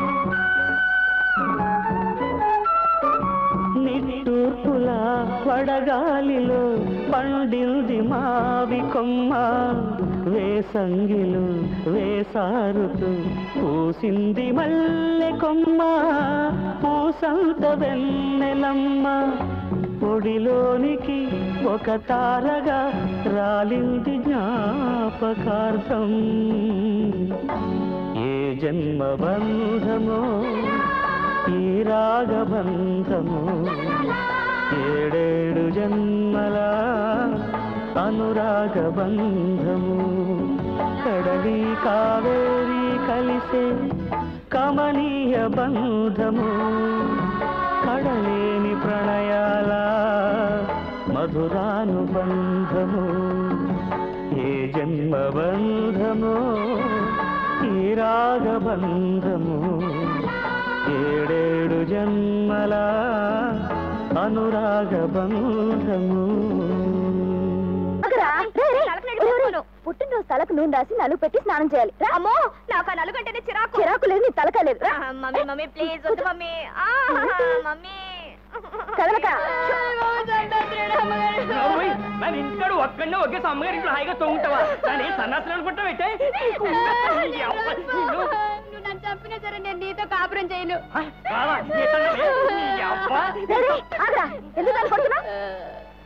నిట్టూర్పుల వడగాలిలో పండింది మావి కొమ్మ వేసంగిలు వేసారుతూ పూసింది మల్లె కొమ్మ పూసంత వెన్నెలమ్మ పొడిలోనికి ఒక తారగా రాలింది జ్ఞాపకార్థం ఏ జన్మ బంధమో ఈ రాగబంధము ఏడేడు జన్మల అనురాగ బంధము కడలి కావేరి కలిసే కమనీయ బంధము కడలేని ప్రణయాల మధురానుబంధము ఏ జన్మ బంధము ఈ రాగబంధము ఏడేడు జన్మల అనురాగ బంధము పుట్టినరోజు తలకు నూనె రాసి నలుగు పెట్టి స్నానం చేయాలి రా. అమ్మో నాకు ఆ నలుగంటేనే చిరాకు చిరాకు లేదు నీ తలక లేదు రా. ఆ, మమ్మీ మమ్మీ ప్లీజ్ వద్దు మమ్మీ ఆ, మమ్మీ కదలక నేను ఇంటికాడు ఒక్కడే ఒకే అమ్మగారి ఇంట్లో హాయిగా తోగుంటావా కానీ సన్నాసులు అనుకుంటావైతే నువ్వు నన్ను చంపినా సరే నేను నీతో కాపురం చేయను ఎందుకు అనుకుంటున్నా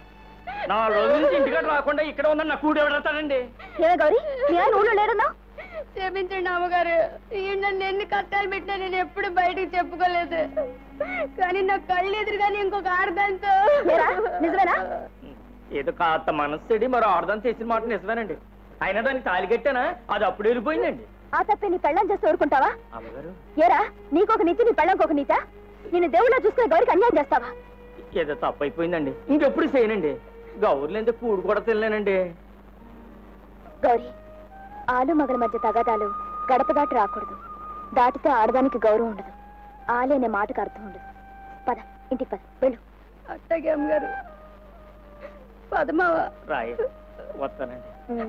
నా రోజు నుంచి ఇంటికాడ రాకుండా ఇక్కడ ఉందని నా కూడి ఎవడతానండి ఏమే గౌరీ నేను ఊళ్ళో లేరున్నా క్షమించండి అమ్మగారు ఈ నన్ను ఎన్ని కష్టాలు పెట్టినా నేను ఎప్పుడు బయటకు చెప్పుకోలేదు కానీ నా కళ్ళు ఎదురుగానే ఇంకొక ఆడదాంతో ఏరా, నిజమేనా? ఏదో కాస్త మనస్సుడి మరో ఆడదాన్ని చేసిన మాట నిజమేనండి అయినా దానికి తాలి కట్టానా అది అప్పుడు వెళ్ళిపోయిందండి ఆ తప్పే నీ పెళ్ళం చేస్తూ ఊరుకుంటావా అమ్మగారు ఏరా నీకొక నీతి నీ పెళ్ళంకొక నీత నేను దేవుళ్ళ చూసుకునే గౌరికి అన్యాయం చేస్తావా ఏదో తప్పు అయిపోయిందండి ఇంకెప్పుడు చేయనండి గౌరులు ఎంత కూడు కూడా తినలేనండి గౌరీ ఆలు మగల మధ్య తగాదాలు గడప దాటి రాకూడదు దాటితే ఆడదానికి గౌరవం ఉండదు ఆలే అనే మాటకు అర్థం ఉండదు పద ఇంటికి పద వెళ్ళు అట్టగే అమ్మగారు పదమావా రాయి వస్తానండి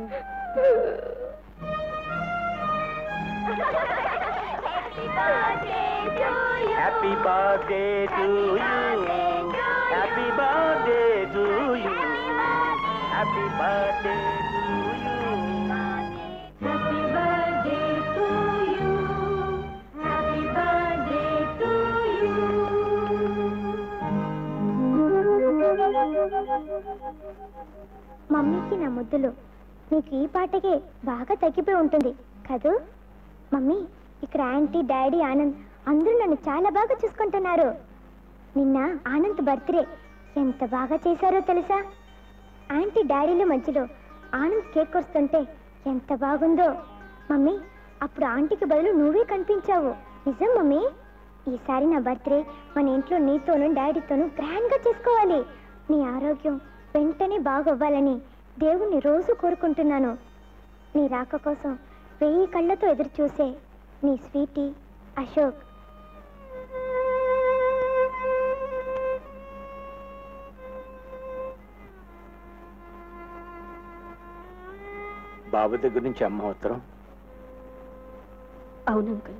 happy birthday to you happy birthday to you happy birthday to you మమ్మీకి నా ముద్దులు నీకు ఈ పాటకే బాగా తగ్గిపోయి ఉంటుంది కదూ మమ్మీ ఇక్కడ ఆంటీ డాడీ ఆనంద్ అందరూ నన్ను చాలా బాగా చూసుకుంటున్నారు నిన్న ఆనంద్ బర్త్డే ఎంత బాగా చేశారో తెలుసా ఆంటీ డాడీల మధ్యలో ఆనంద్ కేక్ వస్తుంటే ఎంత బాగుందో మమ్మీ అప్పుడు ఆంటీకి బదులు నువ్వే కనిపించావు నిజం మమ్మీ ఈసారి నా బర్త్డే మన ఇంట్లో నీతోనూ డాడీతోనూ గ్రాండ్గా చేసుకోవాలి నీ ఆరోగ్యం వెంటనే బాగవ్వాలని దేవుణ్ణి రోజు కోరుకుంటున్నాను నీ రాక కోసం వెయ్యి కళ్ళతో ఎదురు చూసే నీ స్వీటీ అశోక్ బాబు దగ్గర నుంచి అమ్మ ఉత్తరం అవును అంకుల్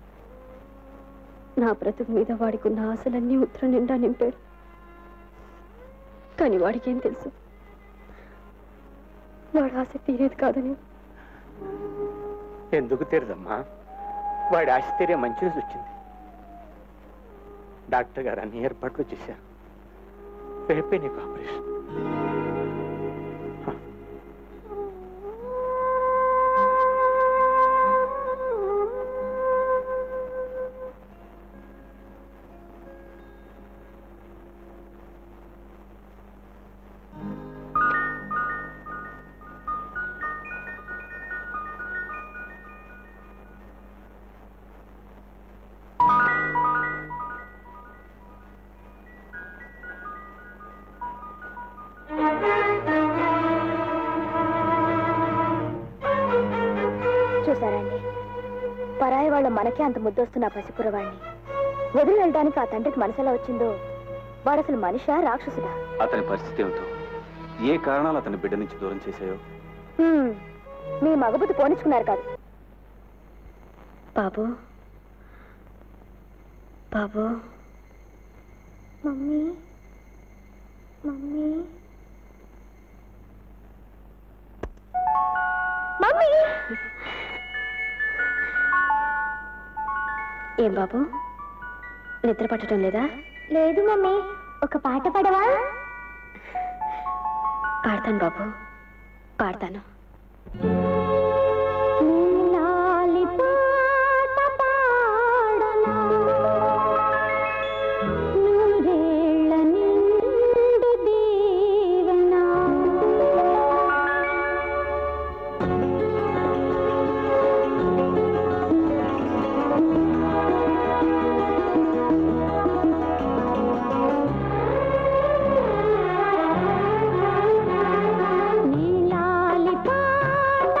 నా బ్రతుకు మీద వాడికున్న ఆశలన్నీ ఉత్తరం నిండా నింపాడు కానీ వాడికేం తెలుసు వాడి ఆశ తీరేది కాదని ఎందుకు తీరదమ్మా వాడి ఆశ్చర్య మంచి రోజు వచ్చింది డాక్టర్ గారు అన్ని ఏర్పాట్లు చేశారు రేపే నీకు ఆపరేషన్ చూసారండి పరాయి వాళ్ళ మనకే అంత ముద్దొస్తున్న ఆ పసిపురవాణ్ణి వదిలి వెళ్ళడానికి ఆ తండ్రికి మనసులా వచ్చిందో వాడు అసలు మనిషా రాక్షసుడా అతని పరిస్థితి ఏమిటో ఏ కారణాలు అతని బిడ్డ నుంచి దూరం చేశాయో హ్మ్, మీ మగబుద్ధి పోనిచ్చుకున్నారు కాదు బాబు బాబు మమ్మీ మమ్మీ మమ్మీ ఏం బాబు నిద్ర పట్టడం లేదా లేదు మమ్మీ ఒక పాట పడవా పాడతాను బాబు పాడతాను నీలాలి పాట పాడనా నూరేళ్ల నిండు దీవెనా నీలాలి పాట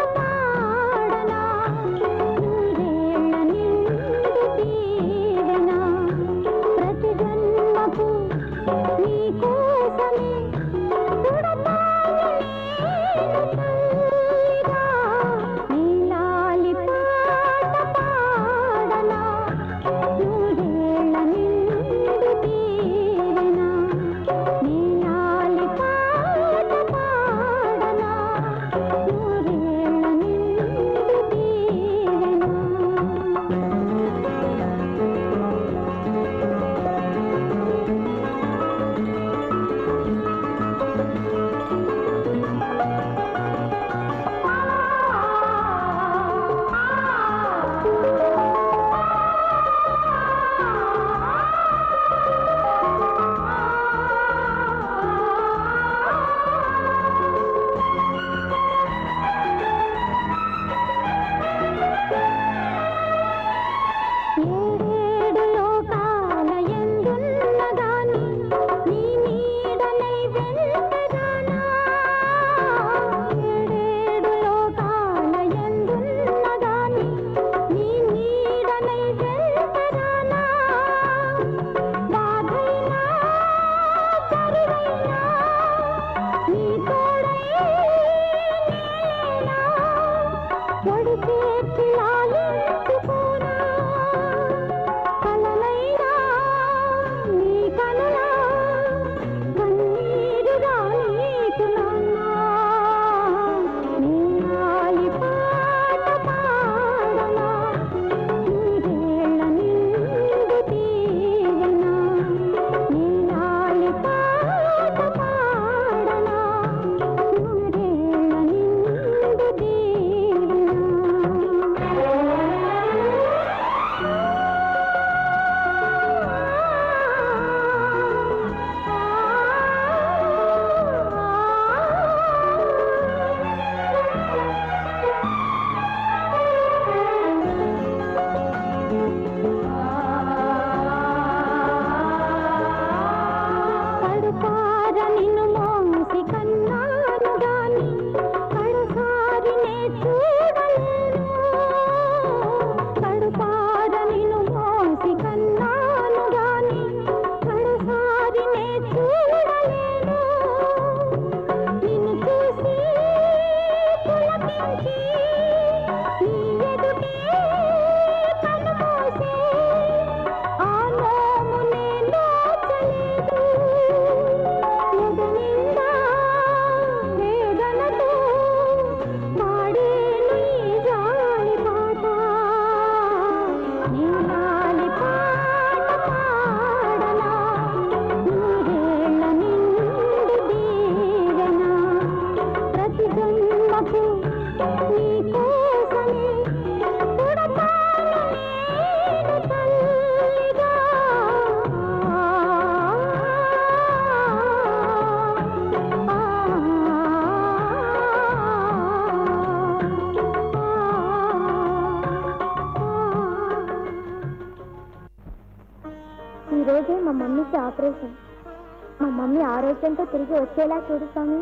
చేసి ఆపరేషన్ మా మమ్మీ ఆరోగ్యంతో తిరిగి వచ్చేలా చూడు స్వామి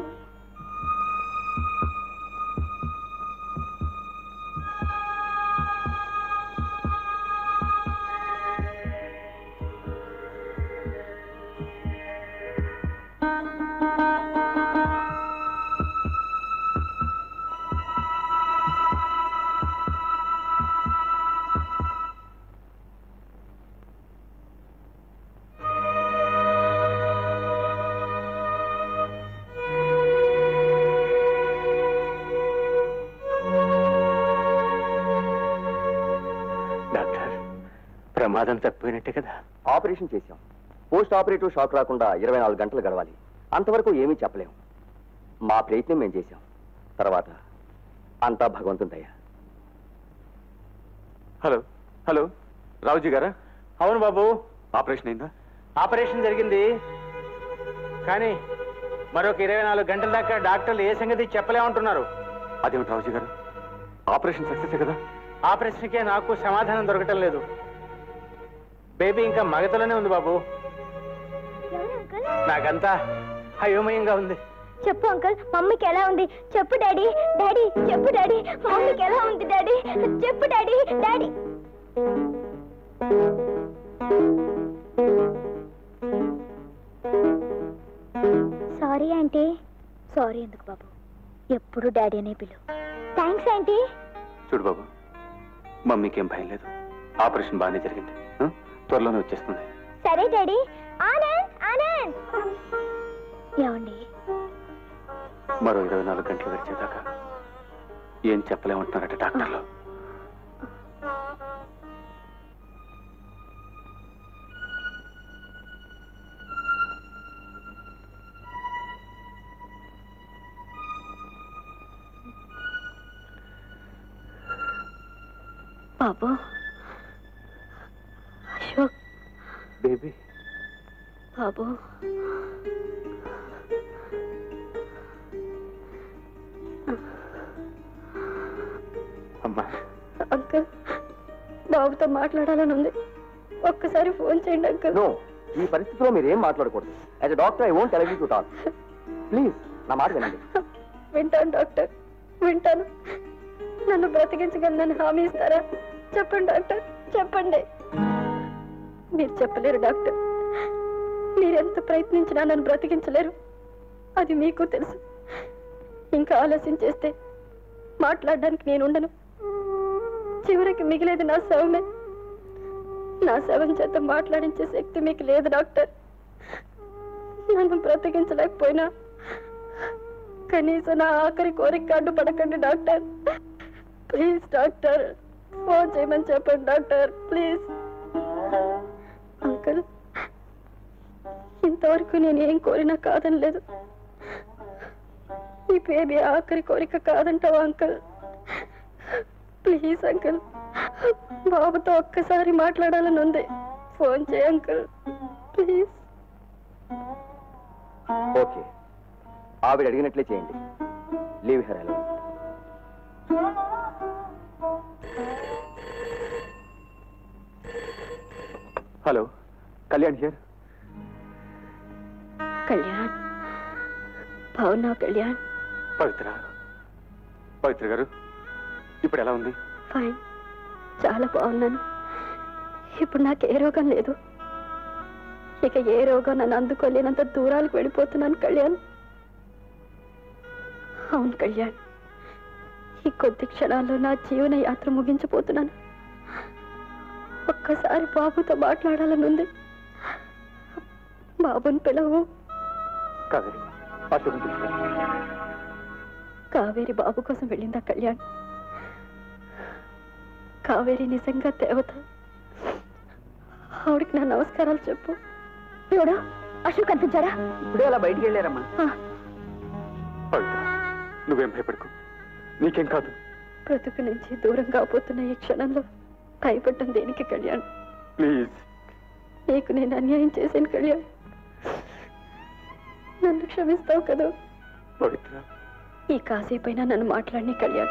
డాక్టర్ ప్రమాదం తప్పిపోయినట్టే కదా ఆపరేషన్ చేశాం పోస్ట్ ఆపరేటివ్ షాక్ రాకుండా ఇరవై నాలుగు గంటలు గడవాలి అంతవరకు ఏమీ చెప్పలేం మా ప్రయత్నం మేము చేశాం తర్వాత అంతా భగవంతుని దయ హలో హలో రావుజీ గారా అవును బాబు ఆపరేషన్ అయిందా ఆపరేషన్ జరిగింది కానీ మరొక ఇరవై నాలుగు గంటల దాకా డాక్టర్లు ఏ సంగతి చెప్పలేమంటున్నారు అదేమిటి రావుజీ గారు ఆపరేషన్ సక్సెస్ కదా ఆ ప్రశ్నకే నాకు సమాధానం దొరకటం లేదు బేబీ ఇంకా మగతలోనే ఉంది బాబు నాకంతా అయోమయంగా ఉంది చెప్పు అంకుల్ మమ్మీకి ఎలా ఉంది చెప్పు డాడీ డాడీ చెప్పు డాడీ మమ్మీకి ఎలా ఉంది డాడీ చెప్పు daddy daddy sorry aunty sorry ఎందుకు బాబు ఎప్పుడు డాడీ అనే పిలు థ్యాంక్స్ ఆంటీ చూడు బాబు మమ్మీకి ఏం భయం లేదు ఆపరేషన్ బాగానే జరిగింది ఆ? త్వరలోనే వచ్చేస్తుంది సరే డాడీ ఆనంద్ ఆనంద్ ఏమండి మరో ఇరవై నాలుగు గంటలు గడిచేదాకా ఏం చెప్పలేమంటున్నారట డాక్టర్లు బాబు అశోక్ బేబీ బాబు అమ్మా అంకుల్ బాబుతో మాట్లాడాలని ఉంది ఒక్కసారి ఫోన్ చేయండి అంకుల్ నో ఈ పరిస్థితిలో మీరు ఏం మాట్లాడకూడదు as a doctor I won't tell you to talk please నా మాట వినండి వింటాను డాక్టర్ వింటాను నన్ను బ్రతికించగలనని హామీ ఇస్తారా చెప్పండి డాక్టర్ చెప్పండి మీరు చెప్పలేరు డాక్టర్ మీరెంత ప్రయత్నించినా నన్ను బ్రతికించలేరు అది మీకు తెలుసు ఇంకా ఆలస్యం చేస్తే మాట్లాడడానికి నేను ఉండను చివరికి మిగిలేది నా శవమే నా శవం చేత మాట్లాడించే శక్తి మీకు లేదు డాక్టర్ నన్ను బ్రతికించలేకపోయినా కనీసం నా ఆఖరి కోరిక అడ్డుపడకండి డాక్టర్ ప్లీజ్ డాక్టర్ ఫోన్ చేయమని చెప్పండి డాక్టర్ ప్లీజ్ అంకుల్ ఇంతవరకు నేను ఏం కోరినా కాదని లేదు ఈ బేబీ ఆఖరి కోరిక కాదంటావా అంకుల్ ప్లీజ్ అంకుల్ బాబుతో ఒక్కసారి మాట్లాడాలని ఉంది ఫోన్ చేయ అంకుల్ ప్లీజ్ ఓకే ఆవిడ అడిగినట్లే చేయండి leave her hello hello Kalyan here Kalyan బాగున్నావు కళ్యాణ్ పవిత్ర పవిత్ర గారు ఇప్పుడు ఎలా ఉంది ఫైన్ చాలా బాగున్నాను ఇప్పుడు నాకు ఏ రోగం లేదు ఇక ఏ రోగం నన్ను అందుకోలేనంత దూరాలకు వెళ్ళిపోతున్నాను కళ్యాణ్ అవును కళ్యాణ్ ఈ కొద్ది క్షణాల్లో నా జీవన యాత్ర ముగించిపోతున్నాను ఒక్కసారి బాబుతో మాట్లాడాలని ఉంది బాబుని పిలవు కావేరి అశోకం పిలుచుకో కావేరి బాబు కోసం వెళ్ళిందా కళ్యాణ్ కావేరి నిజంగా దేవత ఆవిడకి నా నమస్కారాలు చెప్పు చూడు అశోక్ కనిపించారా ఇప్పుడే అలా బయటికి వెళ్ళారమ్మా పవిత్ర నువ్వేం భయపడకు నీకేం కాదు బ్రతుకు నుంచి దూరం కాబోతున్న ఈ క్షణంలో భయపడ్డం దేనికి కళ్యాణ్ ప్లీజ్ నీకు నేను అన్యాయం చేశాను కళ్యాణ్ నన్ను క్షమిస్తావు కదా పవిత్ర ఈ కాసేపైనా నన్ను మాట్లాడిని కళ్యాణ్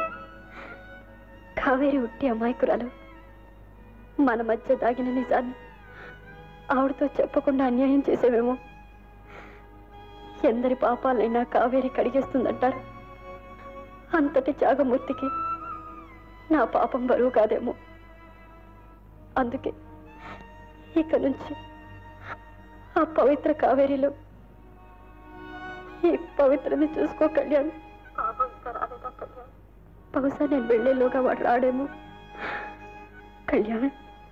కావేరి ఉట్టి అమాయకురాలు మన మధ్య దాగిన నిజాన్ని ఆవిడతో చెప్పకుండా అన్యాయం చేసేవేమో ఎందరి పాపాలైనా కావేరి కడిగేస్తుందంటారు అంతటి త్యాగమూర్తికి నా పాపం బరువు కాదేమో అందుకే ఇక నుంచి ఆ పవిత్ర కావేరిలో ఈ పవిత్రని చూసుకో కళ్యాణ్ బహుశా నేను వెళ్ళేలోగా వాడు రాడేమో కళ్యాణ్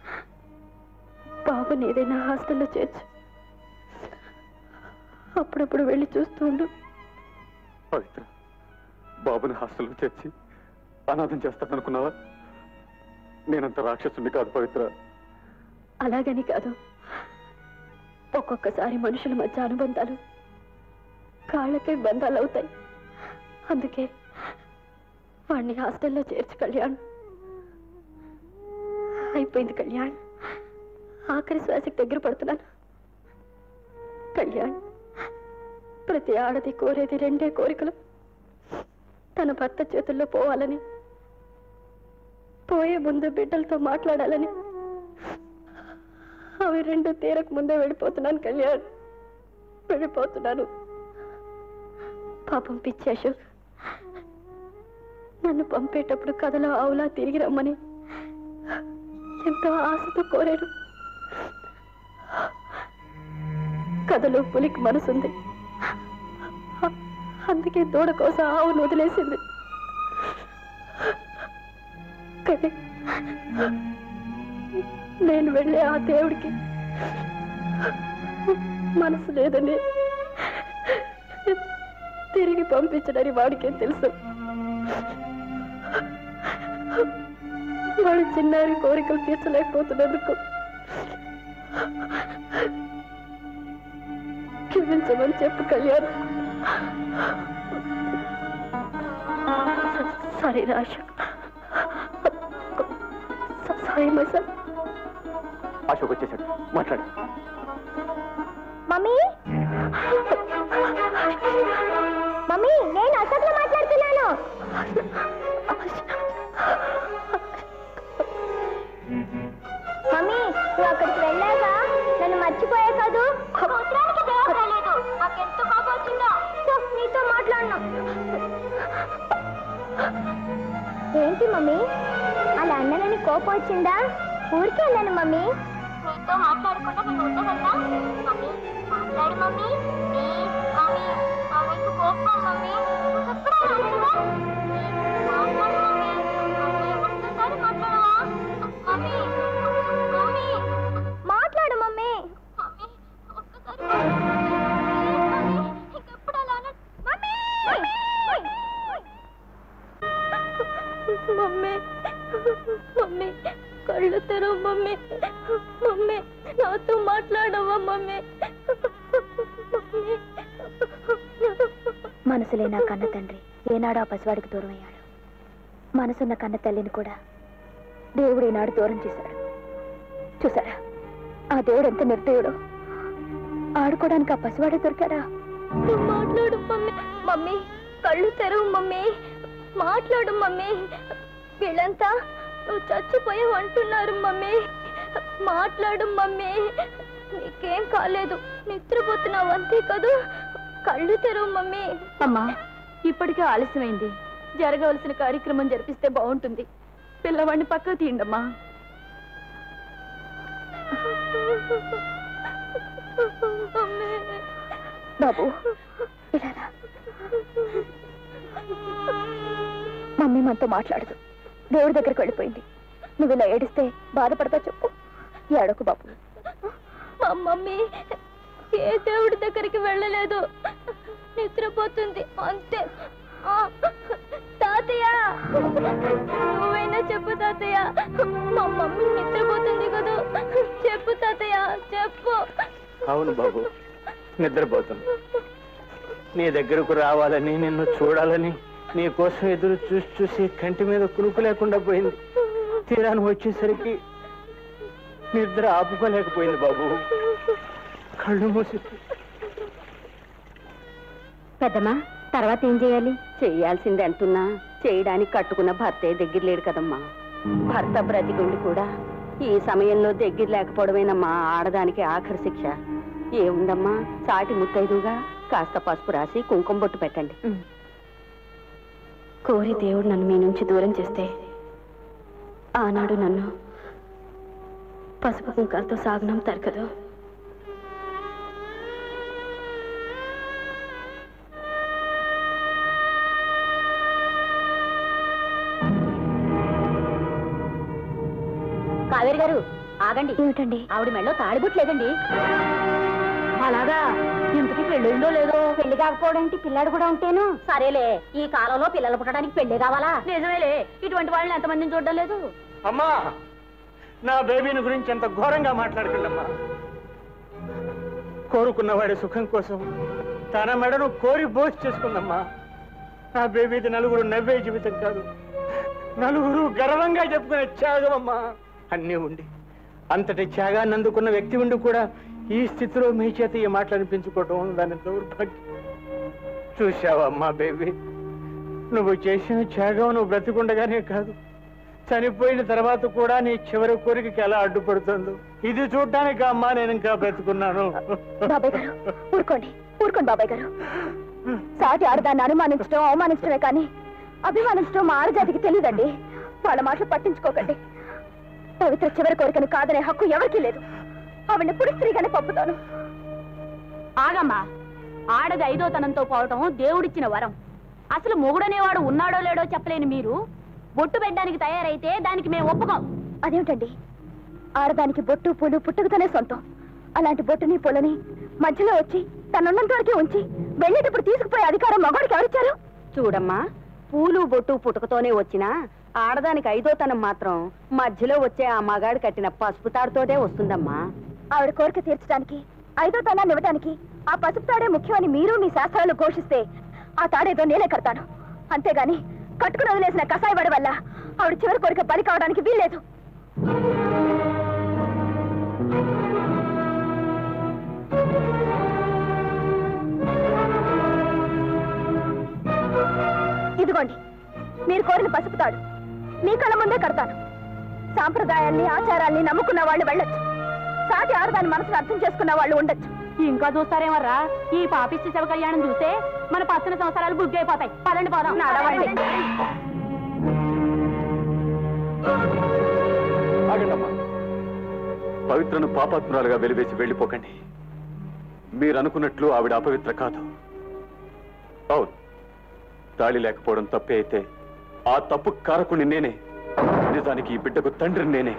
బాబుని ఏదైనా హాస్టల్లో చేర్చు అప్పుడప్పుడు వెళ్ళి చూస్తూ ఉండు పవిత్ర బాబుని హాస్టల్లో చేర్చి అనాథం చేస్తాననుకున్నావా నేనంత రాక్షసుని కాదు పవిత్ర అలాగని కాదు ఒక్కొక్కసారి మనుషుల మధ్య అనుబంధాలు కాళ్ళకే బంధాలు అవుతాయి అందుకే వాడిని హాస్టల్లో చేర్చు కళ్యాణ్ అయిపోయింది కళ్యాణ్ ఆఖరి శ్వాసకి దగ్గర పడుతున్నాను కళ్యాణ్ ప్రతి ఆడది కోరేది రెండే కోరికలు తన భర్త చేతుల్లో పోవాలని పోయే ముందు బిడ్డలతో మాట్లాడాలని అవి రెండు తీరక ముందే వెళ్ళిపోతున్నాను కళ్యాణ్ వెళ్ళిపోతున్నాను పాపం పిచ్చి అశోక్ నన్ను పంపేటప్పుడు కథలో ఆవులా తిరిగి రమ్మని ఎంతో ఆశతో కోరాడు కథలో పులికి మనసుంది అందుకే దూడ కోసం ఆవును వదిలేసింది కానీ నేను వెళ్ళే ఆ దేవుడికి మనసు లేదని తిరిగి పంపించడని వాడికేం తెలుసు వాడి చిన్నారి కోరికలు తీర్చలేకపోతున్నందుకు క్షమించమని చెప్పు కళ్యాణ్ సారీ రాష సారీ మై సార్ అశోక్ వచ్చేసాడు మాట్లాడు మమ్మీ మమ్మీ నేను అశోక్లో మాట్లాడుతున్నాను మమ్మీ నువ్వు అక్కడికి వెళ్ళాక నన్ను మర్చిపోయా కదూ సముద్రానికి దేవరాలేదు నాకెంత కోపం వచ్చిందో సో, నీతో మాట్లాడను ఏంటి మమ్మీ అలా అన్ననని కోపం వచ్చిందా ఊరికి వెళ్ళాను మమ్మీ నీతో మాట్లాడకుండా నేను ఉండగలనా మమ్మీ మాట్లాడు మమ్మీ ప్లీజ్ మమ్మీ మమ్మీకి కోపం మమ్మీ ఎప్పుడు అలా అనరుగా? ప్లీజ్, మాట్లాడు మమ్మీ మమ్మీ ఒక్కసారి మాట్లాడవా మమ్మీ మమ్మీ మాట్లాడు మమ్మీ మమ్మీ ఒక్కసారి మాట్లాడు. ప్లీజ్, మమ్మీ ఇంకెప్పుడు అలా అన మమ్మీ మమ్మీ మమ్మీ కళ్ళు తెరవు మమ్మీ మమ్మీ నాతో మాట్లాడవా మమ్మీ మనసులే నా కన్న తండ్రి ఏనాడు ఆ పసివాడికి దూరం అయ్యాడు మనసున్న కన్న తల్లిని కూడా దేవుడు ఈనాడు దూరం చేశాడు చూసారా ఆ దేవుడు ఎంత నిర్దయుడు ఆడుకోవడానికి ఆ పసివాడే దొరికాడా మాట్లాడు మమ్మీ మమ్మీ కళ్ళు తెరవు మమ్మీ మాట్లాడు మమ్మీ వీళ్ళంతా నువ్వు చచ్చిపోయావు అంటున్నారు మమ్మీ మాట్లాడు మమ్మీ నీకేం కాలేదు నిద్రపోతున్నావు అంతే కదూ కళ్ళు తెరవు మమ్మీ అమ్మా ఇప్పటికే ఆలస్యమైంది జరగవలసిన కార్యక్రమం జరిపిస్తే బాగుంటుంది పిల్లవాడిని పక్కకు తీయండమ్మా బాబు ఇలా రా. మమ్మీ మనతో మాట్లాడదు దేవుడి దగ్గరికి వెళ్ళిపోయింది నువ్వు ఇలా ఏడిస్తే బాధపడతా చెప్పు ఏడకు బాబు మా మమ్మీ ఏ దేవుడి దగ్గరికి వెళ్ళలేదు నిద్రపోతుంది అంతే ఆ, తాతయ్య నువ్వైనా చెప్పు తాతయ్య మా మమ్మీ నిద్రపోతుంది కదా చెప్పు తాతయ్య చెప్పు అవును బాబు నిద్రపోతుంది నీ దగ్గరకు రావాలని నిన్ను చూడాలని నీ కోసం ఎదురు చూసి చూసి కంటి మీద కునుకు లేకుండా పోయింది తీరాను వచ్చేసరికి నిద్ర ఆపుకోలేకపోయింది బాబు కళ్ళు మూసి పెద్దమ్మా తర్వాత ఏం చేయాలి చేయాల్సింది అంటున్నా చేయడానికి కట్టుకున్న భర్తే దగ్గర లేడు కదమ్మా భర్త బ్రతికుండి కూడా ఈ సమయంలో దగ్గర లేకపోవడమేనమ్మా ఆడదానికి ఆఖరి శిక్ష ఏముందమ్మా సాటి ముత్తైదుగా కాస్త పసుపు రాసి కుంకుమ బొట్టు పెట్టండి కోరి దేవుడు నన్ను మీ నుంచి దూరం చేస్తే ఆనాడు నన్ను పసుపు కుంకాలతో సాగనంతారు కదా కావేరి గారు ఆగండి ఏమిటండి ఆవిడ మెళ్ళో తాడిబుట్లేదండి అలాగా ఇంతకి పెళ్ళిందో లేదో పెళ్లి కాకపోవడానికి పిల్లాడు కూడా ఉంటేను సరేలే ఈ కాలంలో పిల్లలు పుట్టడానికి పెళ్లి కావాలా నిజమేలే ఇటువంటి వాళ్ళని ఎంతమందిని చూడడం లేదు అమ్మా నా బేబీని గురించి ఎంత ఘోరంగా మాట్లాడకండమ్మా కోరుకున్నవాడి సుఖం కోసం తన మెడను కోరి బోసి చేసుకుందమ్మా నా బేబీది నలుగురు నవ్వే జీవితం కాదు నలుగురు గర్వంగా చెప్పుకునే త్యాగం అమ్మా అన్నీ ఉండి అంతటి త్యాగాన్ని అందుకున్న వ్యక్తి ఉండి కూడా ఈ స్థితిలో మీ చేత ఈ మాటలు అనిపించుకోవటం దాని దౌర్భాగ్యం చూశావా అమ్మా బేబీ నువ్వు చేసిన త్యాగం నువ్వు బ్రతికుండగానే కాదు చనిపోయిన తర్వాత కూడా నీ చివరి కోరికకి ఎలా అడ్డుపడుతుందో ఇది చూడటానికి అమ్మా నేను ఇంకా బ్రతుకున్నాను బాబాయ్ గారు ఊరుకోండి ఊరుకోండి బాబాయ్ గారు సాటి ఆడదాన్ని అనుమానించడం అవమానించడమే కానీ అభిమానించడం మా ఆడజాతికి తెలియదండి వాళ్ళ మాటలు పట్టించుకోకండి పవిత్ర చివరి కోరికను కాదనే హక్కు ఎవరికీ లేదు ఆవిడ్ని పుడి స్త్రీగానే పంపుతాను ఆగమ్మా ఆడది ఐదో తనంతో పోవటం దేవుడిచ్చిన వరం అసలు మొగుడనేవాడు ఉన్నాడో లేడో చెప్పలేని మీరు బొట్టు పెట్టడానికి తయారైతే దానికి మేము ఒప్పుకోం అదేమిటండి ఆడదానికి బొట్టు పూలు పుట్టుకతోనే సొంతం అలాంటి బొట్టుని పూలని మధ్యలో వచ్చి తనున్నంత వరకే ఉంచి వెళ్ళేటప్పుడు తీసుకుపోయే అధికారం మగవాడికి ఎవరిచ్చారు చూడమ్మా పూలు బొట్టు పుట్టుకతోనే వచ్చినా ఆడదానికి ఐదో తనం మాత్రం మధ్యలో వచ్చే ఆ మగాడు కట్టిన పసుపు తాడుతోటే వస్తుందమ్మా ఆవిడ కోరిక తీర్చడానికి ఐదో తనాన్ని ఇవ్వడానికి ఆ పసుపు తాడే ముఖ్యమని మీరు మీ శాస్త్రాలు ఘోషిస్తే ఆ తాడేదో నేనే కడతాను అంతేగాని కట్టుకుని వదిలేసిన కషాయవాడి వల్ల ఆవిడ చివరి కోరిక బలి కావడానికి వీల్లేదు ఇదిగోండి మీరు కోరిన పసుపు తాడు మీ కళ్ళ ముందే కడతాను సాంప్రదాయాల్ని ఆచారాల్ని నమ్ముకున్న వాళ్ళు వెళ్ళొచ్చు సాటి ఆడదాని మనసును అర్థం చేసుకున్న వాళ్ళు ఉండొచ్చు ఇంకా చూస్తారేమర్రా ఈ పాపిష్టి శివ కళ్యాణం చూస్తే మన పచ్చని సంవత్సరాలు బుగ్గి అయిపోతాయి పదండి పోదాం నడవండి ఆగండమ్మా పవిత్రను పాపాత్మురాలుగా వెలివేసి వెళ్ళిపోకండి మీరు అనుకున్నట్లు ఆవిడ అపవిత్ర కాదు అవును తాళి లేకపోవడం తప్పే అయితే ఆ తప్పు కారకుని నేనే నిజానికి ఈ బిడ్డకు తండ్రిని నేనే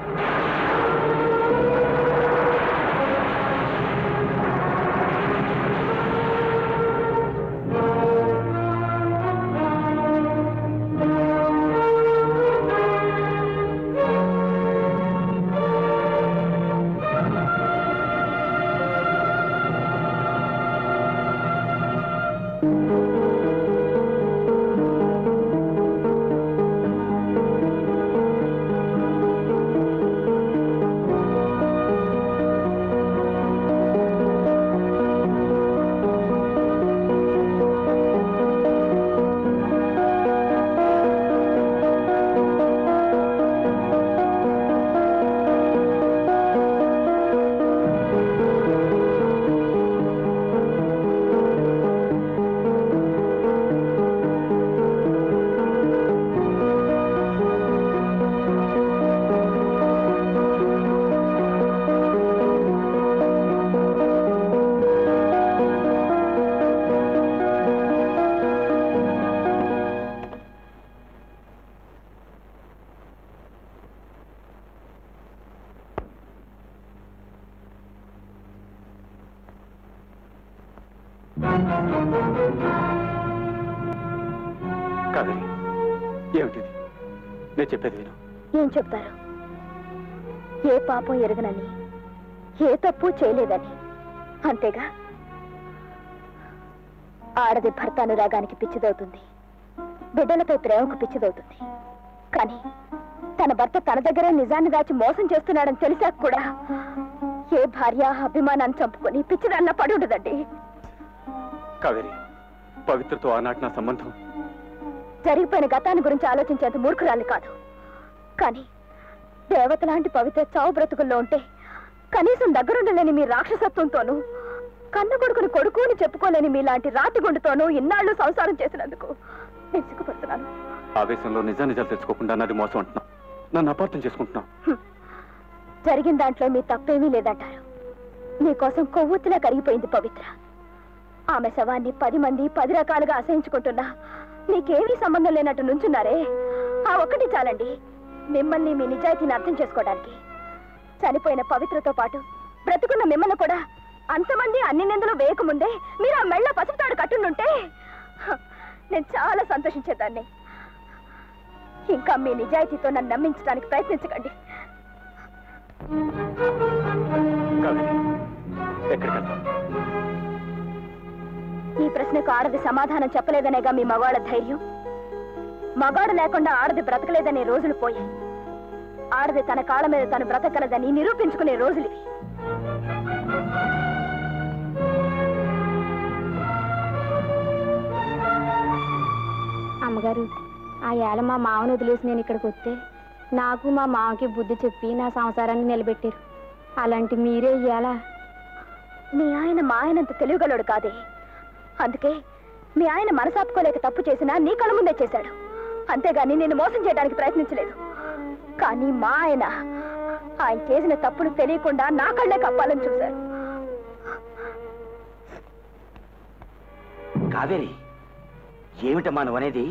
కాదని ఏమిటిది నేను చెప్పేది విను ఏం చెప్తారు ఏ పాపం ఎరగనని ఏ తప్పు చేయలేదని అంతేగా ఆడది భర్త అనురాగానికి పిచ్చిదవుతుంది బిడ్డలపై ప్రేమకు పిచ్చిదవుతుంది కానీ తన భర్త తన దగ్గరే నిజాన్ని దాచి మోసం చేస్తున్నాడని తెలిసాక కూడా ఏ భార్య అభిమానాన్ని చంపుకొని పిచ్చిదాన్న పడి ఉండదండి కావేరి పవిత్రతో ఆనాటి నా సంబంధం జరిగిపోయిన గతాన్ని గురించి ఆలోచించేంత మూర్ఖురాలు కాదు కానీ దేవత లాంటి పవిత్ర చావు బ్రతుకుల్లో ఉంటే కనీసం దగ్గరుండలేని మీ రాక్షసత్వంతోనూ కన్న కొడుకుని కొడుకు అని చెప్పుకోలేని మీలాంటి రాతి గుండుతోనూ ఇన్నాళ్ళు సంసారం చేసినందుకు నేను సిగ్గుపడుతున్నాను ఆవేశంలో నిజా నిజాలు తెచ్చుకోకుండా నాది మోసం అంటున్నాం నన్ను అపార్థం చేసుకుంటున్నాం జరిగిన దాంట్లో మీ తప్పేమీ లేదంటారు మీకోసం కొవ్వొత్తిలా కరిగిపోయింది పవిత్ర ఆమె శవాన్ని పది మంది పది రకాలుగా అసహించుకుంటున్నా మీకేమీ సంబంధం లేనట్టు నుంచున్నారే ఆ ఒక్కటి చాలండి మిమ్మల్ని మీ నిజాయితీని అర్థం చేసుకోవడానికి చనిపోయిన పవిత్రతో పాటు బ్రతుకున్న మిమ్మల్ని కూడా అంతమంది అన్ని నిందలు వేయకముందే మీరు ఆ మెళ్ళ పసుపుతాడు కట్టుండుంటే హ, నేను చాలా సంతోషించేదాన్ని ఇంకా మీ నిజాయితీతో నన్ను నమ్మించడానికి ప్రయత్నించకండి కావేరి ఎక్కడికి వెళ్తాం ఈ ప్రశ్నకు ఆడది సమాధానం చెప్పలేదనేగా మీ మగవాళ్ళ ధైర్యం మగాడు లేకుండా ఆడది బ్రతకలేదనే రోజులు పోయాయి ఆడది తన కాళ్ళ మీద తను బ్రతకలదని నిరూపించుకునే రోజులు ఇవి అమ్మగారు ఆ ఏళ మా మామను వదిలేసి నేను ఇక్కడికి వస్తే నాకు మా మామకి బుద్ధి చెప్పి నా సంసారాన్ని నిలబెట్టారు అలాంటి మీరే ఇయ్యాల మీ ఆయన మా ఆయనంత తెలివిగలడు కాదే అందుకే మీ ఆయన మనసాపుకోలేక తప్పు చేసినా నీ కళ్ళ ముందే చేశాడు అంతేగాని నేను మోసం చేయడానికి ప్రయత్నించలేదు కానీ మా ఆయన ఆయన చేసిన తప్పులు తెలియకుండా నా కళ్ళే కప్పాలని చూశారు కావేరి ఏమిటమ్మా నువ్వు అనేది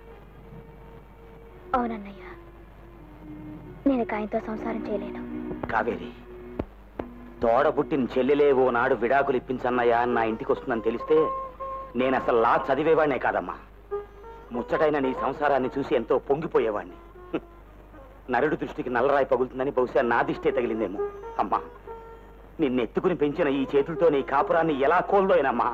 అవునన్నయ్య నేను ఇక ఆయనతో సంసారం చేయలేను కావేరి తోడబుట్టిన చెల్లెలే ఓ నాడు విడాకులు ఇప్పించన్నయ్యా అని నా ఇంటికి వస్తుందని తెలిస్తే నేను అసలు లా చదివేవాడినే కాదమ్మా ముచ్చటైన నీ సంసారాన్ని చూసి ఎంతో పొంగిపోయేవాడిని హ్మ్. నరుడు దృష్టికి నల్లరాయి పగులుతుందని బహుశా నా దిష్టే తగిలిందేమో అమ్మా నిన్నెత్తుకుని పెంచిన ఈ చేతులతో నీ కాపురాన్ని ఎలా కోల్దోయనమ్మా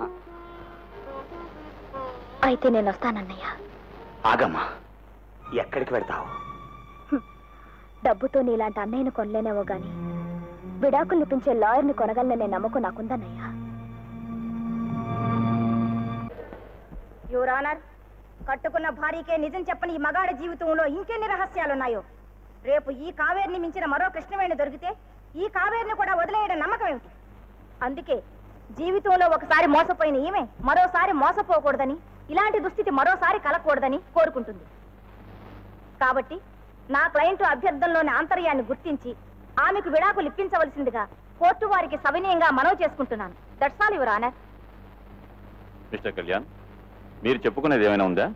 అయితే నేను వస్తానన్నయ్య ఆగమ్మా ఎక్కడికి వెళ్తావు డబ్బుతో నీలాంటి అన్నయ్యను కొనలేనేమో గాని విడాకులు ఇప్పించే లాయర్ని కొనగలననే నమ్మకం నాకుందన్నయ్య యువరానర్ కట్టుకున్న భార్యకే నిజం చెప్పని ఈ మగాడి జీవితంలో ఇంకెన్ని రహస్యాలున్నాయో రేపు ఈ కావేరిని మించిన మరో కృష్ణవేణి దొరికితే ఈ కావేరిని కూడా వదిలేయడం నమ్మకం ఏమిటి అందుకే జీవితంలో ఒకసారి మోసపోయిన ఈమె మరోసారి మోసపోకూడదని ఇలాంటి దుస్థితి మరోసారి కలగకూడదని కోరుకుంటుంది కాబట్టి నా క్లయింట్ అభ్యర్థనలోని ఆంతర్యాన్ని గుర్తించి ఆమెకు విడాకులు ఇప్పించవలసిందిగా కోర్టు వారికి సవినయంగా మనవి చేసుకుంటున్నాను that's all your honour mister Kalyan మీరు చెప్పుకునేది ఏమైనా ఉందా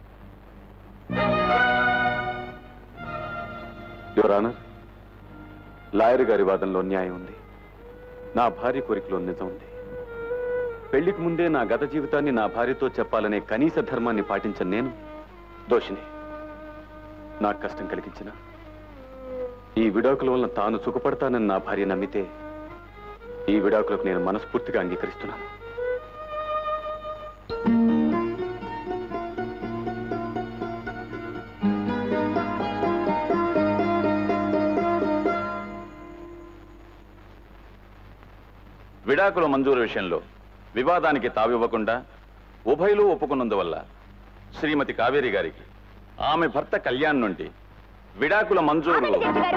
యువర్ ఆనర్ లాయర్ గారి వాదనలో న్యాయం ఉంది నా భార్య కోరికలో నిజం ఉంది పెళ్లికి ముందే నా గత జీవితాన్ని నా భార్యతో చెప్పాలనే కనీస ధర్మాన్ని పాటించని నేను దోషిని నాకు కష్టం కలిగించిన ఈ విడాకుల వలన తాను సుఖపడతానని నా భార్య నమ్మితే ఈ విడాకులకు నేను మనస్ఫూర్తిగా అంగీకరిస్తున్నాను విడాకుల మంజూరు విషయంలో వివాదానికి తావివ్వకుండా ఉభయలు ఒప్పుకున్నందువల్ల శ్రీమతి కావేరి గారికి ఆమె భర్త కళ్యాణ్ నుండి విడాకుల మంజూరు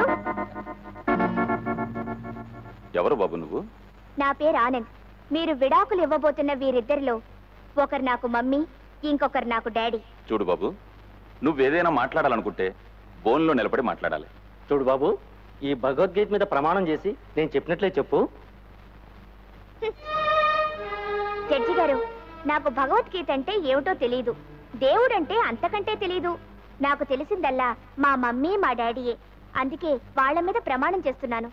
ఎవరు బాబు నువ్వు నా పేరు ఆనంద్ మీరు విడాకులు ఇవ్వబోతున్న వీరిద్దరిలో ఒకరు నాకు మమ్మీ ఇంకొకరు నాకు డాడీ చూడు బాబు నువ్వేదైనా మాట్లాడాలనుకుంటే బోన్లో నిలబడి మాట్లాడాలి చూడు బాబు ఈ భగవద్గీత మీద ప్రమాణం చేసి నేను చెప్పినట్లే చెప్పు జడ్జి గారు నాకు భగవద్గీత అంటే ఏమిటో తెలియదు దేవుడంటే అంతకంటే తెలీదు నాకు తెలిసిందల్లా మా మమ్మీ మా డాడీయే అందుకే వాళ్ళ మీద ప్రమాణం చేస్తున్నాను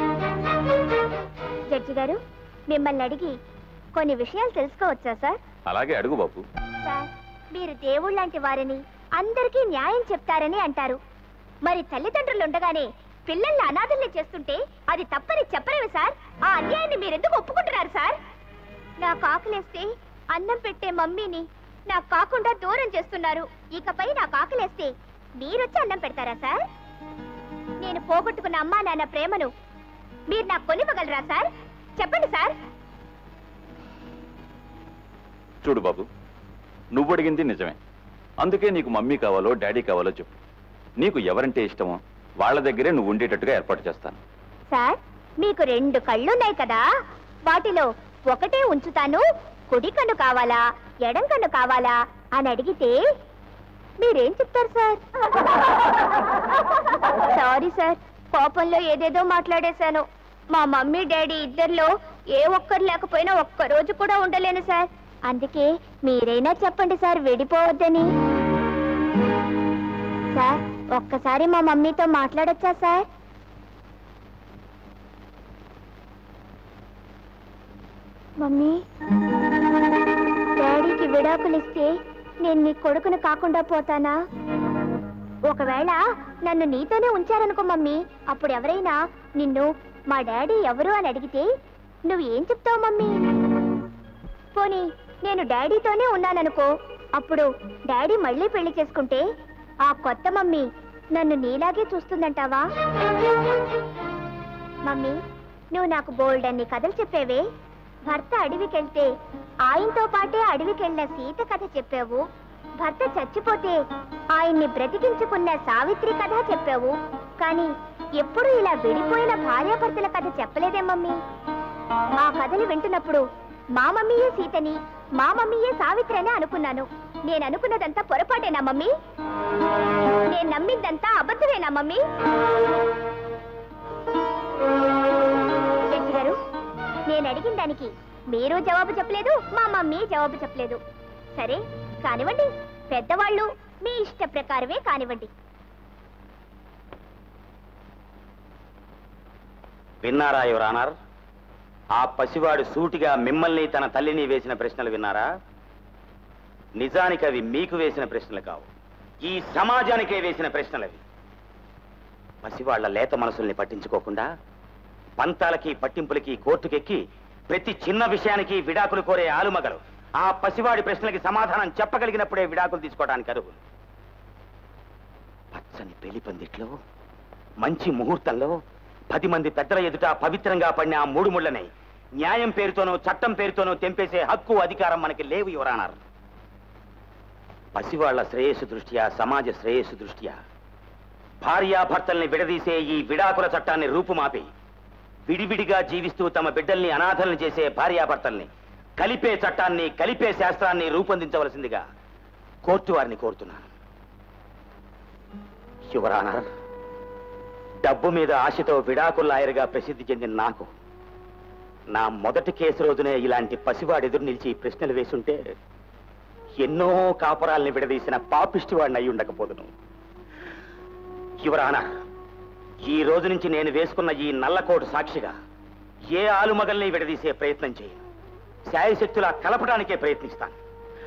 జడ్జి గారు మిమ్మల్ని అడిగి కొన్ని విషయాలు తెలుసుకోవచ్చా సార్ అలాగే అడుగు బాబు సార్ మీరు దేవుళ్ళంటి వారని అందరికీ న్యాయం చెప్తారని అంటారు మరి తల్లిదండ్రులు ఉండగానే పిల్లల్ని అనాథల్ని చేస్తుంటే అది తప్పని చెప్పరేమి సార్ ఆ అన్యాయాన్ని మీరెందుకు ఒప్పుకుంటున్నారు సార్ నాకు ఆకలేస్తే అన్నం పెట్టే మమ్మీని నాకు కాకుండా దూరం చేస్తున్నారు ఇకపై నాకు ఆకలేస్తే మీరొచ్చి అన్నం పెడతారా సార్ నేను పోగొట్టుకున్న అమ్మా నాన్న ప్రేమను మీరు నాకు కొనివ్వగలరా సార్ చెప్పండి సార్ చూడు బాబు నువ్వు అడిగింది నిజమే అందుకే నీకు మమ్మీ కావాలో డాడీ కావాలో చెప్పు నీకు ఎవరంటే ఇష్టమో వాళ్ళ దగ్గరే నువ్వు ఉండేటట్టుగా ఏర్పాటు చేస్తాను సార్ మీకు రెండు కళ్ళున్నాయి కదా వాటిలో ఒకటే ఉంచుతాను కుడి కన్ను కావాలా ఎడం కన్ను కావాలా అని అడిగితే మీరేం చెప్తారు సార్ సారీ సార్ కోపంలో ఏదేదో మాట్లాడేశాను మా మమ్మీ డాడీ ఇద్దరిలో ఏ ఒక్కరు లేకపోయినా ఒక్క రోజు కూడా ఉండలేను సార్ అందుకే మీరైనా చెప్పండి సార్ విడిపోవద్దని సార్ ఒక్కసారి మా మమ్మీతో మాట్లాడొచ్చా సార్ మమ్మీ డాడీకి విడాకులు ఇస్తే నేను నీ కొడుకును కాకుండా పోతానా ఒకవేళ నన్ను నీతోనే ఉంచారనుకో మమ్మీ అప్పుడు ఎవరైనా నిన్ను మా డాడీ ఎవరు అని అడిగితే నువ్వు ఏం చెప్తావు మమ్మీ పోనీ నేను డాడీతోనే ఉన్నాననుకో అప్పుడు డాడీ మళ్ళీ పెళ్లి చేసుకుంటే ఆ కొత్త మమ్మీ నన్ను నీలాగే చూస్తుందంటావా మమ్మీ నువ్వు నాకు బోల్డ్ అన్ని కథలు చెప్పేవే భర్త అడవికెళ్తే ఆయనతో పాటే అడవికెళ్ళిన సీత కథ చెప్పావు భర్త చచ్చిపోతే ఆయన్ని బ్రతికించుకున్న సావిత్రి కథ చెప్పావు కానీ ఎప్పుడు ఇలా విడిపోయిన భార్యాభర్తల కథ చెప్పలేదే మమ్మీ ఆ కథలు వింటున్నప్పుడు మా మమ్మీయే సీతని మా మమ్మీయే సావిత్రి అని అనుకున్నాను నేను అనుకున్నదంతా పొరపాటేనా మమ్మీ నేను నమ్మిందంతా అబద్ధమేనా మమ్మీ జడ్జి గారు నేను అడిగిన దానికి మీరు జవాబు చెప్పలేదు మా మమ్మీ జవాబు చెప్పలేదు సరే కానివ్వండి పెద్దవాళ్ళు మీ ఇష్ట ప్రకారమే కానివ్వండి విన్నారా యువరానర్ ఆ పసివాడు సూటిగా మిమ్మల్ని తన తల్లిని వేసిన ప్రశ్నలు విన్నారా నిజానికి అవి మీకు వేసిన ప్రశ్నలు కావు ఈ సమాజానికే వేసిన ప్రశ్నలవి పసివాళ్ల లేత మనసుల్ని పట్టించుకోకుండా పంతాలకి పట్టింపులకి కోర్టుకెక్కి ప్రతి చిన్న విషయానికి విడాకులు కోరే ఆలుమగలు ఆ పసివాడి ప్రశ్నలకి సమాధానం చెప్పగలిగినప్పుడే విడాకులు తీసుకోవడానికి అర్హులు పచ్చని పెళ్లి పందిట్లో మంచి ముహూర్తంలో పది మంది పెద్దల ఎదుట పవిత్రంగా పడిన ఆ మూడు ముళ్ళని న్యాయం పేరుతోనో చట్టం పేరుతోనో తెంపేసే హక్కు అధికారం మనకి లేవు యువరానారు పసివాళ్ల శ్రేయస్సు దృష్ట్యా సమాజ శ్రేయస్సు దృష్ట్యా భార్యాభర్తల్ని విడదీసే ఈ విడాకుల చట్టాన్ని రూపుమాపి విడివిడిగా జీవిస్తూ తమ బిడ్డల్ని అనాథల్ని చేసే భార్యాభర్తల్ని కలిపే చట్టాన్ని కలిపే శాస్త్రాన్ని రూపొందించవలసిందిగా కోర్టు వారిని కోరుతున్నాను యువరానర్ డబ్బు మీద ఆశతో విడాకుల లాయర్గా ప్రసిద్ధి చెందిన నాకు నా మొదటి కేసు రోజునే ఇలాంటి పసివాడు ఎదురు నిలిచి ఈ ప్రశ్నలు వేసుంటే ఎన్నో కాపురాల్ని విడదీసిన పాపిష్టి వాడిని అయి ఉండకపోదును యువరానా ఈ రోజు నుంచి నేను వేసుకున్న ఈ నల్లకోటు సాక్షిగా ఏ ఆలుమగల్ని విడదీసే ప్రయత్నం చేయను శాయశక్తులా కలపడానికే ప్రయత్నిస్తాను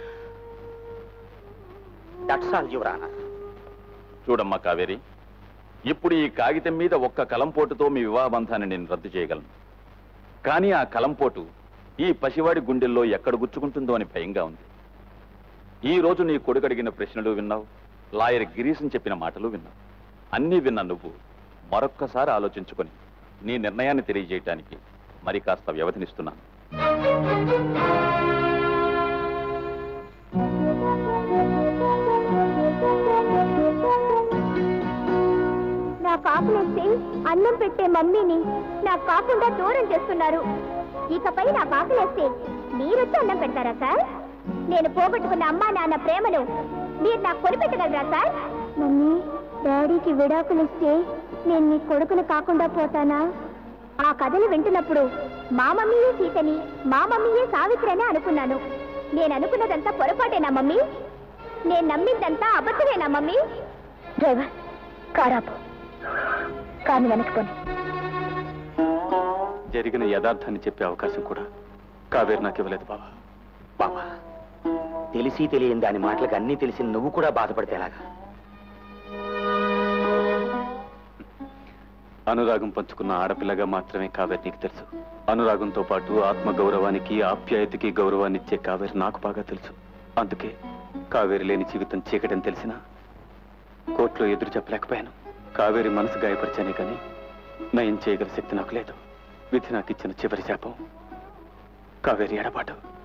దట్స్ ఆల్ యువరానా చూడమ్మా కావేరి ఇప్పుడు ఈ కాగితం మీద ఒక్క కలంపోటుతో మీ వివాహ బంధాన్ని నేను రద్దు చేయగలను కానీ ఆ కలంపోటు ఈ పసివాడి గుండెల్లో ఎక్కడ గుచ్చుకుంటుందో అని భయంగా ఉంది ఈ రోజు నీ కొడుకు అడిగిన ప్రశ్నలు విన్నావు లాయర్ గిరీశం చెప్పిన మాటలు విన్నావు అన్నీ విన్న నువ్వు మరొక్కసారి ఆలోచించుకొని నీ నిర్ణయాన్ని తెలియజేయటానికి మరి కాస్త వ్యవధినిస్తున్నాను నా కాకులేస్తే అన్నం పెట్టే మమ్మీని నాకు కాకుండా దూరం చేస్తున్నారు ఇకపై నా కాకులేస్తే మీరొచ్చి అన్నం పెడతారా సార్ నేను పోగొట్టుకున్న అమ్మా నాన్న ప్రేమను మీరు నాకు కొనిపెట్టగలరా సార్ మమ్మీ డాడీకి విడాకులు ఇస్తే నేను నీ కొడుకును కాకుండా పోతానా ఆ కథలు వింటున్నప్పుడు మా మమ్మీయే సీతని మా మమ్మీయే సావిత్రి అని అనుకున్నాను నేను అనుకున్నదంతా పొరపాటేనా మమ్మీ నేను నమ్మిందంతా అబద్ధమేనా మమ్మీ డ్రైవర్ కారాపు కాని వెనక్కిపోని జరిగిన యథార్థాన్ని చెప్పే అవకాశం కూడా కావేరి నాకు ఇవ్వలేదు బాబా బాబా తెలిసి తెలియని దాని మాటలకు అన్నీ తెలిసి నువ్వు కూడా బాధపడితే ఎలాగా అనురాగం పంచుకున్న ఆడపిల్లగా మాత్రమే కావేరి నీకు తెలుసు అనురాగంతో పాటు ఆత్మ గౌరవానికి ఆప్యాయతకి గౌరవాన్ని ఇచ్చే కావేరి నాకు బాగా తెలుసు అందుకే కావేరి లేని జీవితం చీకటని తెలిసినా కోర్టులో ఎదురు చెప్పలేకపోయాను కావేరి మనసు గాయపరిచానే కానీ నయం చేయగల శక్తి నాకు లేదు విధి నాకు ఇచ్చిన చివరి శాపం కావేరి ఎడబాటు